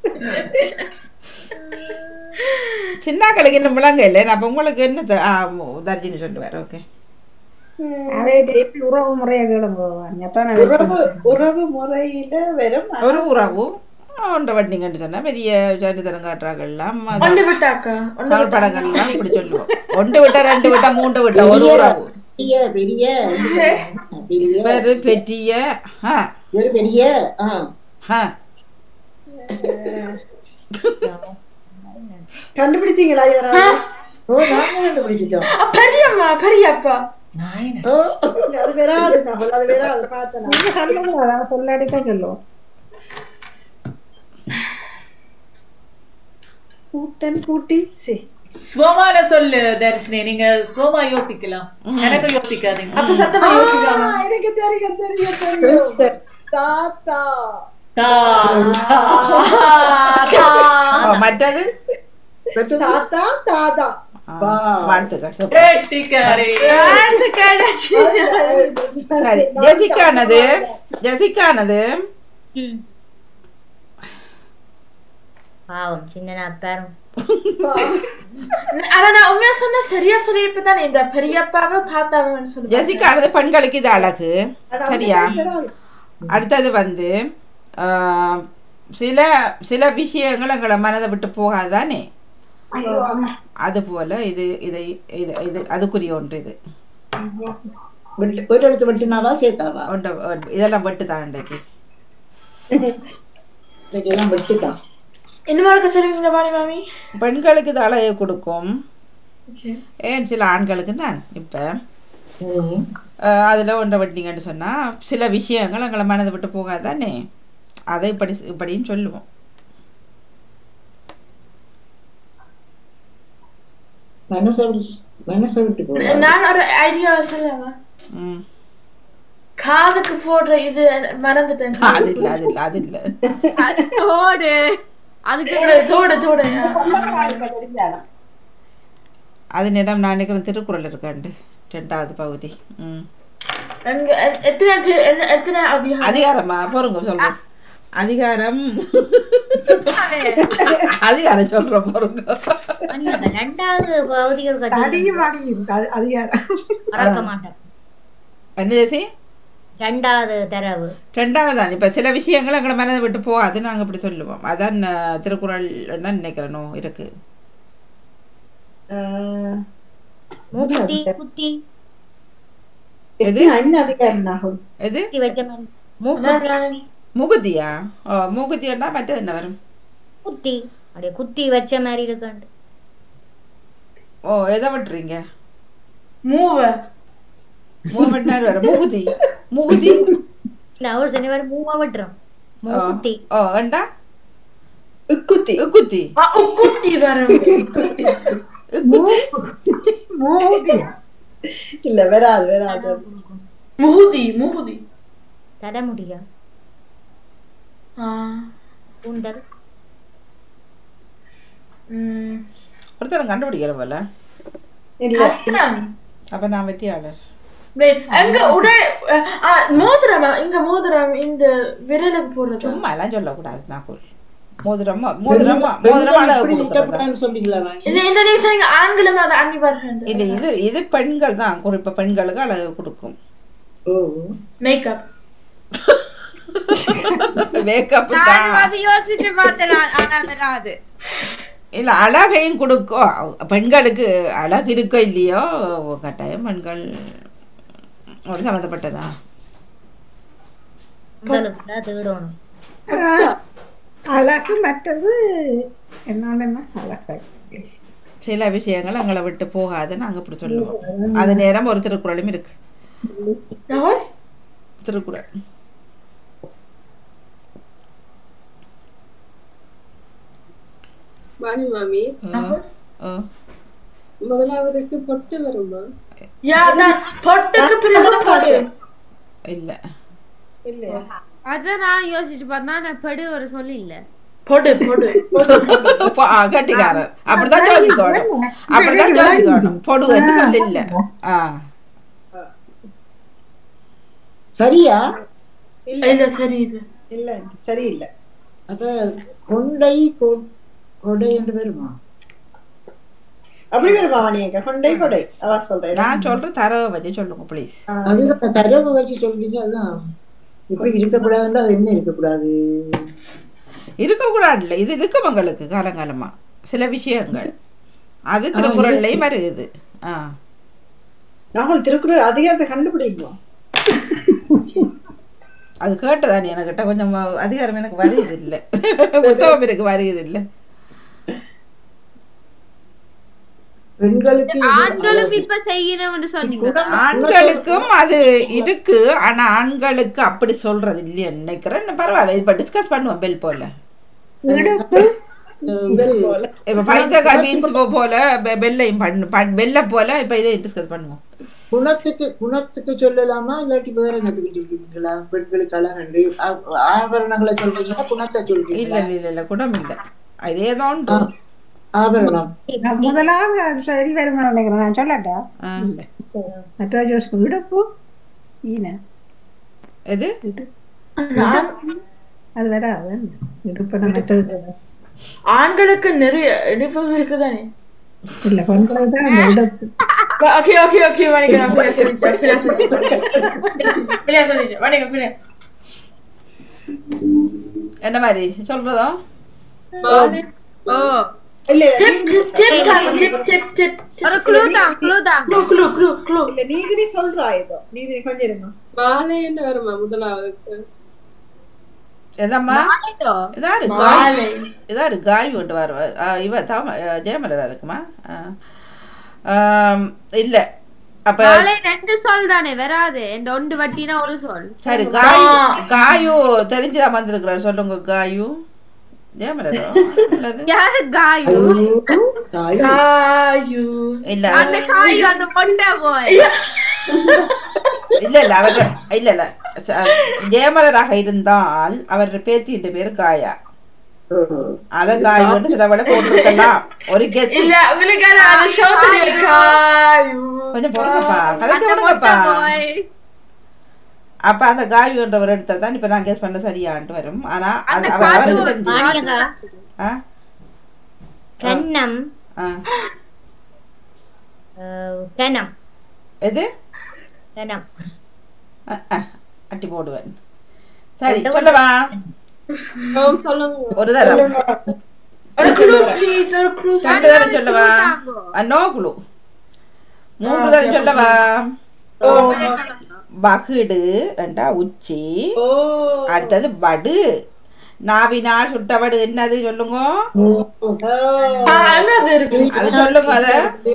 சின்னாக்களுக்கு இன்னும் விளங்க இல்லை அப்ப உங்களுக்கு என்ன த- ஆ, தர்ஜினி சொல்லுவார் ஓகே அதே திருப்பி உறவு முறையை கேளுங்க அதான் நான் உறவு உறவு முறையில வெறும் ஒரு உறவு ஒன்றை வட்டிங்கன்னு சொன்னா பெரிய ஜானிதனம் காட்டுறாங்கல்லாம் ஒன்று விட்டாக்கா ஒன்று தமிழ் படங்கள்லாம் இப்படி சொல்லுவோம் ஒன்று விட்டா ரெண்டு விட்டா மூன்று விட்டா ஒரு உறவு பெரிய பெரிய பெரிய பெரு பெரிய ஆ ஒரு பெரிய ஆ ஆ கண்டுபிடித்தீங்களா யாராவது ஓ நாங்க கண்டுபிடிச்சிட்டோம் பெரியம்மா பெரியப்பா ஓ அது வராது நகுல் அது வராது பார்த்தேன் நான். நீங்க சொல்லுங்க அதான் சொல்லாடி தான் சொல்லுவோம் கூட்டன் கூட்டி சி சுவமான சொல்லு தர்ஷினி நீங்க சுவமா யோசிக்கலாம் எனக்கு யோசிக்காதீங்க அப்ப சத்தமா ஆ, யோசிக்காம எனக்கு தெரியும் தெரியும் தெரியும் தாத்தா ஓ, மற்றது தாத்தா தாதா ஆ, வாழ்த்துக்கள் super. கெட்டிக்காரி. சரி ஜெசிக்கானது ஜெசிக்கானது பாவம் சின்ன பேரும் ஆனா நான் உண்மையா சொன்னா சரியா சொல்லியிருப்பேன் இந்த பெரியப்பாவோ தாத்தாவோ சொல்லுவேன் ஜெசிக்கானது பெண்களுக்கு இது அழகு சரியா அடுத்தது வந்து ஆ, சில சில விஷயங்கள் எங்களை மனதை விட்டு போகாதானே அது போல இது இதை இது இது அதுக்குரிய ஒன்று இது வெட்டு ஒரு இடத்து வெட்டுனாவா சேர்த்தாவா ஒன்று இதெல்லாம் வெட்டு தான் இன்றைக்கு இன்னைக்கெல்லாம் வெட்டுதான் இன்னும் சொல்லுவீங்களா வாணி மாமி பெண்களுக்கு இது அழகை கொடுக்கும் Okay. ஏன் சில ஆண்களுக்கு தான் இப்போ அதில் ஒன்றை வெட்டிங்கன்னு சொன்னால் சில விஷயங்கள் எங்களை மனதை விட்டு போகாதானே அதை இப்படி இப்படின்னு சொல்லுவோம் மனசை விட்டு மனசை விட்டு போவா நான் ஒரு ஐடியா சொல்லலாமா ம் காதுக்கு போடுற இது மறந்துட்டேன் அது இல்லை அது இல்லை அது இல்லை தோடு அதுக்கு தோடு தோடு தோடு அது நேரம் நான் நினைக்கிறேன் திருக்குறள் இருக்காண்டு ரெண்டாவது பகுதி ம் அங்க எ- எத்தனை தி- என்ன- எத்தனை அதிகாரம் அதிகாரமா போறங்க சொல்றேன் அதிகாரம் அதிகாரம் சொல்றோம் போறங்க ரெண்டாவது பகுதிகள் கட்சி அடியும் அடியும் அது- அது யார் மறக்க மாட்டேன் என்ன ஜெசி ரெண்டாவது தரவு ரெண்டாவதான் இப்ப சில விஷயங்கள் எங்களை மனதை விட்டு போகாது நாங்க இப்படி சொல்லுவோம் அதான் அஹ், திருக்குறள் என்ன நினைக்கிறனோ இருக்கு மூக்குத்தி குத்தி எது என்ன அதிகாரம் நாகுல் எது குத்தி வைக்க மாதிரி மூக்குத்தி முகுதியா ஓ முகுதியன்னா மற்றது என்ன வரும் குத்தி அப்படியே குத்தி வச்ச மாதிரி இருக்காண்டு ஓ எதை விட்டுறீங்க மூவ மூமெண்ட் வரும் முகுதி முகுதி இல்ல அவர் சொன்ன மாதிரி மூவா விட்டுறோம் மூக்குத்தி ஓ ஏண்டா உக்குத்தி உக்குத்தி ஆ, உக்குத்தி வரும் உக்குத்தி இல்ல வராது வராது முகுதி முகுதி தட முடியா ஆ, கூந்தல் ம். ஒருத்தர் கண்டுபிடிக்கிற போல கஷ்டம். அப்ப நான் வெற்றியாளர் Wait, அங்க உடல் ஆ, மோதிரமா இங்க மோதிரம் இந்த விரலுக்கு போடுறது சும்மா எல்லாம் சொல்லக்கூடாது நாகூர் மோதிரமா மோதிரமா மோதிரமா அழகு இப்படி கொடுக்கறதா நிக்கப்படாதுன்னு சொன்னீங்களா வாங்கி இந்த இந்த நீங்க சொன்னீங்க ஆண்களும் அதை அணிவார்கள் இல்ல இது இது பெண்கள் தான் குறிப்பா பெண்களுக்கு அழகு கொடுக்கும் ஓ மேக்கப் மேக்கப் நான் தான் அது யோசிச்சு பார்த்தேன் ஆனா வராது இல்லை அழகையும் கொடுக்கும் பெண்களுக்கு அழகு இருக்கோ இல்லையோ கட்டாயம் பெண்கள் ஒரு சம்மந்தப்பட்டதா உங்களுக்கு தான் தேடணும் அழகு மற்றது என்னோட என்ன அழகு சில விஷயங்கள் எங்களை விட்டு போகாதுன்னு நாங்கள் இப்படி சொல்லுவோம் அது நேரம் ஒரு திருக்குறளும் இருக்கு திருக்குறள் வாணி மாமி ஆ. முதலாவதுக்கு பொட்டு வருமா யாதான் பொட்டுக்கு பிறகு பொட்டு இல்ல அதான் நான் யோசிச்சு பார்த்தா நான் படு ஒரு சொல்லி இல்ல பொடு பொடு பா, கட்டிக்காரர் அப்படிதான் யோசிக்கணும் அப்படிதான் யோசிக்கணும் பொடுன்னு சொல்லி இல்ல ஆ சரியா இல்ல சரி இது இல்ல சரியில்லை அப்ப கொண்டை கொ- கொடை என்று வருமா அப்படி வருமா மணியக்கா கொண்டை கொடை அவ சொல்றேன் நான் சொல்றேன் தரவை வச்சு சொல்லுங்க ப்ளீஸ் அதுதான் தரவு வச்சு சொல்றீங்க அதுதான் இப்படி இருக்கக்கூடாதுன்னா அது என்ன இருக்கக்கூடாது இருக்கக்கூடாது இல்லை இது இருக்கும் உங்களுக்கு காலங்காலமா சில விஷயங்கள் அது திருக்குறள்லையும் வருகுது ஆ ராகுல் திருக்குறள் அதிகாரத்தை கண்டுபிடிக்கும் அது கேட்டதான் எனக்கிட்ட கொஞ்சம் அதிகாரம் எனக்கு வருகிறது இல்லை புத்தகம் எனக்கு வருகிறது இல்லை பெண்களுக்கு ஆண்களும் இப்ப செய்யணும்னு சொன்னீங்க ஆண்களுக்கும் அது இருக்கு ஆனா ஆண்களுக்கு அப்படி சொல்றது இல்லையா நினைக்கிறேன் பரவாயில்ல இப்ப டிஸ்கஸ் பண்ணுவோம் பெல் போல இப்ப பைத்தக்காய் பீன்ஸ் போல பெ- பெல்லையும் பண்ணு பண்- வெள்ளை போல இப்ப இதை டிஸ்கஸ் பண்ணுவோம் குணத்துக்கு குணத்துக்கு சொல்லலாமா இல்லாட்டி வேற என்னத்துக்கு சொல்றீங்களா பெண்களுக்கு அழகண்டு ஆ- ஆபரணங்களை சொல்றீங்களா குணத்தை இல்ல சொல்றீங்களா இல்ல இல்ல இல்ல குணம் இல்ல அதே தான் உண்டு. ஆபரணம் நான் முதலாவது அது சரி வருமா நினைக்கிறேன் நான் சொல்லட்டா ஆ. மற்ற ஜோஸ் இடுப்பு ஈன எது அது வராது இடுப்பு நான் மற்றது ஆண்களுக்கு நிறைய இடுப்பு இருக்குதானே இல்ல பெண்களுக்கு தான் அந்த இடுப்பு ஓகே ஓகே ஓகே வணக்கம் பிள்ளையா சொல்லிட்டேன் பிள்ளையா சொல்லிட்டேன் பிள்ளையா சொல்லிட்டேன் வணக்கம் பிள்ளையா என்ன மாதிரி சொல்றதோ ஓ இல்ல tip tip tip tip tip tip ஒரு க்ளூ தான் க்ளூ தான் க்ளூ க்ளூ க்ளூ க்ளூ இல்ல நீதிரி சொல்றா ஏதோ நீதிரி கொஞ்சம் இருங்க வாழைன்னு வருமா முதலாவதுக்கு எதம்மா மாலையோ? இதாரு மாலை. காய் இதாரு காய் கொண்டு வர இவ தாம ஜெயமலரா இருக்குமா ஆ. ஆம், இல்ல அப்ப மாலை ரெண்டு சொல் தானே வராது என் ஒன்று வட்டினா ஒரு சொல் சரி காய் காயு தெரிஞ்சுதான் வந்திருக்கிறார் சொல்லுங்க காயு ஜெயமலரா அல்லது யாரு காயு காயு இல்ல அந்த காயு அந்த மொண்டை போய் இல்ல இல்ல அவர் இல்ல இல்ல ச- ஜெயமலராக இருந்தால் அவர் பேத்திட்டு பேரு காயா அத காயுன்னு சில வேளை போட்டிருக்கலாம் ஒரு கெஸ் இல்ல உங்களுக்கு அது அந்த ஷோ தெரியும் காயு கொஞ்சம் பொறுங்கப்பா கதைக்க விடுங்கப்பா அப்ப அந்த காயுன்றவர் எடுத்தா தான் இப்ப நான் கெஸ் பண்ண சரியான்ட்டு வரும் ஆனா அது அவர் அவருக்கு தெரிஞ்சு மாணியக்கா ஆ? கன்னம் ஆ. அஹ், கனம் எது கனம் அஹ், அஹ், அட்டி போடுவேன் சரி சொல்லவா சொல்லுங்க ஒரு தரம் ஒரு க்ளூ ப்ளீஸ் ஒரு க்ளூ ரெண்டு தரம் சொல்லவா நோ குழு மூன்று தரம் சொல்லவா வகுடு என்றா உச்சி அடுத்தது வடு நாவினால் சுட்டவடு என்னது சொல்லுங்க என்னது இருக்கு அது சொல்லுங்க அத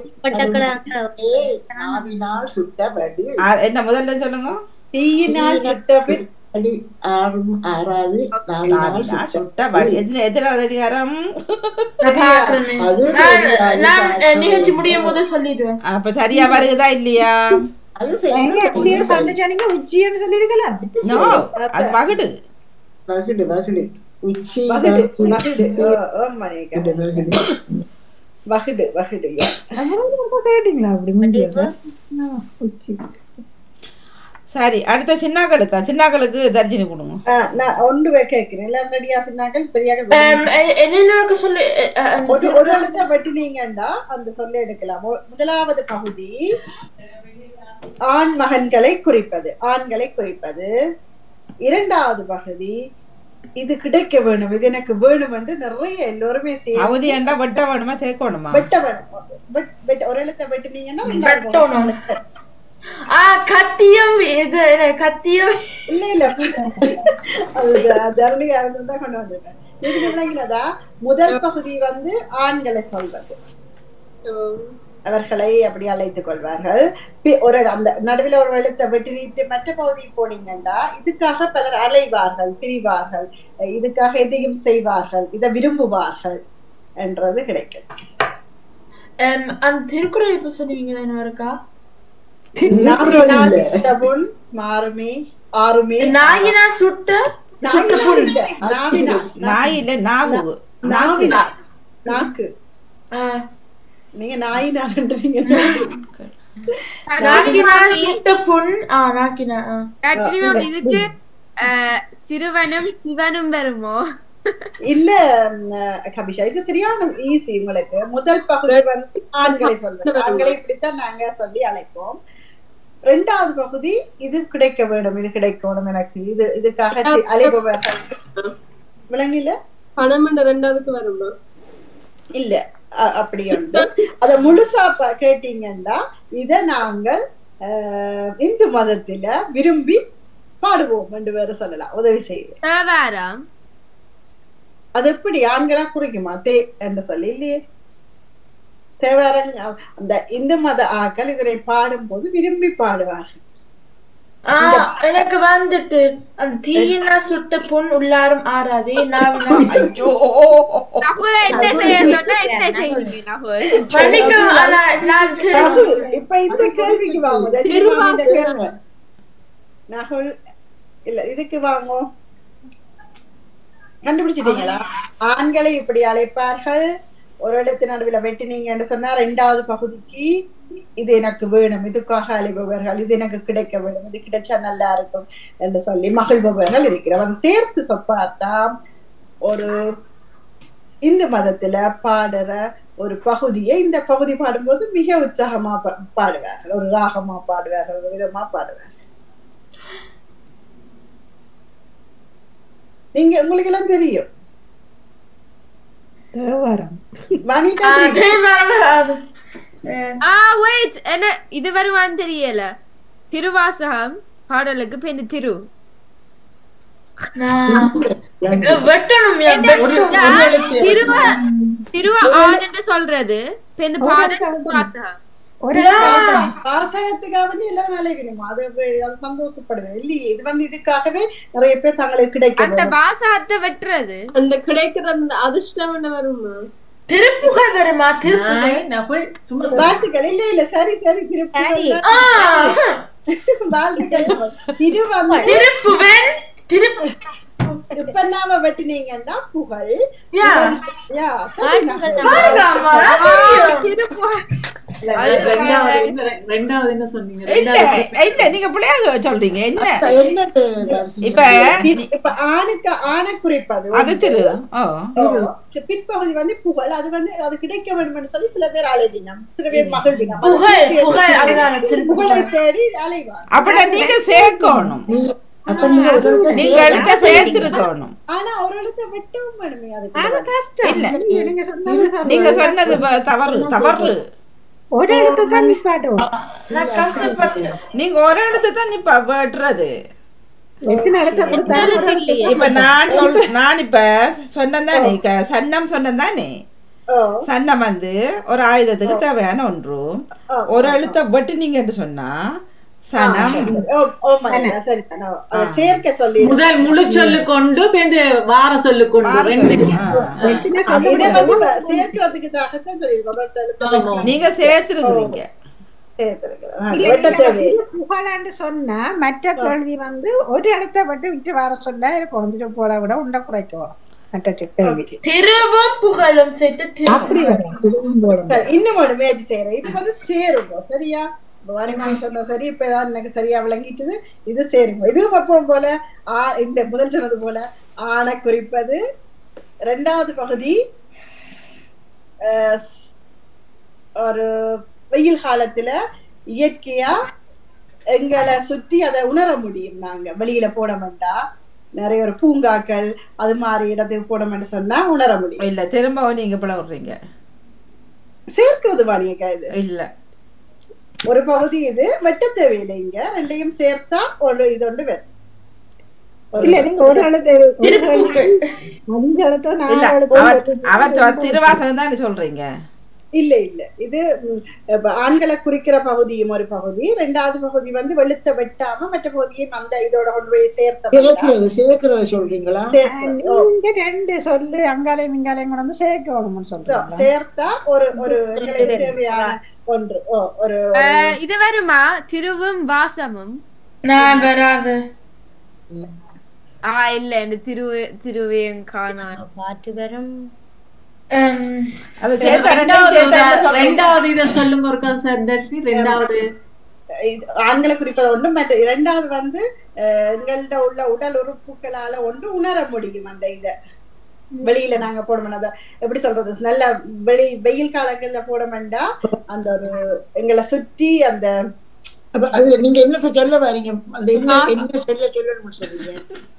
நாவினால் சுட்டபடி ஆ, என்ன முதல்ல சொல்லுங்க தீயினால் சுட்டபின் அடி ஆறும் ஆறாது நாவினால் நாவினால் சுட்டவடு எதுல எத்தனாவது அதிகாரம் நான் பார்க்கிறேனே. அது நான் நான் அஹ், நிகழ்ச்சி முடியும் போது சொல்லிடுவேன் அப்ப சரியா வருகுதா இல்லையா அது எங்க எப்படியோ சொன்னீங்க உச்சின்னு சொல்லிருக்கலாம் நோ அது வகுடு வகுடு வகுடு உச்சி வகுடு வகுடு, வகுடு ஓ, ஓ, மணியக்கா. வகுடு, வகுடு. வகுடு வகுடு யா. கேட்டீங்களா அப்படி முடியாது உச்சி சரி அடுத்த சின்னாக்களுக்கா சின்னாக்களுக்கு தர்ஜினி கொடுங்க ஆ, நான் ஒன்று கேட்கிறேன் எல்லாரும் ரெடியா சொன்னார்கள் பெரியாக அஹ், எ- என்னென்ன சொல்லி அஹ், அஹ், அந்த ஒரு ஒரு இடத்த வெட்டினீங்கன்னா அந்த சொல்ல எடுக்கலாம் மு- முதலாவது பகுதி ஆண் மகன்களை குறிப்பது ஆண்களை குறிப்பது இரண்டாவது பகுதி இது கிடைக்க வேணும் இது எனக்கு வேணும் என்று நிறைய எல்லோருமே சேர்ந்து அவதி ஏண்டா வெட்ட வேணுமா சேர்க்கணுமா வெட்ட வேணும் வெட்- வெட்- ஒரு எழுத்தை வெட்டினீங்கன்னா ரெண்டாவது வெட்டணும். ஆ கத்தியம் இது என்ன, கத்தியம் இல்ல இல்ல அது ஜர்னிகாரன் தான் கொண்டு வந்திருக்கேன் இது என்னங்கிறதா முதல் பகுதி வந்து ஆண்களை சொல்றது அவர்களை அப்படி அழைத்துக் கொள்வார்கள் பி- ஒரு அந்த நடுவில் ஒரு எழுத்தை வெட்டினிட்டு மற்ற பகுதிக்கு போனீங்கன்னா இதுக்காக பலர் அலைவார்கள் திரிவார்கள் இதுக்காக எதையும் செய்வார்கள் இதை விரும்புவார்கள் என்றது கிடைக்கும் எம், அந்த திருக்குறள் இப்ப சொன்னீங்களா என்ன இருக்கா நாவினால் சுட்ட புண் மாறுமே ஆறுமே நாயினா சுட்ட சுட்ட நாவினால் புண் இல்ல, நாவினால். நாய் இல்ல நாவு நாக்கு நாவினால். நாக்கு ஆ. நீங்க நாயினான்றீங்க நாக்கினா சுட்ட புண் ஆ நாக்கினா ஆ. ஆக்சுவலி மேம் இதுக்கு அஹ், சிறுவனும் சிவனும் வருமோ இல்ல ம், கபிஷா இது சரியான ஈஸி உங்களுக்கு முதல் பகுதி வந்து ஆண்களை சொல்றது ஆண்களை இப்படித்தான் நாங்க சொல்லி அழைப்போம் ரெண்டாவது பகுதி இது கிடைக்க வேண்டும் இது கிடைக்கணும் எனக்கு இது இதுக்காக தி- அலைபவர்கள் விளங்கில பணம் ரெண்டாவதுக்கு வருமா இல்ல அ- அப்படி உண்டு அத முழுசா ப- கேட்டீங்கன்னா இத நாங்கள் அஹ், இந்து மதத்துல விரும்பி பாடுவோம் என்று வேற சொல்லலாம் உதவி செய்து தேவாரம் அது எப்படி ஆண்களா குறிக்குமா தே என்று சொல்லி இல்லையே தேவாரங் அந்த இந்து மத ஆக்கள் இதனை பாடும்போது விரும்பி பாடுவார்கள் ஆ, எனக்கு வந்துட்டு அந்த தீயினா சுட்ட புண் உள்ளாரும் ஆறாதே நாவினா ஐயோ நகுல என்ன செய்ய சொன்னா என்ன செய்வீங்க நகுல் மன்னிக்கும் ஆனா நான் திரு- ராகுல், இப்ப இந்த கேள்விக்கு வாங்க தைரியமா இந்த கேளுங்க. ராகுல் இல்ல இதுக்கு வாங்கோ கண்டுபிடிச்சிட்டீங்களா ஆண்களை இப்படி அழைப்பார்கள் ஒரு இடத்து நடுவில் வெட்டினீங்கன்னு சொன்னா ரெண்டாவது பகுதிக்கு இது எனக்கு வேணும் இதுக்காக அழைபவர்கள் இது எனக்கு கிடைக்க வேணும் இது கிடைச்சா நல்லா இருக்கும் என்று சொல்லி மகிழ்பவர்கள் இருக்கிறோம் அது சேர்த்து சொப்பாத்தான் ஒரு இந்து மதத்துல பாடுற ஒரு பகுதியை இந்த பகுதி பாடும்போது மிக உற்சாகமா பா- பாடுவார்கள் ஒரு ராகமா பாடுவார்கள் ஒரு விதமா பாடுவார்கள் நீங்க உங்களுக்கு எல்லாம் தெரியும் தேவாரம் வனிதா ஆ, தெரியும். தேவாரம் வராது. அஹ், ஆ வெயிட் என்ன இது வருமான்னு தெரியல திருவாசகம் பாடலுக்கு பெண் திரு நான் வெட்டணும் யா, என்ன வெட்டணும். யா, திருவ திருவ ஆண்டு சொல்றது பெண் பாடல் திருவாசகம் ஒரு வாசகத்துக்காக வேண்டி எல்லாம் அலைக்கணும் அது வே- அது சந்தோஷப்படுவேன் இல்லையே இது வந்து இதுக்காகவே நிறைய பேர் தங்களுக்கு கிடைக்க அந்த வேணும். வாசகத்தை வெட்டுறது அந்த கிடைக்கிற அந்த அதிர்ஷ்டம் என்ன வருமா திருப்புகழ் வருமா திருப்புகழ் நாய், நகுல், சும்மா சொல்லு. வாழ்த்துக்கள் இல்ல இல்ல சரி சரி திருப்பி ஆ, வாழ்த்துக்கள் திருவங்க திருப்புவன் திருப்பு இப்ப நாம வெட்டினீங்கன்னா புகழ் யா. யா சரி நகல். பாருங்க அம்மா, நான் சொல்லிடுறேன். இல்ல, ரெண்டாவது என்ன ரெண்டாவது என்ன சொன்னீங்க இல்ல ரெண்டாவது இல்ல நீங்க பிள்ளையாக சொல்றீங்க என்ன என்னட்டு இப்ப இப்ப ஆணுக்கு ஆணை குறிப்பது அது திரு ஓ பிற்பகுதி வந்து புகழ் அது வந்து அது கிடைக்க வேண்டும்னு சொல்லி சில பேர் அலைவினம் சில பேர் மகள் தினம் புகழ், புகழ், அதுதான் திருப்புகழ். புகழை தேடி அலைவார் அப்பட நீங்க சேர்க்கணும் அப்ப நீங்க ஒரு இடத்த நீங்க எழுத்த சேர்த்திருக்கணும் ஆனா ஒரு எழுத்தை வெட்டவும் வேணுமே அது அதுக்கு கஷ்டம் இல்ல. நீங்க சொன்னது நீங்க சொன்னது ப- தவறு தவறு ஒரு இடத்தை தான் நிப்பாட்டுவோம் நான் கஷ்டப்பட்டேன் நீங்க ஒரு இடத்த தான் இப்ப வெட்டுறது எத்தனை இடத்தை கொடுத்தாலும் ஒரு இடத்தை இப்ப நான் சொல் நான் இப்ப சொன்னதானே க- சன்னம் சொன்னதானே ஓ, சன்னம் வந்து ஒரு ஆயுதத்துக்கு தேவையான ஒன்று ஒரு எழுத்த வெட்டுனீங்கன்னு சொன்னா சனம் ஓ, ஓ மகனா, சரி தானே. அதை சேர்க்க சொல்லி முதல் முழு சொல்லு கொண்டு பேருந்து வார சொல்லு கொண்டு வார ரெண்டு சொல்லு. ஆ. எத்தனை இதை சொல்லி வந்து வ- சேர்க்கிறதுக்குதாகத்தான் சொல்லியிருக்கோம். ஒரு எழுத்தை ஆமா. நீங்க சேர்த்திருக்கிறீங்க சேர்த்திருக்கிறோம். ஆ, இல்ல, வெட்ட இல்ல, தேவை புகழாண்டு சொன்னா மற்ற கேள்வி வந்து ஒரு இடத்தை விட்டு விட்டு வர சொல்ல இருக்கணும் போல விட உண்டை குறைக்கணும் மற்ற கேள்வி திருவும் புகழும் சேர்த்து திரு அப்படி வரும் திரும்பவும் போடணும். சரி, இன்னும் ஒரு முயற்சி செய்யறேன் இது வந்து சேருங்க சரியா வாரிமான் சொன்ன சரி இப்ப ஏதாவது எனக்கு சரியா விளங்கிட்டுது இது சேருங்க இதுவும் அப்பவும் போல ஆ இந்த முதல் சொன்னது போல ஆணை குறிப்பது ரெண்டாவது பகுதி அஹ், ஸ்- ஒரு வெயில் காலத்துல இயற்கையா எங்களை சுத்தி அதை உணர முடியும் நாங்க வெளியில போட வேண்டாம் நிறைய ஒரு பூங்காக்கள் அது மாதிரி இடத்துக்கு போனோம்னு சொன்னா உணர முடியும் இல்ல திரும்பவும் நீங்க பிள விடுறீங்க சேர்க்கிறது வாணியக்கா இது இல்ல ஒரு பகுதி இது வெட்ட தேவையில்லை இங்க ரெண்டையும் சேர்த்தா ஒரு இது ஒன்று வரும் இல்ல நீங்க ஒரு எழுத்து திருப்பூக்கள். அஞ்சு எழுத்தோ இல்ல நாலு அவர் எழுத்தோ அவர் சொ- திருவாசகம் தான் சொல்றீங்க இல்ல இல்ல இது ம், இப்ப ஆண்களை குறிக்கிற பகுதியும் ஒரு பகுதி ரெண்டாவது பகுதி வந்து வெளுத்த வெட்டாம மற்ற பகுதியும் அந்த இதோட கொண்டு போய் சேர்த்த சேர்க்கிறது சேர்க்கிறத சொல்றீங்களா நீங்க ரெண்டு சொல்லு அங்காலையும் இங்காலையும் கொண்டு வந்து சேர்க்க வேணும்னு சொல்றீங்க சேர்த்தா ஒரு ஒரு எங்களுக்கு தேவையான ஒன்று ஓ, ஒரு ஒரு- அஹ், இது வருமா திருவும் வாசமும் நான் வராது ஆ இல்ல இந்த திருவு திருவையும் காணா பாட்டு வரும் அது ரெண்டாவது ஒரு- ரெண்டாவது இதை சொல்லுங்க ஒரு சந்தர்ஷி ரெண்டாவது இது ஆண்களை குறிப்பது ஒன்று மற்ற இரண்டாவது வந்து அஹ், எங்கள்ட்ட உள்ள உடல் உறுப்புகளால ஒன்று உணர முடியும் அந்த இத வெளியில நாங்க போடணும் அத எப்படி சொல்றது நல்ல வெளி வெயில் காலங்கள்ல போட வேண்டாம் அந்த ஒரு எங்களை சுற்றி அந்த அப்ப அதுல நீங்க என்ன சொல்ல வரீங்க அந்த என்ன என்ன சொல்ல சொல்லணும்னு சொல்றீங்க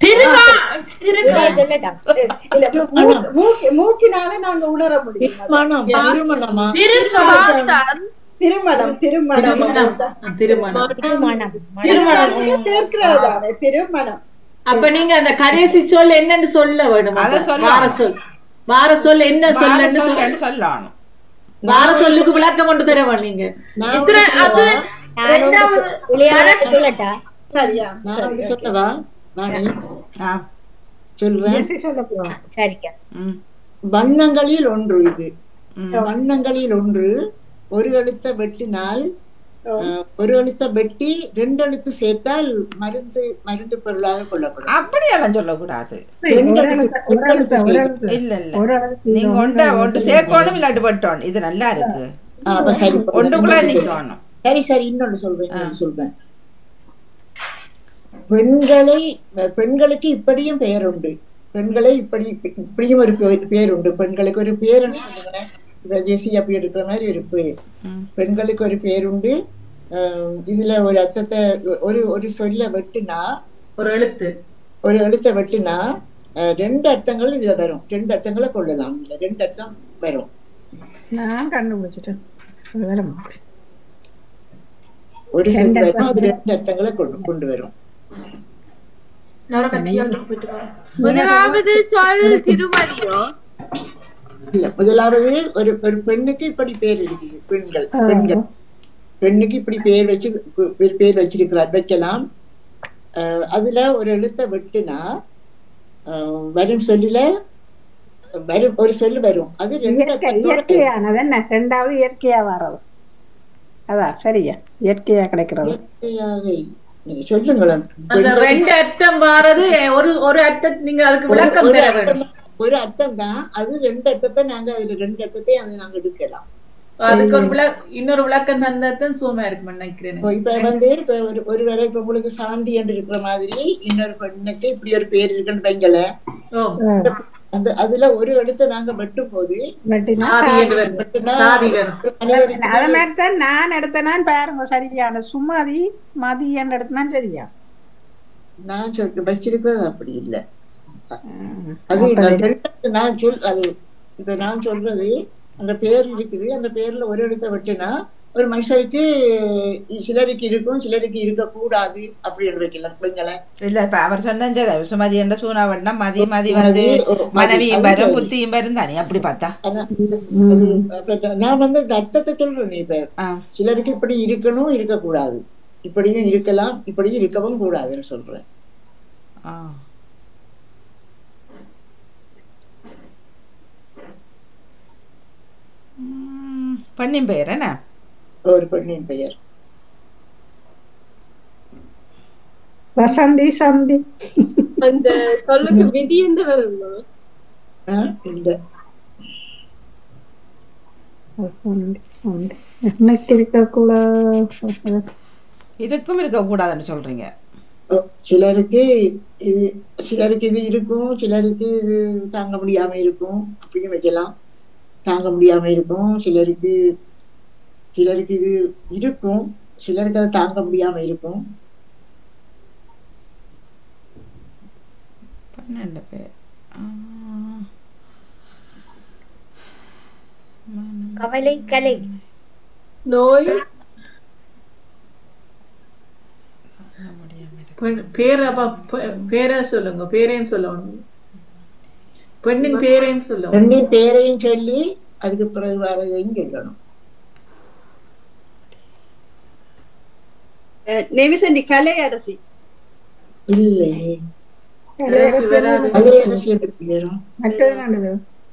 இல்ல மூக்கு- மூக்கு- மூக்கினால நாங்க உணர முடியும் அதை. மனம் திருமணமா திருமணம் திருமணம் திருமணம் திருமணம் திருமணம் சேர்க்கிறது தானே திருமணம் அப்ப நீங்க அந்த கடைசி சொல் என்னன்னு சொல்ல வேணும் அத சொல்லணும். வார சொல் வார சொல் என்ன வார சொல்லன்னு சொல்லன்னு சொல்ல சொல்லணும் வார சொல்லுக்கு விளக்கம் கொண்டு தர வேணும் நீங்க நான் இத்தனை அது ரெண்டாவது விளையாட சொல்லட்டா சரியா நான் வந்து சொல்லவா நானே ஆ சொல்றேன் சொல்ல போறோம் சரிக்கா ம் வண்ணங்களில் ஒன்று இது ம். வண்ணங்களில் ஒன்று ஒரு எழுத்த வெட்டினால் அஹ், ஒரு எழுத்த வெட்டி ரெண்டு எழுத்து சேர்த்தால் மருந்து மருந்து பொருளாக கொள்ளப்படும் அப்படியெல்லாம் சொல்லக்கூடாது ரெண்டு ஒரு எழுத்து எழுத்து, ஒரு ரெண்டு எழுத்து எழுத்து, ஒரு சேர்க்கணும். எழுத்து. இல்ல இல்ல ஒரு எழுத்து நீங்க ஒண்ட ஒன்று சேர்க்கணும் இல்லாட்டி பட்டோம் இது நல்லா இருக்கு ஆ, அப்ப சரி சொல்றேன். ஒன்றுக்குள்ள இன்னொரு நிக்கணும் சரி சரி இன்னொன்னு சொல்றேன் இன்னொன்னு சொல்றேன் பெண்களை பெண்களுக்கு இப்படியும் பெயர் உண்டு பெண்களை இப்படி இப்படியும் ஒரு பெயர் பெயர் உண்டு பெண்களுக்கு ஒரு பேர் சொல்லுங்களேன் இப்ப ஜெசி அப்படி எடுக்கிற மாதிரி ஒரு பேர் பெண்களுக்கு ஒரு பேர் உண்டு அஹ் இதுல ஒரு அர்த்தத்தை ஒரு ஒரு சொல்ல வெட்டுனா ஒரு எழுத்து ஒரு எழுத்தை வெட்டுனா அஹ் ரெண்டு அர்த்தங்கள் இதுல வரும் ரெண்டு அர்த்தங்களை கொள்ளலாம் இதுல ரெண்டு அர்த்தம் வரும் நான் கண்டுபிடிச்சிட்டேன் ஒரு வேலை மாட்டேன். ஒரு சொல் ரெண்டு வரும் அது அர்த்தம். ரெண்டு அர்த்தங்களை கொண்டு கொண்டு வரும் நான் கட்டியாட்டுக்கு போயிட்டு வரேன் முதலாவது சொல் திருமதியோ இல்ல முதலாவது ஒரு ஒரு பெண்ணுக்கு இப்படி பேர் இருக்குது பெண்கள் பெண்கள் பெண்ணுக்கு இப்படி பேர் வச்சு பேர் பேர் வச்சிருக்கிறார் வைக்கலாம் அஹ் அதுல ஒரு எழுத்தை வெட்டுனா அஹ் வரும் சொல்லில வரும் ஒரு சொல்லு வரும் அது ரெண்டு இயற்கை அர்த்தத்தோட இயற்கையானது என்ன ரெண்டாவது இயற்கையா வர்றது அதான் சரியா இயற்கையா கிடைக்கிறது இயற்கையாக நீங்க சொல்லுங்களேன் அந்த பெண்கள் ரெண்டு அர்த்தம் வாரது ஒரு ஒரு அர்த்தம் நீங்க அதுக்கு ஒரு- விளக்கம் ஒரு தர அர்த்தம் வேணும் தான். ஒரு அர்த்தம் தான் அது ரெண்டு அர்த்தத்தை நாங்க அதுல ரெண்டு அர்த்தத்தை அதை நாங்க எடுக்கலாம் அதுக்கு ஒரு விள இன்னொரு விளக்கம் தந்ததான் சும்மா இருக்கும்னு நினைக்கிறேன் இப்போ இப்ப வந்து இப்ப ஒரு ஒரு வேளை இப்ப உங்களுக்கு சாந்தி என்று இருக்கிற மாதிரி இன்னொரு பெண்ணுக்கு இப்படி ஒரு பேர் இருக்குன்னு வைங்களேன் ஓ அந்த அதுல ஒரு எழுத்தை நாங்க வெட்டும் போது வெட்டினா சாதி சாதி. என்று வரும். வெட்டுனா சாதி வரும். மனிதருக்கு அத மாதிரி தான் நான் எடுத்தேனான்னு பாருங்க சரியான சுமதி மதி என்று எடுத்தேன் சரியா நான் சொல் வச்சிருக்கிறது அப்படி இல்ல ம். அது அப்படி. நான் ரெண்டு- நான் சொல் அது இப்ப நான் சொல்றது அந்த பேர் இருக்குது அந்த பேர்ல ஒரு எழுத்தை வெட்டினா ஒரு மனுஷருக்கு சிலருக்கு இருக்கும் சிலருக்கு இருக்கக்கூடாது அப்படின்னு வைக்கலாம் பிள்ளைங்களேன் இல்ல இப்ப அவர் சொன்ன சுமதி என்ற சூனாவட்னா மதி மதி வந்து மதி, ஓ, மதி, மனைவியும் அது வரும் சரி. புத்தியும் வரும் தானே அப்படி பார்த்தா ஆனா அது அப்ப நான் வந்து இந்த அர்த்தத்தை சொல்றேன் இப்ப ஆ. சிலருக்கு இப்படி இருக்கணும் இருக்கக்கூடாது இப்படியும் இருக்கலாம் இப்படியும் இருக்கவும் கூடாதுன்னு சொல்றேன் ஆ. ம், பெண்ணின் பெயர் என்ன ஒரு பெண்ணின் பெயர் வசந்தி சந்தி அந்த சொல்லுக்கு விதி எந்த வருமா ஆ, இல்ல வசந்தி சந்தி எனக்கு இருக்கக்கூடாது இருக்கும் இருக்க கூடாதுன்னு சொல்றீங்க ஓ, சிலருக்கு இது சிலருக்கு இது இருக்கும் சிலருக்கு இது தாங்க முடியாம இருக்கும் அப்படியும் வைக்கலாம் தாங்க முடியாம இருக்கும் சிலருக்கு சிலருக்கு இது இருக்கும் சிலருக்கு அது தாங்க முடியாம இருக்கும் பன்னெண்டு பேர் ஆ. கவலை கலை நோய் பெண்- பேர் அப்ப பெ- பேரை சொல்லுங்க பேரையும் சொல்லணும் பெண்ணின் பேரையும் சொல்லுங்க பெண்ணின் பேரையும் சொல்லி அதுக்கு பிறகு வரதையும் சொல்லணும் நெவிசண்டி கலை அரசி இல்லை கலையரசி வராது. கலையரசி எப்படி வரும் மற்றது நல்லது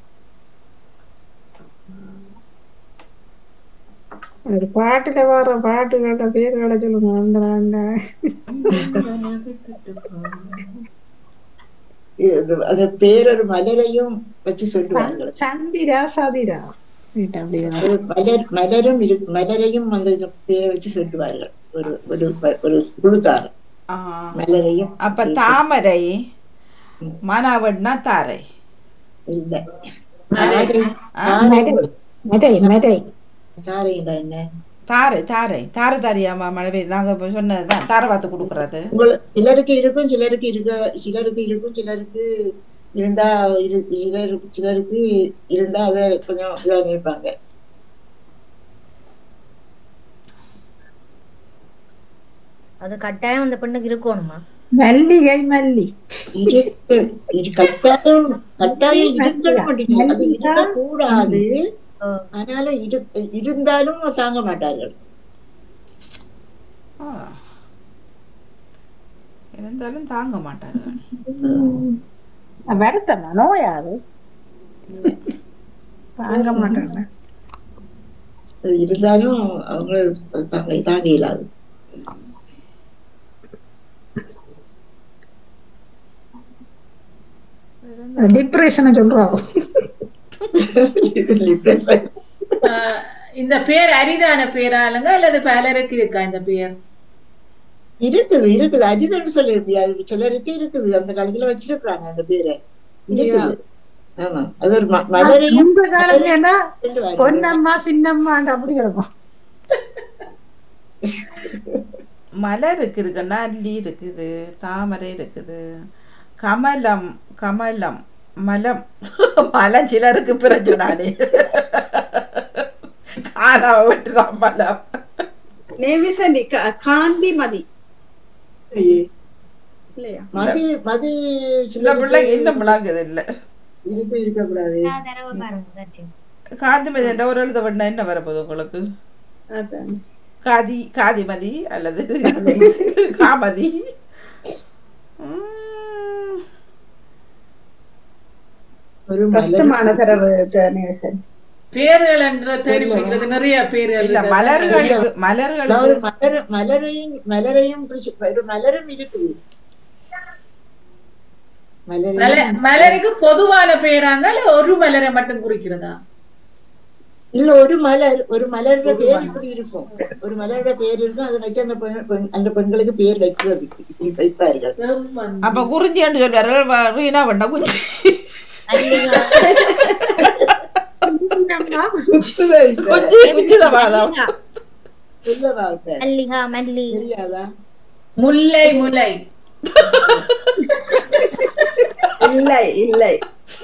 ஒரு பாட்டுல வர பாட்டுகளோட பேர்களை சொல்லுங்க அந்த அந்த இது அந்த பேரொரு மலரையும் வச்சு சொல்லுவார்கள் சந்திரா சதிரா இது அப்படியா ஒரு மலர் மலரும் இரு- மலரையும் அந்த பேரை வச்சு சொல்லுவார்கள் ஒரு ஒரு ஒரு குழுத்தார் ஆ. மலரையும் அப்ப தாமரை மனாவட்னா தாரை இல்ல ஆ? மெதை மெதை தாரைண்டா என்ன தாரை தாரை தாரை தாரியாமா மழை பெய்யும் நாங்க இப்ப சொன்னதுதான் தாரை பார்த்து கொடுக்கறது உங்களுக்கு சிலருக்கு இருக்கும் சிலருக்கு இருக்க சிலருக்கு இருக்கும் சிலருக்கு இருந்தா இரு- சிலர் சிலருக்கு இருந்தா அதை கொஞ்சம் இதா நினைப்பாங்க அது கட்டாயம் அந்த பெண்ணுக்கு இருக்கணுமா மல்லிகை மல்லி இருக்கு இது கட்டாயம் கட்டாயம் இருக்கணும் அப்படின்னு அது இருக்க கூடாது ஆனாலும் இரு இருந்தாலும் தாங்க மாட்டார்கள் ஆ. இருந்தாலும் தாங்க மாட்டார்கள் வருத்தமா நோயா அது தாங்க மாட்டாங்க அது இருந்தாலும் அவங்கள தாங்க தாங்க இயலாது டிப்ரெஷனை சொல்றாங்க ஆஹ் இந்த பேர் அரிதான பேராளுங்க அல்லது பலருக்கு இருக்கா இந்த பேர் இருக்குது இருக்குது அஜிதன்னு சொல்ல முடியாது சிலருக்கு இருக்குது அந்த காலத்துல வச்சிருக்கிறாங்க அந்த பேரை இருக்குது ஆமா அது ஒரு ம- மலரையும் இந்த காலத்துல சொல்லுவாரு. பொன்னம்மா சின்னம்மா அப்படி இருக்கும் மலருக்கு இருக்கு நல்லி இருக்குது தாமரை இருக்குது கமலம் கமலம் மலம் மலம் சிலருக்கு பிரச்சனை காணாம விட்டுறான் மலம் நெவிசண்டி கா- காந்திமதி இல்லையா மதி மதி இந்த பிள்ளைங்க இன்னும் விளாங்குது இல்ல இருக்கு இருக்கக்கூடாது காந்திமதி என்ற ஒரு எழுத பண்ண என்ன வரப்போகுது உங்களுக்கு அதான் காதி காதிமதி அல்லது காமதி உம், ஒரு கஷ்டமான தரவு நெவிசன் பேர்கள் என்ற தேடி பார்க்கிறது நிறைய பேர்கள் இல்ல இருக்கு. மலர்களுக்கு அதாவது மலர்களுக்கு மலர் மலரையும் மலரையும் பிடிச்சு- ஒரு மலரும் இருக்குது மல- மலரையும் மலருக்கு பொதுவான பேராங்க இல்ல ஒரு மலரை மட்டும் குறிக்கிறதா இல்ல ஒரு மலர் ஒரு மலரோட பேர் இப்படி இருக்கும் ஒரு மலரோட பேர் இருக்கும் அதை வச்சு அந்த பெண் பெண்- அந்த பெண்களுக்கு பேர் வைக்கிறது இப்படி வைப்பார்கள் அப்ப குறிஞ்சின்னு சொல்வார்கள் வ- ரீனா பண்ண குஞ்சு குஞ்சு குஞ்சிதவாதம் சொல்லவா இப்ப? மல்லிகா மல்லி தெரியாதா முல்லை முல்லை இல்லை இல்லை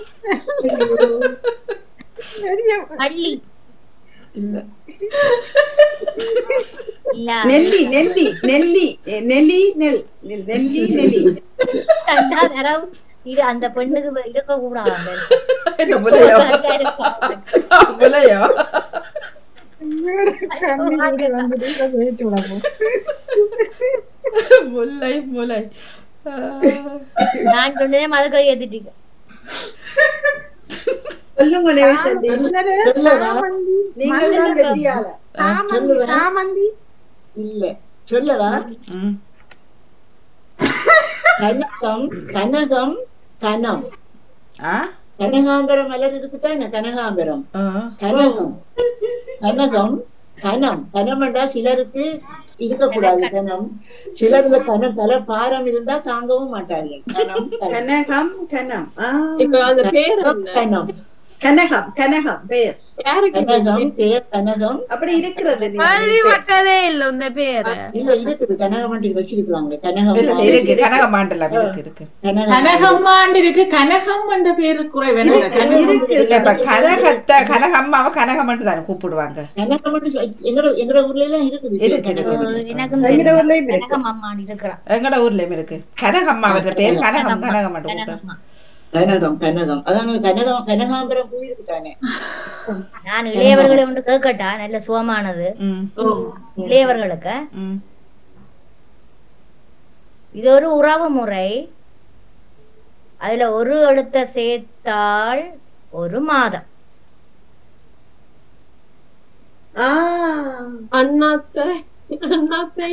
மல்லி இல்ல இல்ல நெல்லி நெல்லி நெல்லி எ, நெல்லி நெல் நெல், நெல்லி நெல்லி கண்டா தரம் இது அந்த பெண்ணுக்கு இருக்க கூடாது என்ன முலையோ முலையோ முல்லை முலை நான் சொன்னதே மதுக்கை ஏத்திட்டீங்க சொல்லுங்க நெவிசண்டி சொல்லவா நீங்கள் தான் வெற்றியாளர் சாமந்தி சாமந்தி இல்ல சொல்லவா ம். கனகம் கனகம் கனம் ஆ கனகாம்பரம் மலர் இருக்குதானே கனகாம்பரம் ஆ. கனகம் கனகம் கனம் கனம்டா சிலருக்கு இருக்கக்கூடாது கனம் சிலர் இந்த கனம் தலை பாரம் இருந்தா தாங்கவும் மாட்டார்கள் கனம் கனம் கனகம் கனம் ஆ இப்ப அந்த பேர் என்ன கனம் கனகம் கனகம் பேர் கனகம் பேர் கனகம் அப்படி இருக்கிறது கேள்விப்பட்டதே இல்ல இந்த பேரு இல்ல இருக்குது கனகமண்டி வச்சிருக்காங்களே கனகம் இல்ல, இருக்கு கனக மாண்டலாம் இருக்கு இருக்கு கனகம்மாண்டு இருக்கு கனகம் என்ற பேரு குறைவு இல்ல இப்ப கனகத்தை கனகம்மாவை கனகமண்டு தானே கூப்பிடுவாங்க கனகமண்டி எங்கட எங்கட ஊர்ல எல்லாம் இருக்குது இருக்கு இருக்கு எனக்கும் எங்கட ஊர்லயும் இருக்கு. கனகம் அம்மான் இருக்கிறான் எங்கட ஊர்லயும் இருக்கு கனகம்மா அவர பேர் கனகம் கனகமண்டு கூப்பிடுவாங்க கனகம் கனகம் அதான் கனகம் கனகாம்பரம் பூ இருக்கு தானே நான் இளையவர்களை ஒன்று கேட்கட்டா நல்ல சுகமானது இளையவர்களுக்கு இது ஒரு உறவு முறை அதுல ஒரு எழுத்த சேர்த்தால் ஒரு மாதம் அண்ணாத்தை அண்ணாத்தை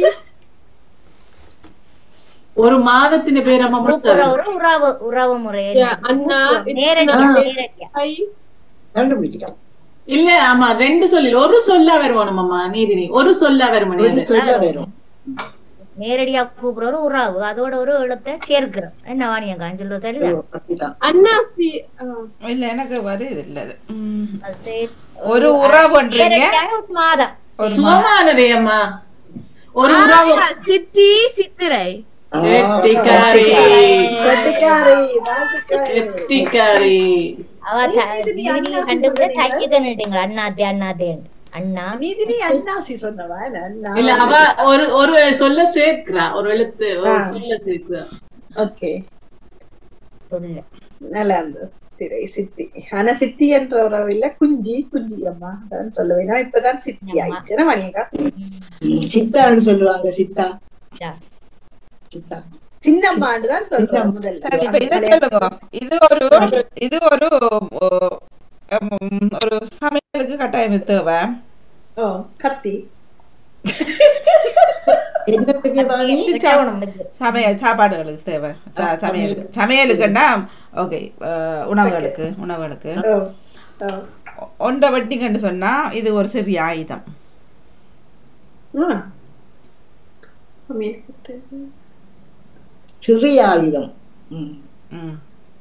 ஒரு மாதத்தின் பேர் அம்மா ஒரு ஒரு உறவு உறவு முறை அண்ணா நேரடியா ஆ. நேரடியா கண்டுபிடிச்சிட்டான் இல்ல ஆமா ரெண்டு சொல்லி ஒரு சொல்ல வருவோம் அம்மா நீதினி ஒரு சொல்ல வரும் ஒரு சொல்ல வரும் நேரடியா கூப்பிடுற ஒரு உறவு அதோட ஒரு எழுத்தை சேர்க்கிறோம் என்ன வாணியங்கான்னு சொல்றது சரிதான் அண்ணாசி இல்ல எனக்கு வருது இல்ல அது ம். அது சே- ஒரு உறவுன்றீங்க நேரடியாக ஒரு மாதம் சுகமானதே அம்மா ஒரு ஆ, உறவு சித்தி சித்திரை கெட்டிக்காரி கெட்டிக்காரி வாழ்த்துக்கள். கெட்டிக்காரி அவ த- நீதினி கண்டுபிடிச்ச தைக்க தண்ணிட்டீங்களா அண்ணாத்தே அண்ணாத்தே அண்ணா நீதினி அண்ணாசி சொன்னவா இல்ல அண்ணா இல்ல அவ ஒரு ஒரு சொல்ல சேர்க்கிறா ஒரு எழுத்து ஒரு ஆ. சொல்ல சேர்க்கிறா ஓகே சொல்லு நல்லா இருந்தது திரை சித்தி ஆனா சித்தி என்ற உறவு இல்ல குஞ்சி குஞ்சி அம்மா அதான் சொல்லுவேன் நான் இப்பதான் சித்தி ஆயிடுச்சு மணியக்கா சித்தான்னு சொல்லுவாங்க சித்தா யா. சித்தா சின்னம்மாண்டு தான் சொல்றேன் முதல்ல சரி இப்ப இதை சொல்லுங்க இது ஒரு இது ஒரு ஓ, உம், ஒரு சமையலுக்கு கட்டாயம் தேவை ஓ கத்தி என்னத்துக்கு வாணி சமையல் சாப்பாடுகளுக்கு தேவை ச- சமையலுக்கு சமையலுக்குன்னா ஓகே உணவுகளுக்கு உணவுகளுக்கு ஒன்றை வட்டிங்கன்னு சொன்னா இது ஒரு சிறிய ஆயுதம் சிறிய ஆயுதம் ம். ம்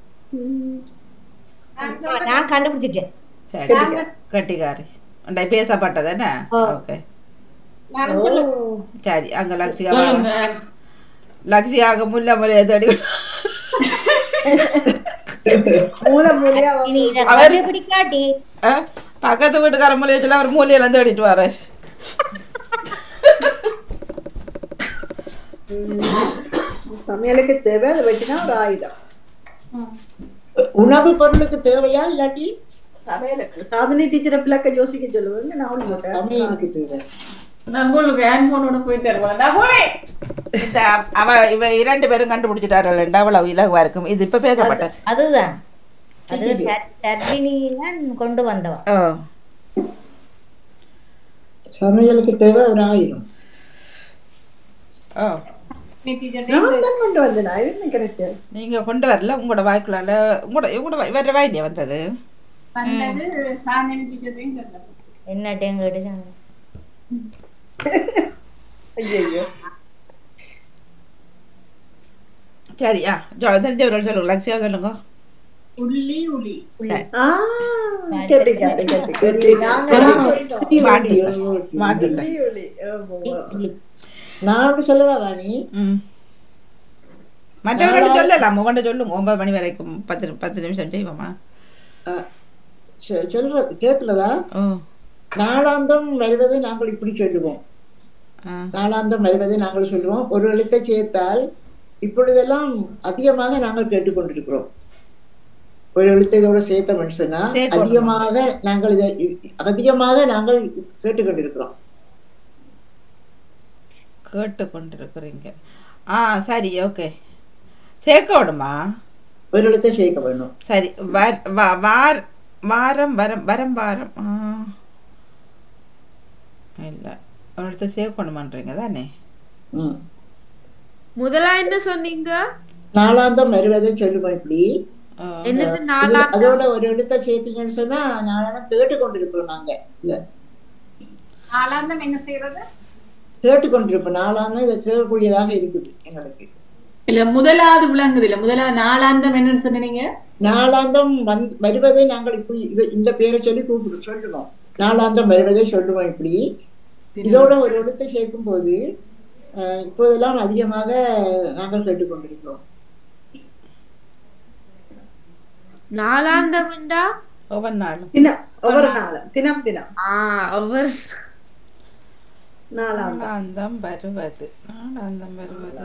நான் கண்டுபிடிச்சிட்டேன் சரி கட்டிக்காரி உண்டை பேசப்பட்டது என்ன ஓகே சரி அங்க லக்ஷிகா சொல்லுங்க. லக்ஷியாக முல்ல முலையை தேடி மூல மூலையா இனி இதை அவர்- கண்டுபிடிக்காட்டி ஆ, பக்கத்து வீட்டுக்கார மூலையை சொல்ல அவர் மூலையெல்லாம் தேடிட்டு வர்றார் சமையலுக்கு தேவை அதை வச்சுனா ஒரு ஆயுதம் உணவு பொருளுக்கு தேவையா இல்லாட்டி சமையலுக்கு சாதனை டீச்சரை பிள்ளைக்க யோசிக்க சொல்லுவாங்க நான் ஒண்ணு போட்டேன் சமையலுக்கு தேவை நான் உங்களுக்கு ஹேண்ட் போனோட போயிட்டு இருப்பேன் நான் போறேன் இந்த அவ இவ இரண்டு பேரும் கண்டுபிடிச்சிட்டார்கள் அவ்வளவு இலகுவா இருக்கும் இது இப்ப பேசப்பட்டது அதுதான் அது தர்- தர்பிணியில கொண்டு வந்தவன் ஓ சமையலுக்கு தேவை ஒரு ஆயுதம் ஓ நான் தான் கொண்டு வந்தேன் நான் என்ன கிடைச்சேன் நீங்க கொண்டு வரல உங்களோட வாய்க்குள்ளால உங்களோட உங்களோட வாய்- வேற வாயிலே வந்தது வந்தது சாதனை டீச்சரையும் தெரியல என்ன டேங்க கேட்டு ஐயோ சரி ஆ ஜோ- தெரிஞ்சவர்கள் சொல்லுங்க லக்ஷியா சொல்லுங்க உள்ளி உளி சரி. ஆ கெட்டிக்காரி கெட்டிக்காரி நாங்க மாட்டுக்கள் மாட்டுக்கள் நான் சொல்லவா வாணி ம் மற்றவர்கள் சொல்லலாம் உங்கள்கிட்ட சொல்லுங்க ஒன்பது மணி வரைக்கும் பத்து பத்து நிமிஷம் செய்வோமா சொ- சொல்றது கேட்கலதா ஓ நாளாந்தம் வருவதை நாங்கள் இப்படி சொல்லுவோம் ஆ. நாளாந்தம் வருவதை நாங்கள் சொல்லுவோம் ஒரு எழுத்தை சேர்த்தால் இப்பொழுதெல்லாம் அதிகமாக நாங்கள் கேட்டுக்கொண்டிருக்கிறோம் ஒரு எழுத்தை இதோட சேர்த்தோம்னு சொன்னா சேர்க்கணும். அதிகமாக நாங்கள் இதை அதிகமாக நாங்கள் கேட்டுக்கொண்டிருக்கிறோம் கேட்டு கொண்டிருக்கிறீங்க ஆ சரி ஓகே சேர்க்கணுமா ஒரு எழுத்தை சேர்க்க வேணும் சரி வர் வா- வார் வாரம் வரம் வரம் வாரம் ஆ இல்லை அடுத்து சேர்க்கணுமான்றீங்க தானே ம். முதலா என்ன சொன்னீங்க நாளாந்தம் வருவதை சொல்லுவோம் இப்படி என்னது இதுல நாளாந்தம்? அதோட ஒரு எழுத்தை சேர்த்தீங்கன்னு சொன்னா நாளாந்தம் கேட்டுக்கொண்டிருக்கிறோம் நாங்க இல்ல நாளாந்தம் என்ன செய்யறது கேட்டுக்கொண்டிருப்போம் நாளாந்தம் இதை கேட்கக்கூடியதாக இருக்குது எங்களுக்கு இல்ல முதலாவது விளங்குது இல்ல முதலாவது நாலாந்தம் என்னன்னு சொன்னீங்க நாளாந்தம் வந் வருவதை நாங்கள் இப்படி இது இந்த பேரை சொல்லி கூப்பிடு சொல்லுவோம் நாளாந்தம் வருவதை சொல்லுவோம் இப்படி இதோட ஒரு எழுத்தை சேர்க்கும் போது அஹ், இப்போதெல்லாம் அதிகமாக நாங்கள் கேட்டுக்கொண்டிருக்கிறோம் நாலாந்தம்டா ஒவ்வொரு நாளும் தினம் ஒவ்வொரு நாளும் தினம் தினம் ஆ ஒவ்வொரு நாலாம் நாளாந்தம் வருவது நாளாந்தம் வருவது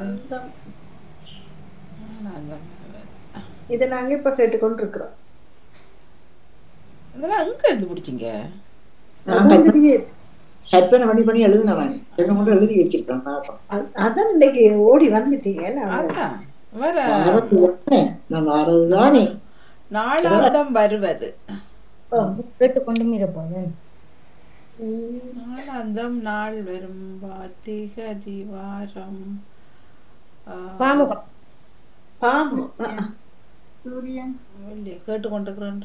நாளாந்தம் வருவது இதை நாங்க இப்ப கேட்டுக்கொண்டிருக்கிறோம் இதெல்லாம் எங்க இருந்து பிடிச்சிங்க நான் கற்பனை கற்பனை பண்ணி பண்ணி எழுதினவானே ரெண்டு மூணு எழுதி வச்சிருக்கேன் பாப்போம் அ- அதான் இன்னைக்கு ஓடி வந்துட்டீங்க அதான் வர வரதுதானே நான் வரதுதானே நாளாந்தம் வருவது கேட்டுக்கொண்டும் இருப்போம் நாளாந்தம் நாள் வரும் வாத்திக திவாரம் பாமுகம். பாம்பு சூரியன் இல்லையே கேட்டுக்கொண்டிருக்கிறேன்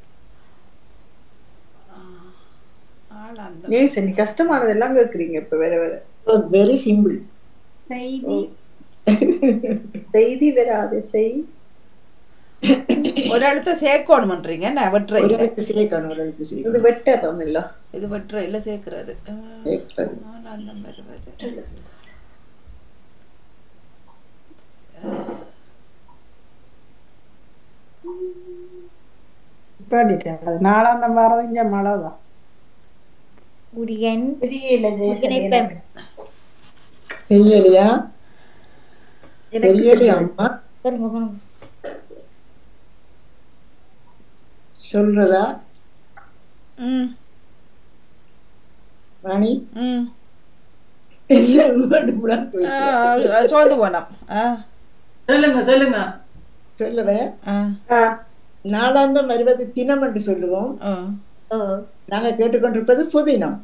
நாளாந்தம் ஏன் சரி கஷ்டமானதெல்லாம் கேக்குறீங்க இப்ப வேற வேற வெரி சிம்பிள் செய்தி செய்தி வராது செய் ஒரு எழுத்த சேர்க்கணும்ன்றீங்க நான் வெட்டுற ஒரு இல்லை எழுத்து சேர்க்கணும் ஒரு எழுத்து இது சேர்க்கணும் வெட்டதும் இல்ல இது வெட்டுற இல்லை சேர்க்கிறது சேர்க்கிறது. நாளாந்தம் வருவது பாடிட்டேன் அது நாளாந்தம் வர்றது இங்க மழை தான் உரியன் தெரியலது இணைப்பம். தெரியலையா தெரியலையா அம்மா பாருங்க, பாருங்க. சொல்றதா ம் ராணி ம் எல்லாம் word blank ஆ, போயிடுச்சு. ஆ, சோர்ந்து போனோம் ஆ சொல்லுங்க சொல்லுங்க சொல்லுவேன் ஆ நாளாந்தம் வருவது தினம் என்று சொல்லுவோம் ஆ ஓ, நாங்க கேட்டுக்கொண்டிருப்பது புதினம்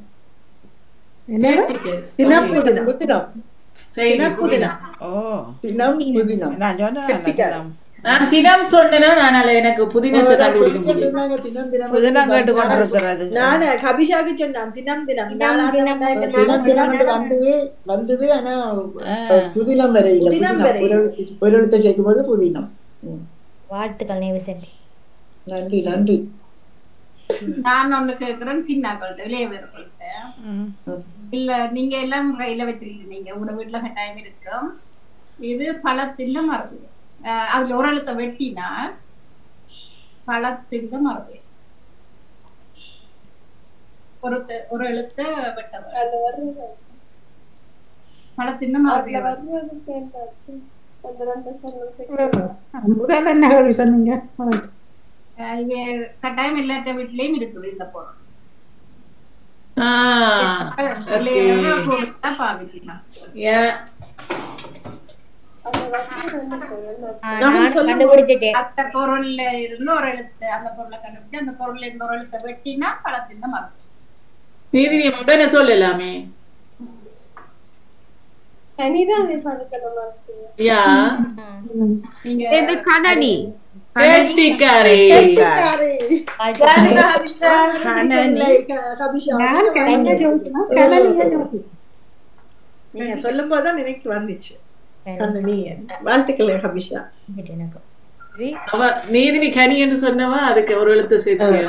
தினம் புதினம். புதினம் சரி புதினம். ஓ தினம் புதினம் நான் சொன்னேன் நான் தினம் சொன்னேன்னா நான் அதுல எனக்கு புதினத்தை கண்டுபிடிக்க முடியும் சொல்லிக்கொண்டிருந்தாங்க, தினம் தினம் புதினம் கேட்டுக்கொண்டிருக்கிறது நான் கபிஷாக்கு சொன்னான் தினம் தினம் நாலாம் தினம் தினம் தினம் என்று வந்தது வந்தது ஆனா புதினம் வரை இல்ல புதினம் புதினம் வரை. ஒரு எழுத்து- ஒரு எழுத்தை சேர்க்கும் போது புதினம் ம். வாழ்த்துக்கள் நேவிசென்ட் நன்றி நன்றி நான் ஒண்ணு கேக்குறேன் சின்னாக்கள்கிட்ட இளையவர்கள்ட்ட இல்ல நீங்க எல்லாம் கையில வச்சிருக்கீங்க நீங்க உங்க வீட்டுல கட்டாயம் இருக்கும் இது பழத்தின் மரபு அஹ் அதுல ஒரு எழுத்தை வெட்டினா பழத்தின் மரபு ஒரு த- ஒரு எழுத்த வெட்ட பழத்தின் மரபு முதல்ல என்ன கேள்வி சொன்னீங்க அஹ் இது கட்டாயம் எல்லாத்த வீட்லயும் இருக்குது இந்த பொருள் இளையவர்கள் பொருளா பாவிக்கலாம் நான் கண்டுபிடிச்சிட்டேன் அந்த பொருள்ல இருந்து ஒரு எழுத்து அந்த பொருளை கண்டுபிடிச்சு அந்த பொருள்ல இருந்து ஒரு எழுத்தை வெட்டினா பழத்தின் மரம் நீதி நீ உடனே சொல்லலாமே கனிதான் பழக்கமா இருக்கு யா நீங்க இது கணனி கெட்டிக்காரி நான் கண்ணை ஜோதினா, கண்ணனியை ஜோதி. நீங்க சொல்லும் போதுதான் எனக்கு வந்துச்சு கண்ணனி வாழ்த்துக்கள் ஹபிஷா அவ நீதினி கனி என்று சொன்னவா அதுக்கு ஒரு எழுத்து சேர்த்து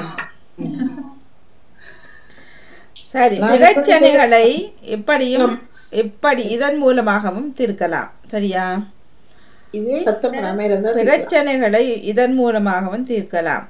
சரி நான் இப்ப பிரச்சனைகளை எப்படியும் எப்படி இதன் மூலமாகவும் தீர்க்கலாம் சரியா இது சத்தம் இல்லாம இருந்தா பிரச்சனைகளை இதன் மூலமாகவும் தீர்க்கலாம்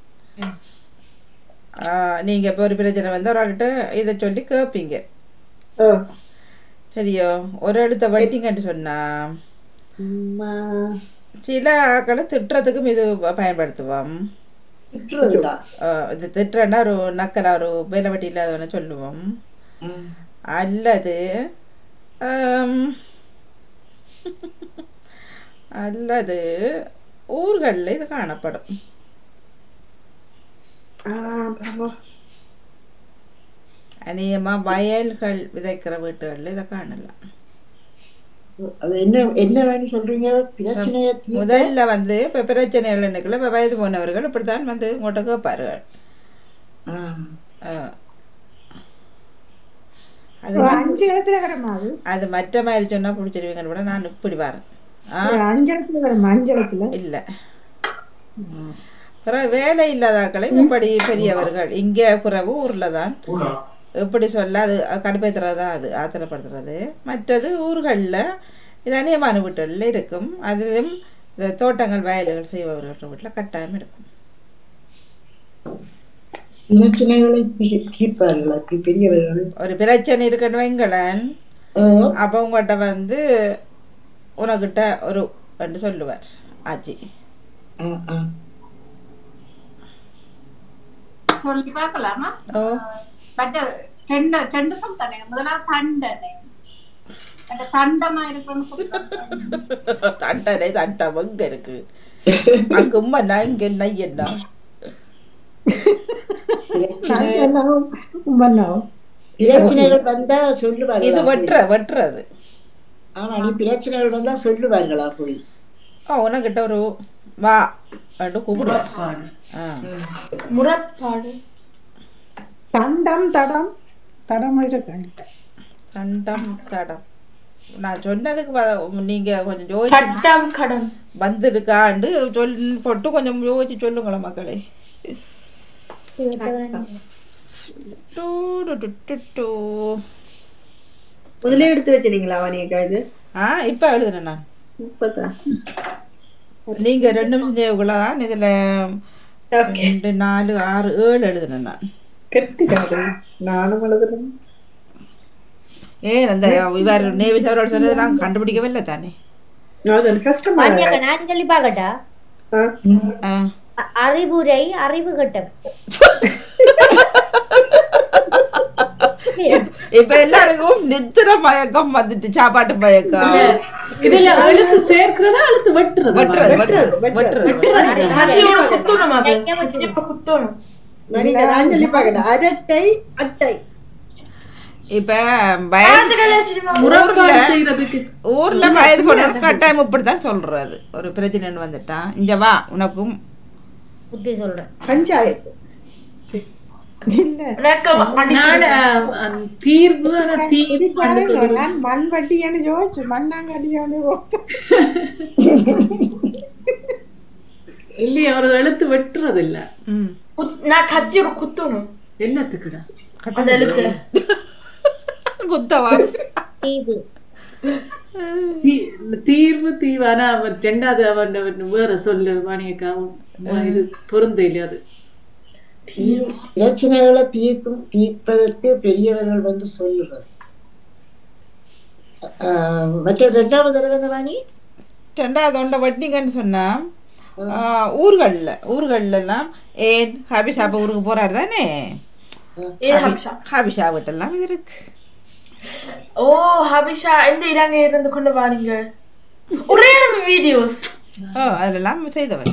ஆ, நீங்க இப்போ ஒரு பிரச்சனை வந்து ஒரு ஆள்கிட்ட இதை சொல்லி கேட்பீங்க ஓ. சரியோ ஒரு எழுத்த வட்டிங்கன்னு சொன்னா அம்மா. சில ஆக்களை திட்டுறதுக்கும் இது பயன்படுத்துவோம் திட்டுறதுக்கா? ஆ, இது திட்டுறேன்னா ஒரு நக்கலா ஒரு வேலை வட்டி இல்லாதவனை சொல்லுவோம் அல்லது ஆம், அல்லது ஊர்களில் இது காணப்படும் ஆ, பாபா. அநேகமா வயல்கள் விதைக்கிற வீட்டுகளில் இதை காணலாம் அது என்ன என்ன வேணும் சொல்றீங்க பிரச்சனையை தீர்க்க- முதல்ல வந்து இப்போ பிரச்சனைகள் என்னக்குள்ள இப்போ வயது போனவர்கள் இப்படித்தான் வந்து உங்கள்கிட்ட கேட்பார்கள் ஆ. ஆ. அது ஒரு ம- அஞ்சு இடத்துல கிடமா அது அது மற்ற மாதிரி சொன்னால் பிடிச்சிருவீங்கன்னு கூட நான் இப்படி வரேன் ஆ அஞ்சலத்துல வரும் அஞ்சலத்துல இல்ல பிறகு வேலை இல்லாதாக்களை இப்படி பெரியவர்கள் இங்கே குறைவு ஊரில் தான் எப்படி சொல்ல அது கடுப்பேற்றுறது தான் அது ஆத்திரப்படுத்துறது மற்றது ஊர்களில் இது அநியமான வீட்டுகளில் இருக்கும் அதிலும் இந்த தோட்டங்கள் வயல்கள் செய்பவர்கள் வீட்டில் கட்டாயம் இருக்கும் பிரச்சனைகளை கேட்பார்கள் அப்படி பெரியவர்கள் ஒரு பிரச்சனை இருக்குன்னு வைங்களேன் அப்போ உங்கள்கிட்ட வந்து உனக்கிட்ட ஒரு என்று சொல்லுவார் ஆச்சி சொல்லி பார்க்கலாமா ஓ பட் ரெண்டு ரெண்டு சொல்லிட்டானே முதலாவது தண்டனை அந்த தண்டமா இருக்கணும் தண்டனை தண்டம் எங்க இருக்கு அங்க உம்மண்ணா இங்க என்ன என்ன பிரச்சனைகள் வந்தா சொல்லுவாங்க இது வெட்டுற வெட்டுறது ஆனா நீ பிரச்சனைகள் வந்தா சொல்லுவாங்களா போய் ஆ உனக்கிட்ட ஒரு வா அப்படின்னு கூப்பிடுவார் ஆ முரட்பாடு தண்டம் தடம் தடம் இருக்கு தண்டம் தடம் நான் சொன்னதுக்கு வ- நீங்க கொஞ்சம் யோசிச்சு கட்டம் கடம் வந்திருக்காண்டு சொல் போட்டு கொஞ்சம் யோசிச்சு சொல்லுங்களேன் மக்களே டூ டு டு டு டு. முதல்ல எடுத்து வச்சிருங்களா வனியக்கா இது ஆ இப்ப எழுதுனேன் நான் இப்பதான் நீங்க ரெண்டு நிமிஷம் தேவைக்குள்ள தான் இதுல ரெண்டு நாலு ஆறு ஏழு எழுதுனேன் நான் கெட்டுக்காரு நானும் எழுதுறேன் ஏன் அந்த இவர் நேவி சாரோட சொன்னது நான் கண்டுபிடிக்கவே இல்லை தானே அது கஷ்டமா மணியக்கா நான் சொல்லி பார்க்கட்டா ஆ. அ- அறிவுரை அறிவு கட்டம் இப்ப எல்லாருக்கும் நித்திர மயக்கம் வந்துட்டு சாப்பாட்டு மயக்கம் இதுல எழுத்து சேர்க்கிறதா எழுத்து வெட்டுறது வெட்டுறது, வெட்டுறது, வெட்டுறது. கத்தியோட குத்தணும் அது இப்ப குத்தணும் மணிக்கா நான் சொல்லி பார்க்கட்டா அரட்டை அட்டை இப்ப வயது ஊர்ல செய்யறதுக்கு ஊர்ல வயது போனவருக்கு கட்டாயம் இப்படித்தான் சொல்றது ஒரு பிரச்சனைன்னு வந்துட்டான் இங்க வா உனக்கும் புத்தி சொல்றேன் பஞ்சாயத்து இல்ல நான் அஹ், தீர்வு ஆனா தீர்வு சொல்லுவேன் நான் மண் வட்டியான்னு யோசிச்சு மண்ணாங்கட்டியான்னு இல்லையா ஒரு எழுத்து வெட்டுறது இல்ல குத்- நான் கத்தியோட குத்தணும் என்னத்துக்குடா அந்த எழுத்து குத்தவா தீவு தீ- தீர்வு தீவு ஆனா அவன் ரெண்டாவது அவன் அவன் வேற சொல்லு மணியக்கா இது பொருந்த இல்லையா அது பிரச்சனைகளை தீர்க்கும் தீர்ப்பதற்கு பெரியவர்கள் வந்து சொல்லுறது ஆஹ் மற்ற ரெண்டாவது தடவை என்ன வாணி ரெண்டாவது ஒன்றை வட்டிங்கன்னு சொன்னா ஆஹ், ஊர்கள்ல ஊர்கள்ல எல்லாம் ஏன் ஹாபிஷா அப்ப ஊருக்கு போறாரு தானே ஏன் ஹபிஷா? ஹாபிஷா வீட்டெல்லாம் இது இருக்கு ஓ ஹபிஷா எந்த இடாங்க இருந்து கொண்டு வாரீங்க ஒரே வீடியோஸ் ஓ அதெல்லாம் செய்தவர்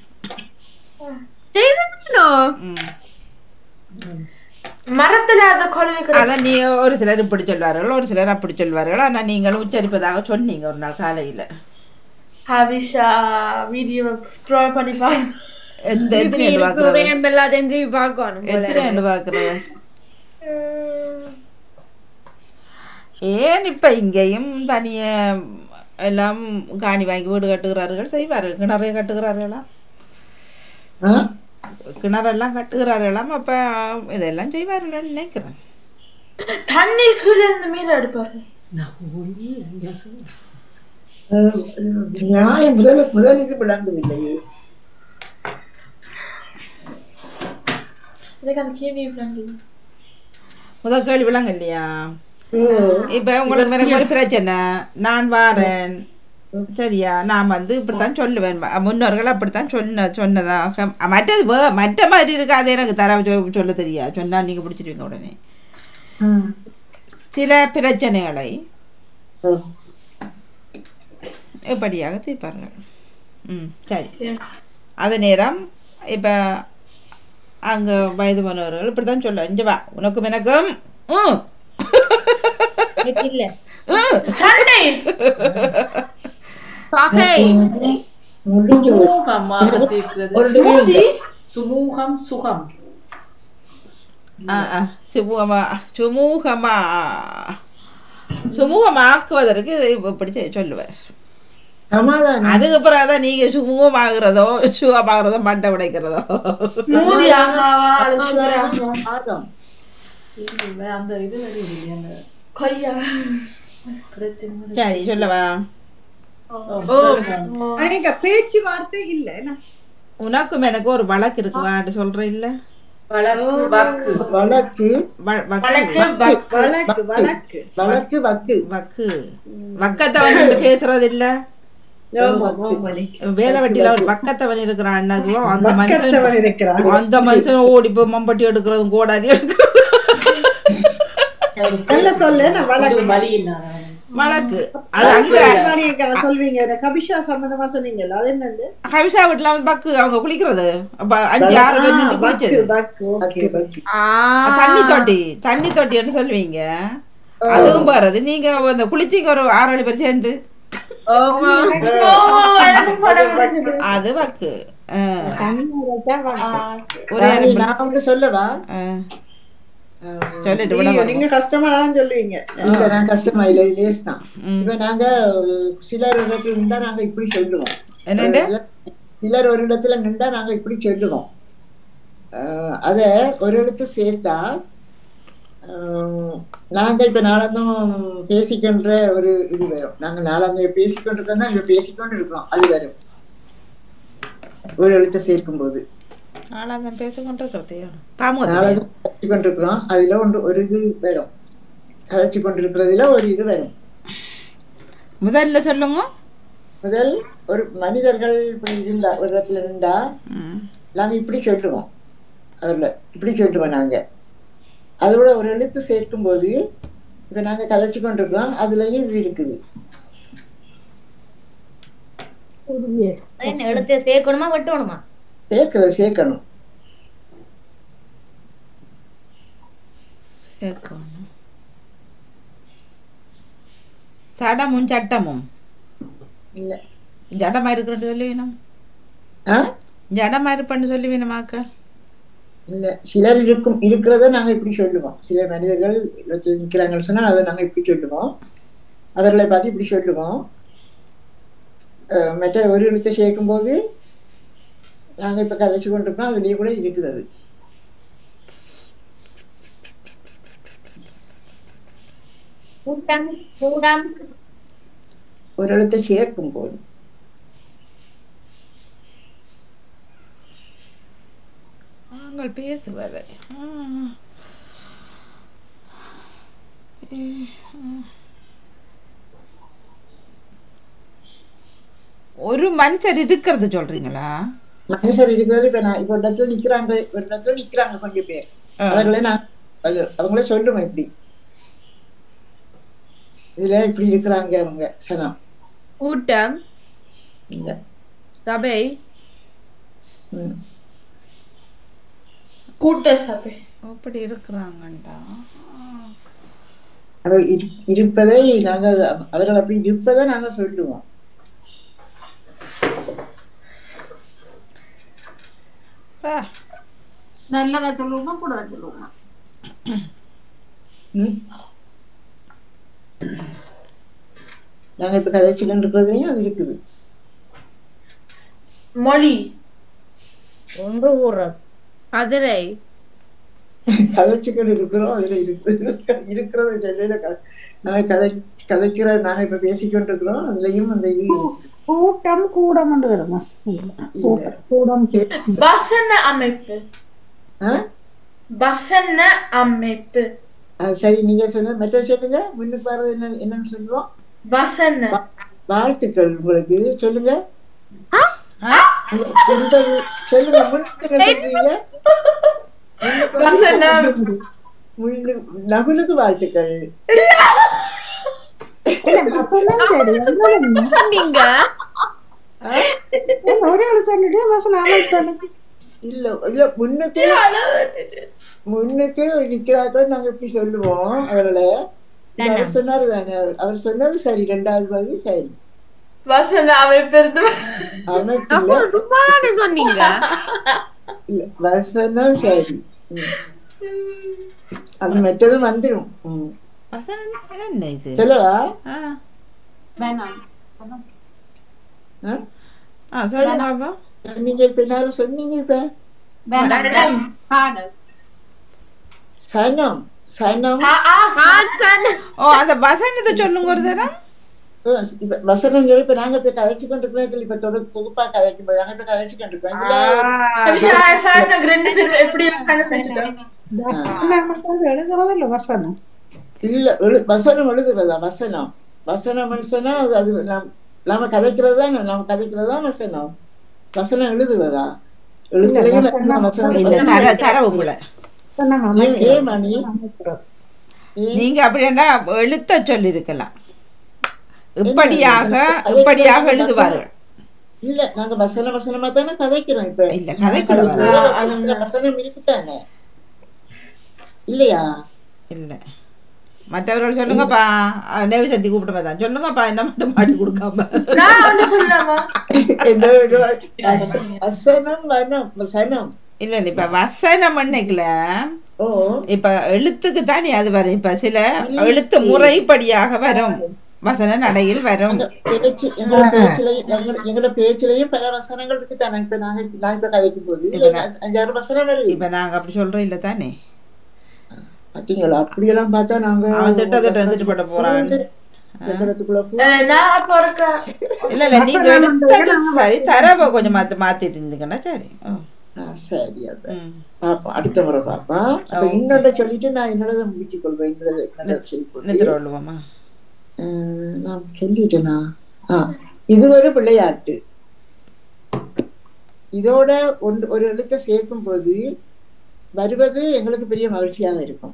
மரத்துல அத கொழுவி அதான் நீ ஒரு சிலர் இப்படி சொல்வார்கள் ஒரு சிலர் அப்படி சொல்வார்கள் ஆனா நீங்களும் உச்சரிப்பதாக சொன்னீங்க ஒரு நாள் காலையில ஹபிஷா வீடியோ ஸ்க்ரோல் பண்ணி பாருங்க எந்த எத்தனை ஆண்டு பார்க்கறது எல்லாத்தையும் திருப்பி பார்க்கணும் போல. எத்தனை ஆண்டு பார்க்கறது ஏன் இப்ப இங்கேயும் தனிய எல்லாம் காணி வாங்கி வீடு கட்டுகிறார்கள் செய்வார்கள் கிணறு கட்டுகிறார்களா கிணறெல்லாம் கட்டுகிறார்களாம் அப்ப இதெல்லாம் செய்வார்கள் நினைக்கிறேன் தண்ணி கீழே இருந்து மீன் எடுப்பாரு ஆஹ் நியாயம் முதல் முதல் இது விளங்குதில்லையே எனக்கு அந்த கேள்வி விளங்கி முதல் கேள்வி விளங்க இல்லையா இப்ப உங்களுக்கு எனக்கு ஒரு பிரச்சனை நான் வாரேன் சரியா நான் வந்து இப்படித்தான் சொல்லுவேன் ம- முன்னோர்கள் அப்படித்தான் சொன்ன சொன்னதாக மற்றது வே- மற்ற மாதிரி இருக்காது எனக்கு தர சொ- சொல்ல தெரியா சொன்னா நீங்க பிடிச்சிருவீங்க உடனே சில பிரச்சனைகளை இப்படியாக தீர்ப்பார்கள் ம் சரி அது நேரம் இப்போ அங்கே வயது போனவர்கள் இப்படி தான் சொல்ல இங்க வா உனக்கும் எனக்கும் ம் இல்ல சண்டை முடிஞ்சு போச்சு. சுமூகமாக தீர்க்கிறது ஒரு சுமூதி, சுமூகம் சுகம் ஆ ஆ சுமூகமா சுமூகமா சுமூகமாக்குவதற்கு இதை இப்படி செய்- சொல்லுவார் சமாதானம் அதுக்கு பிறகுதான் நீங்க சுகமாகிறதோ சுகமாகிறதோ மண்டை உடைக்கிறதோ மூதி ஆகாவா அது சுவர் ஆகாவா ஆகம் அந்த இது இல்லையா அந்த கொய்யா பிரச்சனை சரி சொல்லவா அன்னைக்கு பேச்சுவார்த்தை இல்ல என்ன? உனக்கும் எனக்கு ஒரு வழக்கு இருக்குவான்னு சொல்றேன் இல்ல வழக்கு வழக்கு வ- வக்கு. வழக்கு வழக்கு வழக்கு வக்கு வக்கு வக்கத்தை வந்து பேசுறது இல்ல வேலை வெட்டியில ஒரு பக்கத்தவன் இருக்கிறான் அண்ணாதுவோ அந்த பக்கத்தவன் இருக்கிறான். மனுஷன் அந்த மனுஷன் ஓடி போய் மம்பட்டி எடுக்கிறதும் கோடாரி எடுக்கிறது நல்ல சொல்லு நான் வழக்கு வழி இல்லாத வழக்கு அது அங்க நீங்க சொல்வீங்க இந்த கபிஷா சம்பந்தமா சொன்னீங்கல்ல அது என்னது ஹவிஷா வீட்டுல வந்து பக்கு அவங்க குளிக்கிறது அப்ப அஞ்சு ஆறு பேர் நின்று குளிச்சது பக்கு வக்கு வக்கு தண்ணி தொட்டி தண்ணி தொட்டின்னு சொல்லுவீங்க அதுவும் போறது நீங்க அந்த குளிச்சிங்க ஒரு ஆறு ஏழு பேர் சேர்ந்து அது வக்கு ஆ. ஒரே ராணி, ஒரு நான் ஒன்று சொல்லவா ஆ. சொல்லிட்டு விட நீங்க- நீங்க கஷ்டமா தான் சொல்லுவீங்க இல்ல நான் கஷ்டமா இல்ல இது லேஸ் தான் இப்ப நாங்க அஹ், சிலர் ஒரு இடத்துல நின்றா நாங்க இப்படி சொல்லுவோம் என்னண்டு? சிலர் ஒரு இடத்துல நின்றா நாங்க இப்படி சொல்லுவோம் அஹ், அத ஒரு இடத்து சேர்த்தா அஹ், நாங்க இப்ப நாளாந்தும் பேசிக்கின்ற ஒரு இது வரும் நாங்க நாளாந்தும் பேசிக்கொண்டிருக்கோம் தான் இப்ப பேசிக்கொண்டு இருக்கிறோம் அது வரும் ஒரு எழுத்தை சேர்க்கும் போது நாளாதான் பேசிக்கொண்டு இருக்கிறதையோ தாமதம் நாளாந்தும் பேசிக்கொண்டிருக்கிறோம் அதுல ஒன்று ஒரு இது வரும் கதைச்சு கொண்டிருக்கிறதுல ஒரு இது வரும் முதல்ல சொல்லுங்க முதல் ஒரு மனிதர்கள் இப்படி இருந்தா ஒரு இடத்துல இருந்தா நாங்க இப்படி சொல்லுவோம் அவர்ல இப்படி சொல்லுவோம் நாங்க அதோட ஒரு எழுத்து சேர்க்கும் போது இப்ப நாங்க கதைச்சு கொண்டிருக்கிறோம் அதுலயும் இது இருக்குது என்ன எடுத்து சேர்க்கணுமா வெட்டணுமா சேர்க்கிறது சேர்க்கணும் சேர்க்கணும் சடமும் சட்டமும் இல்ல ஜடமா இருக்கிறன்னு சொல்லி வேணும் ஆ? ஜடமா இருப்பேன்னு சொல்லி வேணுமாக்க இல்ல சிலர் இருக்கும் இருக்கிறத நாங்க இப்படி சொல்லுவோம் சில மனிதர்கள் இடத்துல நிக்கிறாங்கன்னு சொன்னா அதை நாங்க இப்படி சொல்லுவோம் அவர்களை பார்த்து இப்படி சொல்லுவோம் அஹ் மற்ற ஒரு எழுத்தை சேர்க்கும் போது நாங்க இப்ப கதைச்சு கொண்டிருக்கோம் அதுலயே கூட இருக்குது அது கூட்டம் கூடம் ஒரு எழுத்தை சேர்க்கும் போது நாங்கள் பேசுவது ஆ. ஏ, ஆ. ஒரு மனுஷர் இருக்கிறது சொல்றீங்களா மனுஷர் இருக்கிறது இப்ப நான் இப்ப ஒரு இடத்துல நிக்கிறாங்க ஒரு இடத்துல நிக்கிறாங்க கொஞ்சம் பேர் அவர்களே நான் அது அவங்களே சொல்லுவேன் இப்படி இதுல இப்படி இருக்கிறாங்க அவங்க சனம் கூட்டம் இல்ல சபை ம். கூட்ட சபை அப்படி இருக்கிறாங்கண்டா அவர் இரு- இருப்பதை நாங்கள் அவர்கள் அப்படி இருப்பதை நாங்க சொல்லுவோம் ஆ. நல்லதா சொல்லுவோமா கூடதா சொல்லுவோமா ம். நாங்க இப்ப கதைச்சுக்கிட்டு இருக்கிறதுலயும் அது இருக்குது மொழி ஒன்று கூறுறது அதிரை கதைச்சுக்கிட்டு இருக்கிறோம் அதுல இருக்குது இருக்கிறத சொல்லல க- நாங்க கதை கதைக்கிற நாங்க இப்ப பேசிக்கொண்டு இருக்கிறோம் அதுலயும் அந்த இது கூட்டம் கூடம் என்று வருமா கூட்டம், கூடம் வசன அமைப்பு ஆ? வசன அமைப்பு அது சரி நீங்க சொல்லுங்க மெத்த சொல்லுங்க முன்னுக்கு வர்றது என்ன என்னன்னு சொல்லுவோம் வசன வாழ்த்துக்கள் உங்களுக்கு சொல்லுங்க என்பது சொல்லுங்க முன்னுக்கு என்ன சொல்றீங்க முன்னுக்கு வந்து வசனம். முன்னு- நகுலுக்கு வாழ்த்துக்கள் சொன்னீங்க ஒரே எழுத்தாண்டிட்டே வசனம் அமைத்தானு இல்ல இல்ல முன்னுக்கு முன்னுக்கு நிக்கிறார்கள் நாங்க இப்படி சொல்லுவோம் அவர்களை இது அவர் சொன்னாரு தானே அவர் சொன்னது சரி ரெண்டாவது பகுதி சரி வசன அமைப்பு இருந்து அமைப்பு அப்போ இல்ல சும்மாதானே சொன்னீங்க இல்ல வசனம் சரி ம். அது மற்றதும் வந்துடும் ம். வசனம் என்ன இது சொல்லவா ஆ. வேணாம் ஆ? ஆ சொல்லுங்க அப்போ நீங்க இப்ப எல்லாரும் சொன்னீங்க இப்ப வணக்கம் பாடல் சனம் சனம் ஓ அந்த வசனத்தை சொல்லுங்க ஒரு தரம் ஓ, இப்ப வசனங்கள் இப்ப நாங்க இப்ப கதைச்சு கொண்டிருக்கிறோம் இப்ப தொடு தொகுப்பா கதைக்கும் போது நாங்க இப்ப கதைச்சு கொண்டிருக்கோம் அபிஷா, I find எனக்கு ரெண்டு பேரும் எப்படி கண்டுபிடிச்சிட்டோம் எழுதுறது இல்ல வசனம் இல்ல எழு வசனம் எழுதுறதா வசனம் வசனம்னு சொன்னா அது அது நாம் நாம கதைக்கிறது தான் நாம கதைக்கிறது தான் வசனம் வசனம் எழுதுவதா எழுத்துலையும் வசனம் வசனம் இல்ல தர தரவுங்கள ஏன் ஏன் மணி நீங்க அப்படின்னா எழுத்த சொல்லியிருக்கலாம் இப்படியாக இப்படியாக எழுதுவார்கள் இல்ல நாங்க வசன வசனமா தானே கதைக்கிறோம் இப்ப இல்ல கதைக்கிறோம் கதைக்கிறோம். அதுல வசனம் இருக்குதானே இல்லையா இல்ல மற்றவர்கள் சொல்லுங்கப்பா நேவி சக்தி கூப்பிட்டு தான் சொல்லுங்கப்பா என்ன மட்டும் மாட்டி கொடுக்காம நான் ஒண்ணு சொல்லலாமா என்ன ஒரு வச- வசனம் வனம் வசனம் இல்ல இல்ல இப்ப வசனம் அன்னைக்குல ஓ இப்ப எழுத்துக்கு தானே அது வரும் இப்ப சில எழுத்து முறைப்படியாக வரும் வசன நடையில் வரும் பேச்சு எங்களோட பேச்சுலயும் எங்களோட- எங்களோட பேச்சுலயும் பல வசனங்கள் இருக்கு தானே இப்ப நாங்க நான் இப்ப கதைக்கும் போது இப்ப நான்- அஞ்சாறு வசனம் வருது இப்ப நாங்க அப்படி சொல்றோம் இல்ல தானே பாத்தீங்களா அப்படியெல்லாம் பார்த்தா நாங்க அவன் திட்ட திட்ட இருந்துட்டு போட போறான் இடத்துக்குள்ள போ- அஹ், நான் அப்போ இருக்க இல்ல இல்ல நீங்க எடுத்தது சரி தரவை கொஞ்சம் மாத்தி மாத்திட்டு இருந்தீங்கன்னா சரி ஓ. ஆ, சரி அப்ப பாப்போம் அடுத்த முறை பாப்போம் அப்ப இன்னொன்று சொல்லிட்டு நான் என்னோட முடிச்சு கொள்றேன் என்னோட என்னோட சொல்லி போட்டு. நித்திர கொள்ளுவோமா அஹ், நான் சொல்லிட்டேனா ஆ இது ஒரு விளையாட்டு இதோட ஒன்று ஒரு எழுத்தை சேர்க்கும் போது வருவது எங்களுக்கு பெரிய மகிழ்ச்சியாக இருக்கும்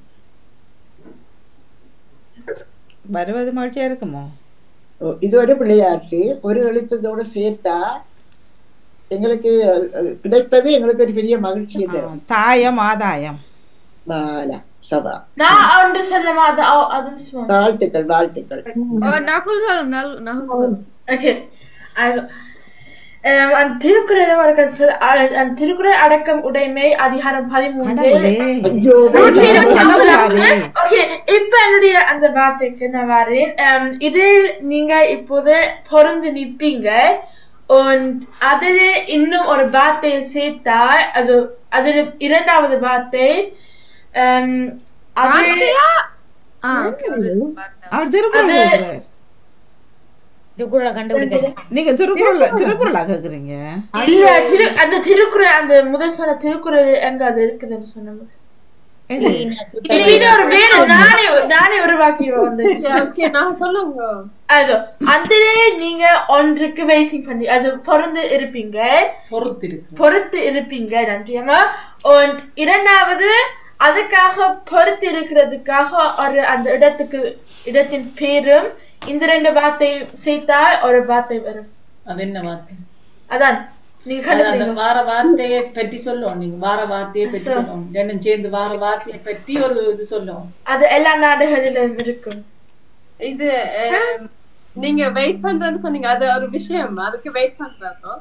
வருவது மகிழ்ச்சியா இருக்குமோ ஓ, இது ஒரு விளையாட்டு ஒரு எழுத்ததோட சேர்த்தா எங்களுக்கு அது- அது கிடைப்பது எங்களுக்கு ஒரு பெரிய மகிழ்ச்சியை தரும் தாயம் ஆதாயம் பாலா சபா நான் ஒன்று சொல்லலாமா அது அவ- அது சொல்லுவாங்க வாழ்த்துக்கள் வாழ்த்துக்கள் நகுல் சொல்லும் நல்- நகுல் சொல்லும் okay also ähm, an Thirukkural வரைக்கும் சொல் அ- அந்த திருக்குறள் அடக்கம் உடைமை அதிகாரம் பதிமூன்று கடவுளே. ஐயோ நூற்றி இருபத்தி கடவுளாரே. ஒன்பதாவது. Okay, இப்ப என்னுடைய அந்த வார்த்தைக்கு நான் வரேன் ähm, இதில் நீங்க இப்போது பொருந்து நிற்பீங்க und அதில் இன்னும் ஒரு வார்த்தையை சேர்த்தால் also அதில் இரண்டாவது வார்த்தை ähm, அது ஆ, okay, ஒரு வார்த்தை. அவர் திருக்குறள் அது- கேக்குறார். திருக்குறளை கண்டுபிடிக்க நீங்க திருக்குறள் திருக்குறளா கேக்குறீங்க இல்ல திரு அந்த திருக்குறள் அந்த முதல் சொன்ன திருக்குறள் எங்க அது இருக்குதுன்னு சொன்னாங்க எது? இது இது ஒரு வேறு நானே நானே உருவாக்கி வந்து ஓகே நான் சொல்லுங்க also அதிலே நீங்க ஒன்றுக்கு வெயிட்டிங் பண்ணி also பொருந்து இருப்பீங்க பொறுத்து இருக்கு பொறுத்து இருப்பீங்க நன்றியம்மா und இரண்டாவது அதுக்காக பொறுத்து இருக்கிறதுக்காக ஒரு அந்த இடத்துக்கு இடத்தின் பேரும் இந்த ரெண்டு வார்த்தை சேர்த்தால் ஒரு வார்த்தை வரும் அது என்ன வார்த்தை அதான் நீங்க அது அந்த கண்டுபிடிங்க வார வார்த்தையை பற்றி சொல்லுவோம் நீங்க வார வார்த்தையை பற்றி சரி. சொல்லுவோம் ரெண்டும் சேர்ந்து வார வார்த்தையை பற்றி ஒரு இது சொல்லுவோம் அது எல்லா நாடுகளிலும் இருக்கும் இது அஹ், நீங்க வெயிட் பண்றேன்னு சொன்னீங்க அது ஒரு விஷயம் அதுக்கு வெயிட் பண்றதோ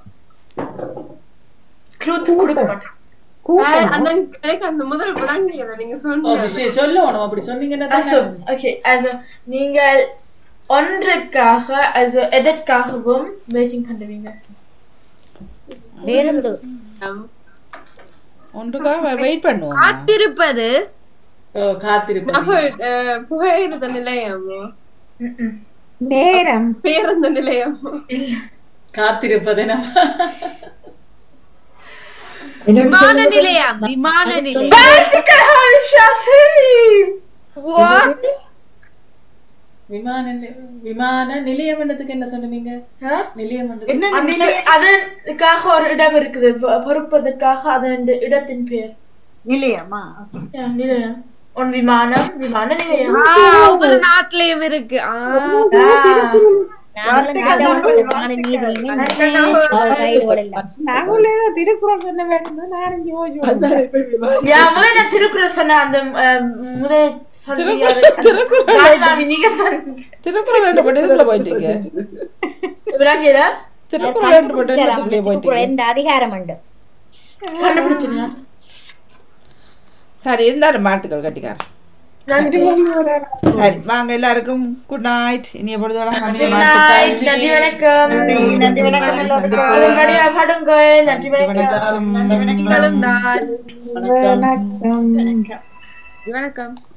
க்ளூத் கொடுக்க மாட்டேன் அஹ், அந்த எனக்கு அந்த முதல் விளங்கியத நீங்க ஓ, சொன்னீங்க விஷயம் சொல்லுவோம் அப்படி சொன்னீங்கன்னா Also, தானே. okay, also நீங்கள் ஒன்றுக்காக also எதற்காகவும் வெயிட்டிங் பண்ணுவீங்க பேருந்து ஒன்றுக்காக வெயிட் பண்ணுவோம் காத்திருப்பது ஓ, காத்திருப்பது நகுல், அஹ், புகையிரத நிலையமோ நேரம் பேருந்து நிலையமோ காத்திருப்பது என்ன என்னன்னு விமான சொல்லுங்க. நிலையம் விமான நிலையம் வாழ்த்துக்கள் ஹாரிஷா சரி விமான நிலையம் விமான நிலையம் என்னதுக்கு என்ன சொன்னீங்க ஆ? நிலையம் என்னது? என்ன அந்த அதற்காக ஒரு இடம் இருக்குது பொ- பொறுப்பதற்காக அதன் இடத்தின் பெயர் நிலையமா Ja, நிலையம் உன் விமானம் விமான நிலையம் ஆ, ஒவ்வொரு நாட்டிலயும் இருக்கு ஆ, நாங்களும் நாட்டவட்டமான நீதியுமே கைவிடல நாங்களும் ஏதோ திருக்குறள் சொன்ன வேணும் நானும் யோசிச்சு அதான் இப்ப விமானம். யா முதல் நான் திருக்குறள் சொன்ன அந்த அஹ், முதல் சொல்லி திருக்குறள், திருக்குறள். மாலிமாமி நீங்க சொன்னீங்க திருக்குறள் ரெண்டு பட்டு இதுக்குள்ள போயிட்டீங்க விளங்கியதா திருக்குறள் ரெண்டு பட்டு இதுக்குள்ளே போயிட்டீங்க இந்த அதிகாரம் உண்டு கண்டுபிடிச்சிருங்க சரி இருந்தாரு வாழ்த்துக்கள் கட்டிக்கார் நன்றி சரி வாங்க எல்லாருக்கும் குட் நைட் இனிய பொழுதோட Good night. நன்றி வணக்கம் நன்றி வணக்கம் எல்லோருக்கும். நல்லபடியா பாடுங்க நன்றி வணக்கம் நீங்களும் தான் வணக்கம் வணக்கம்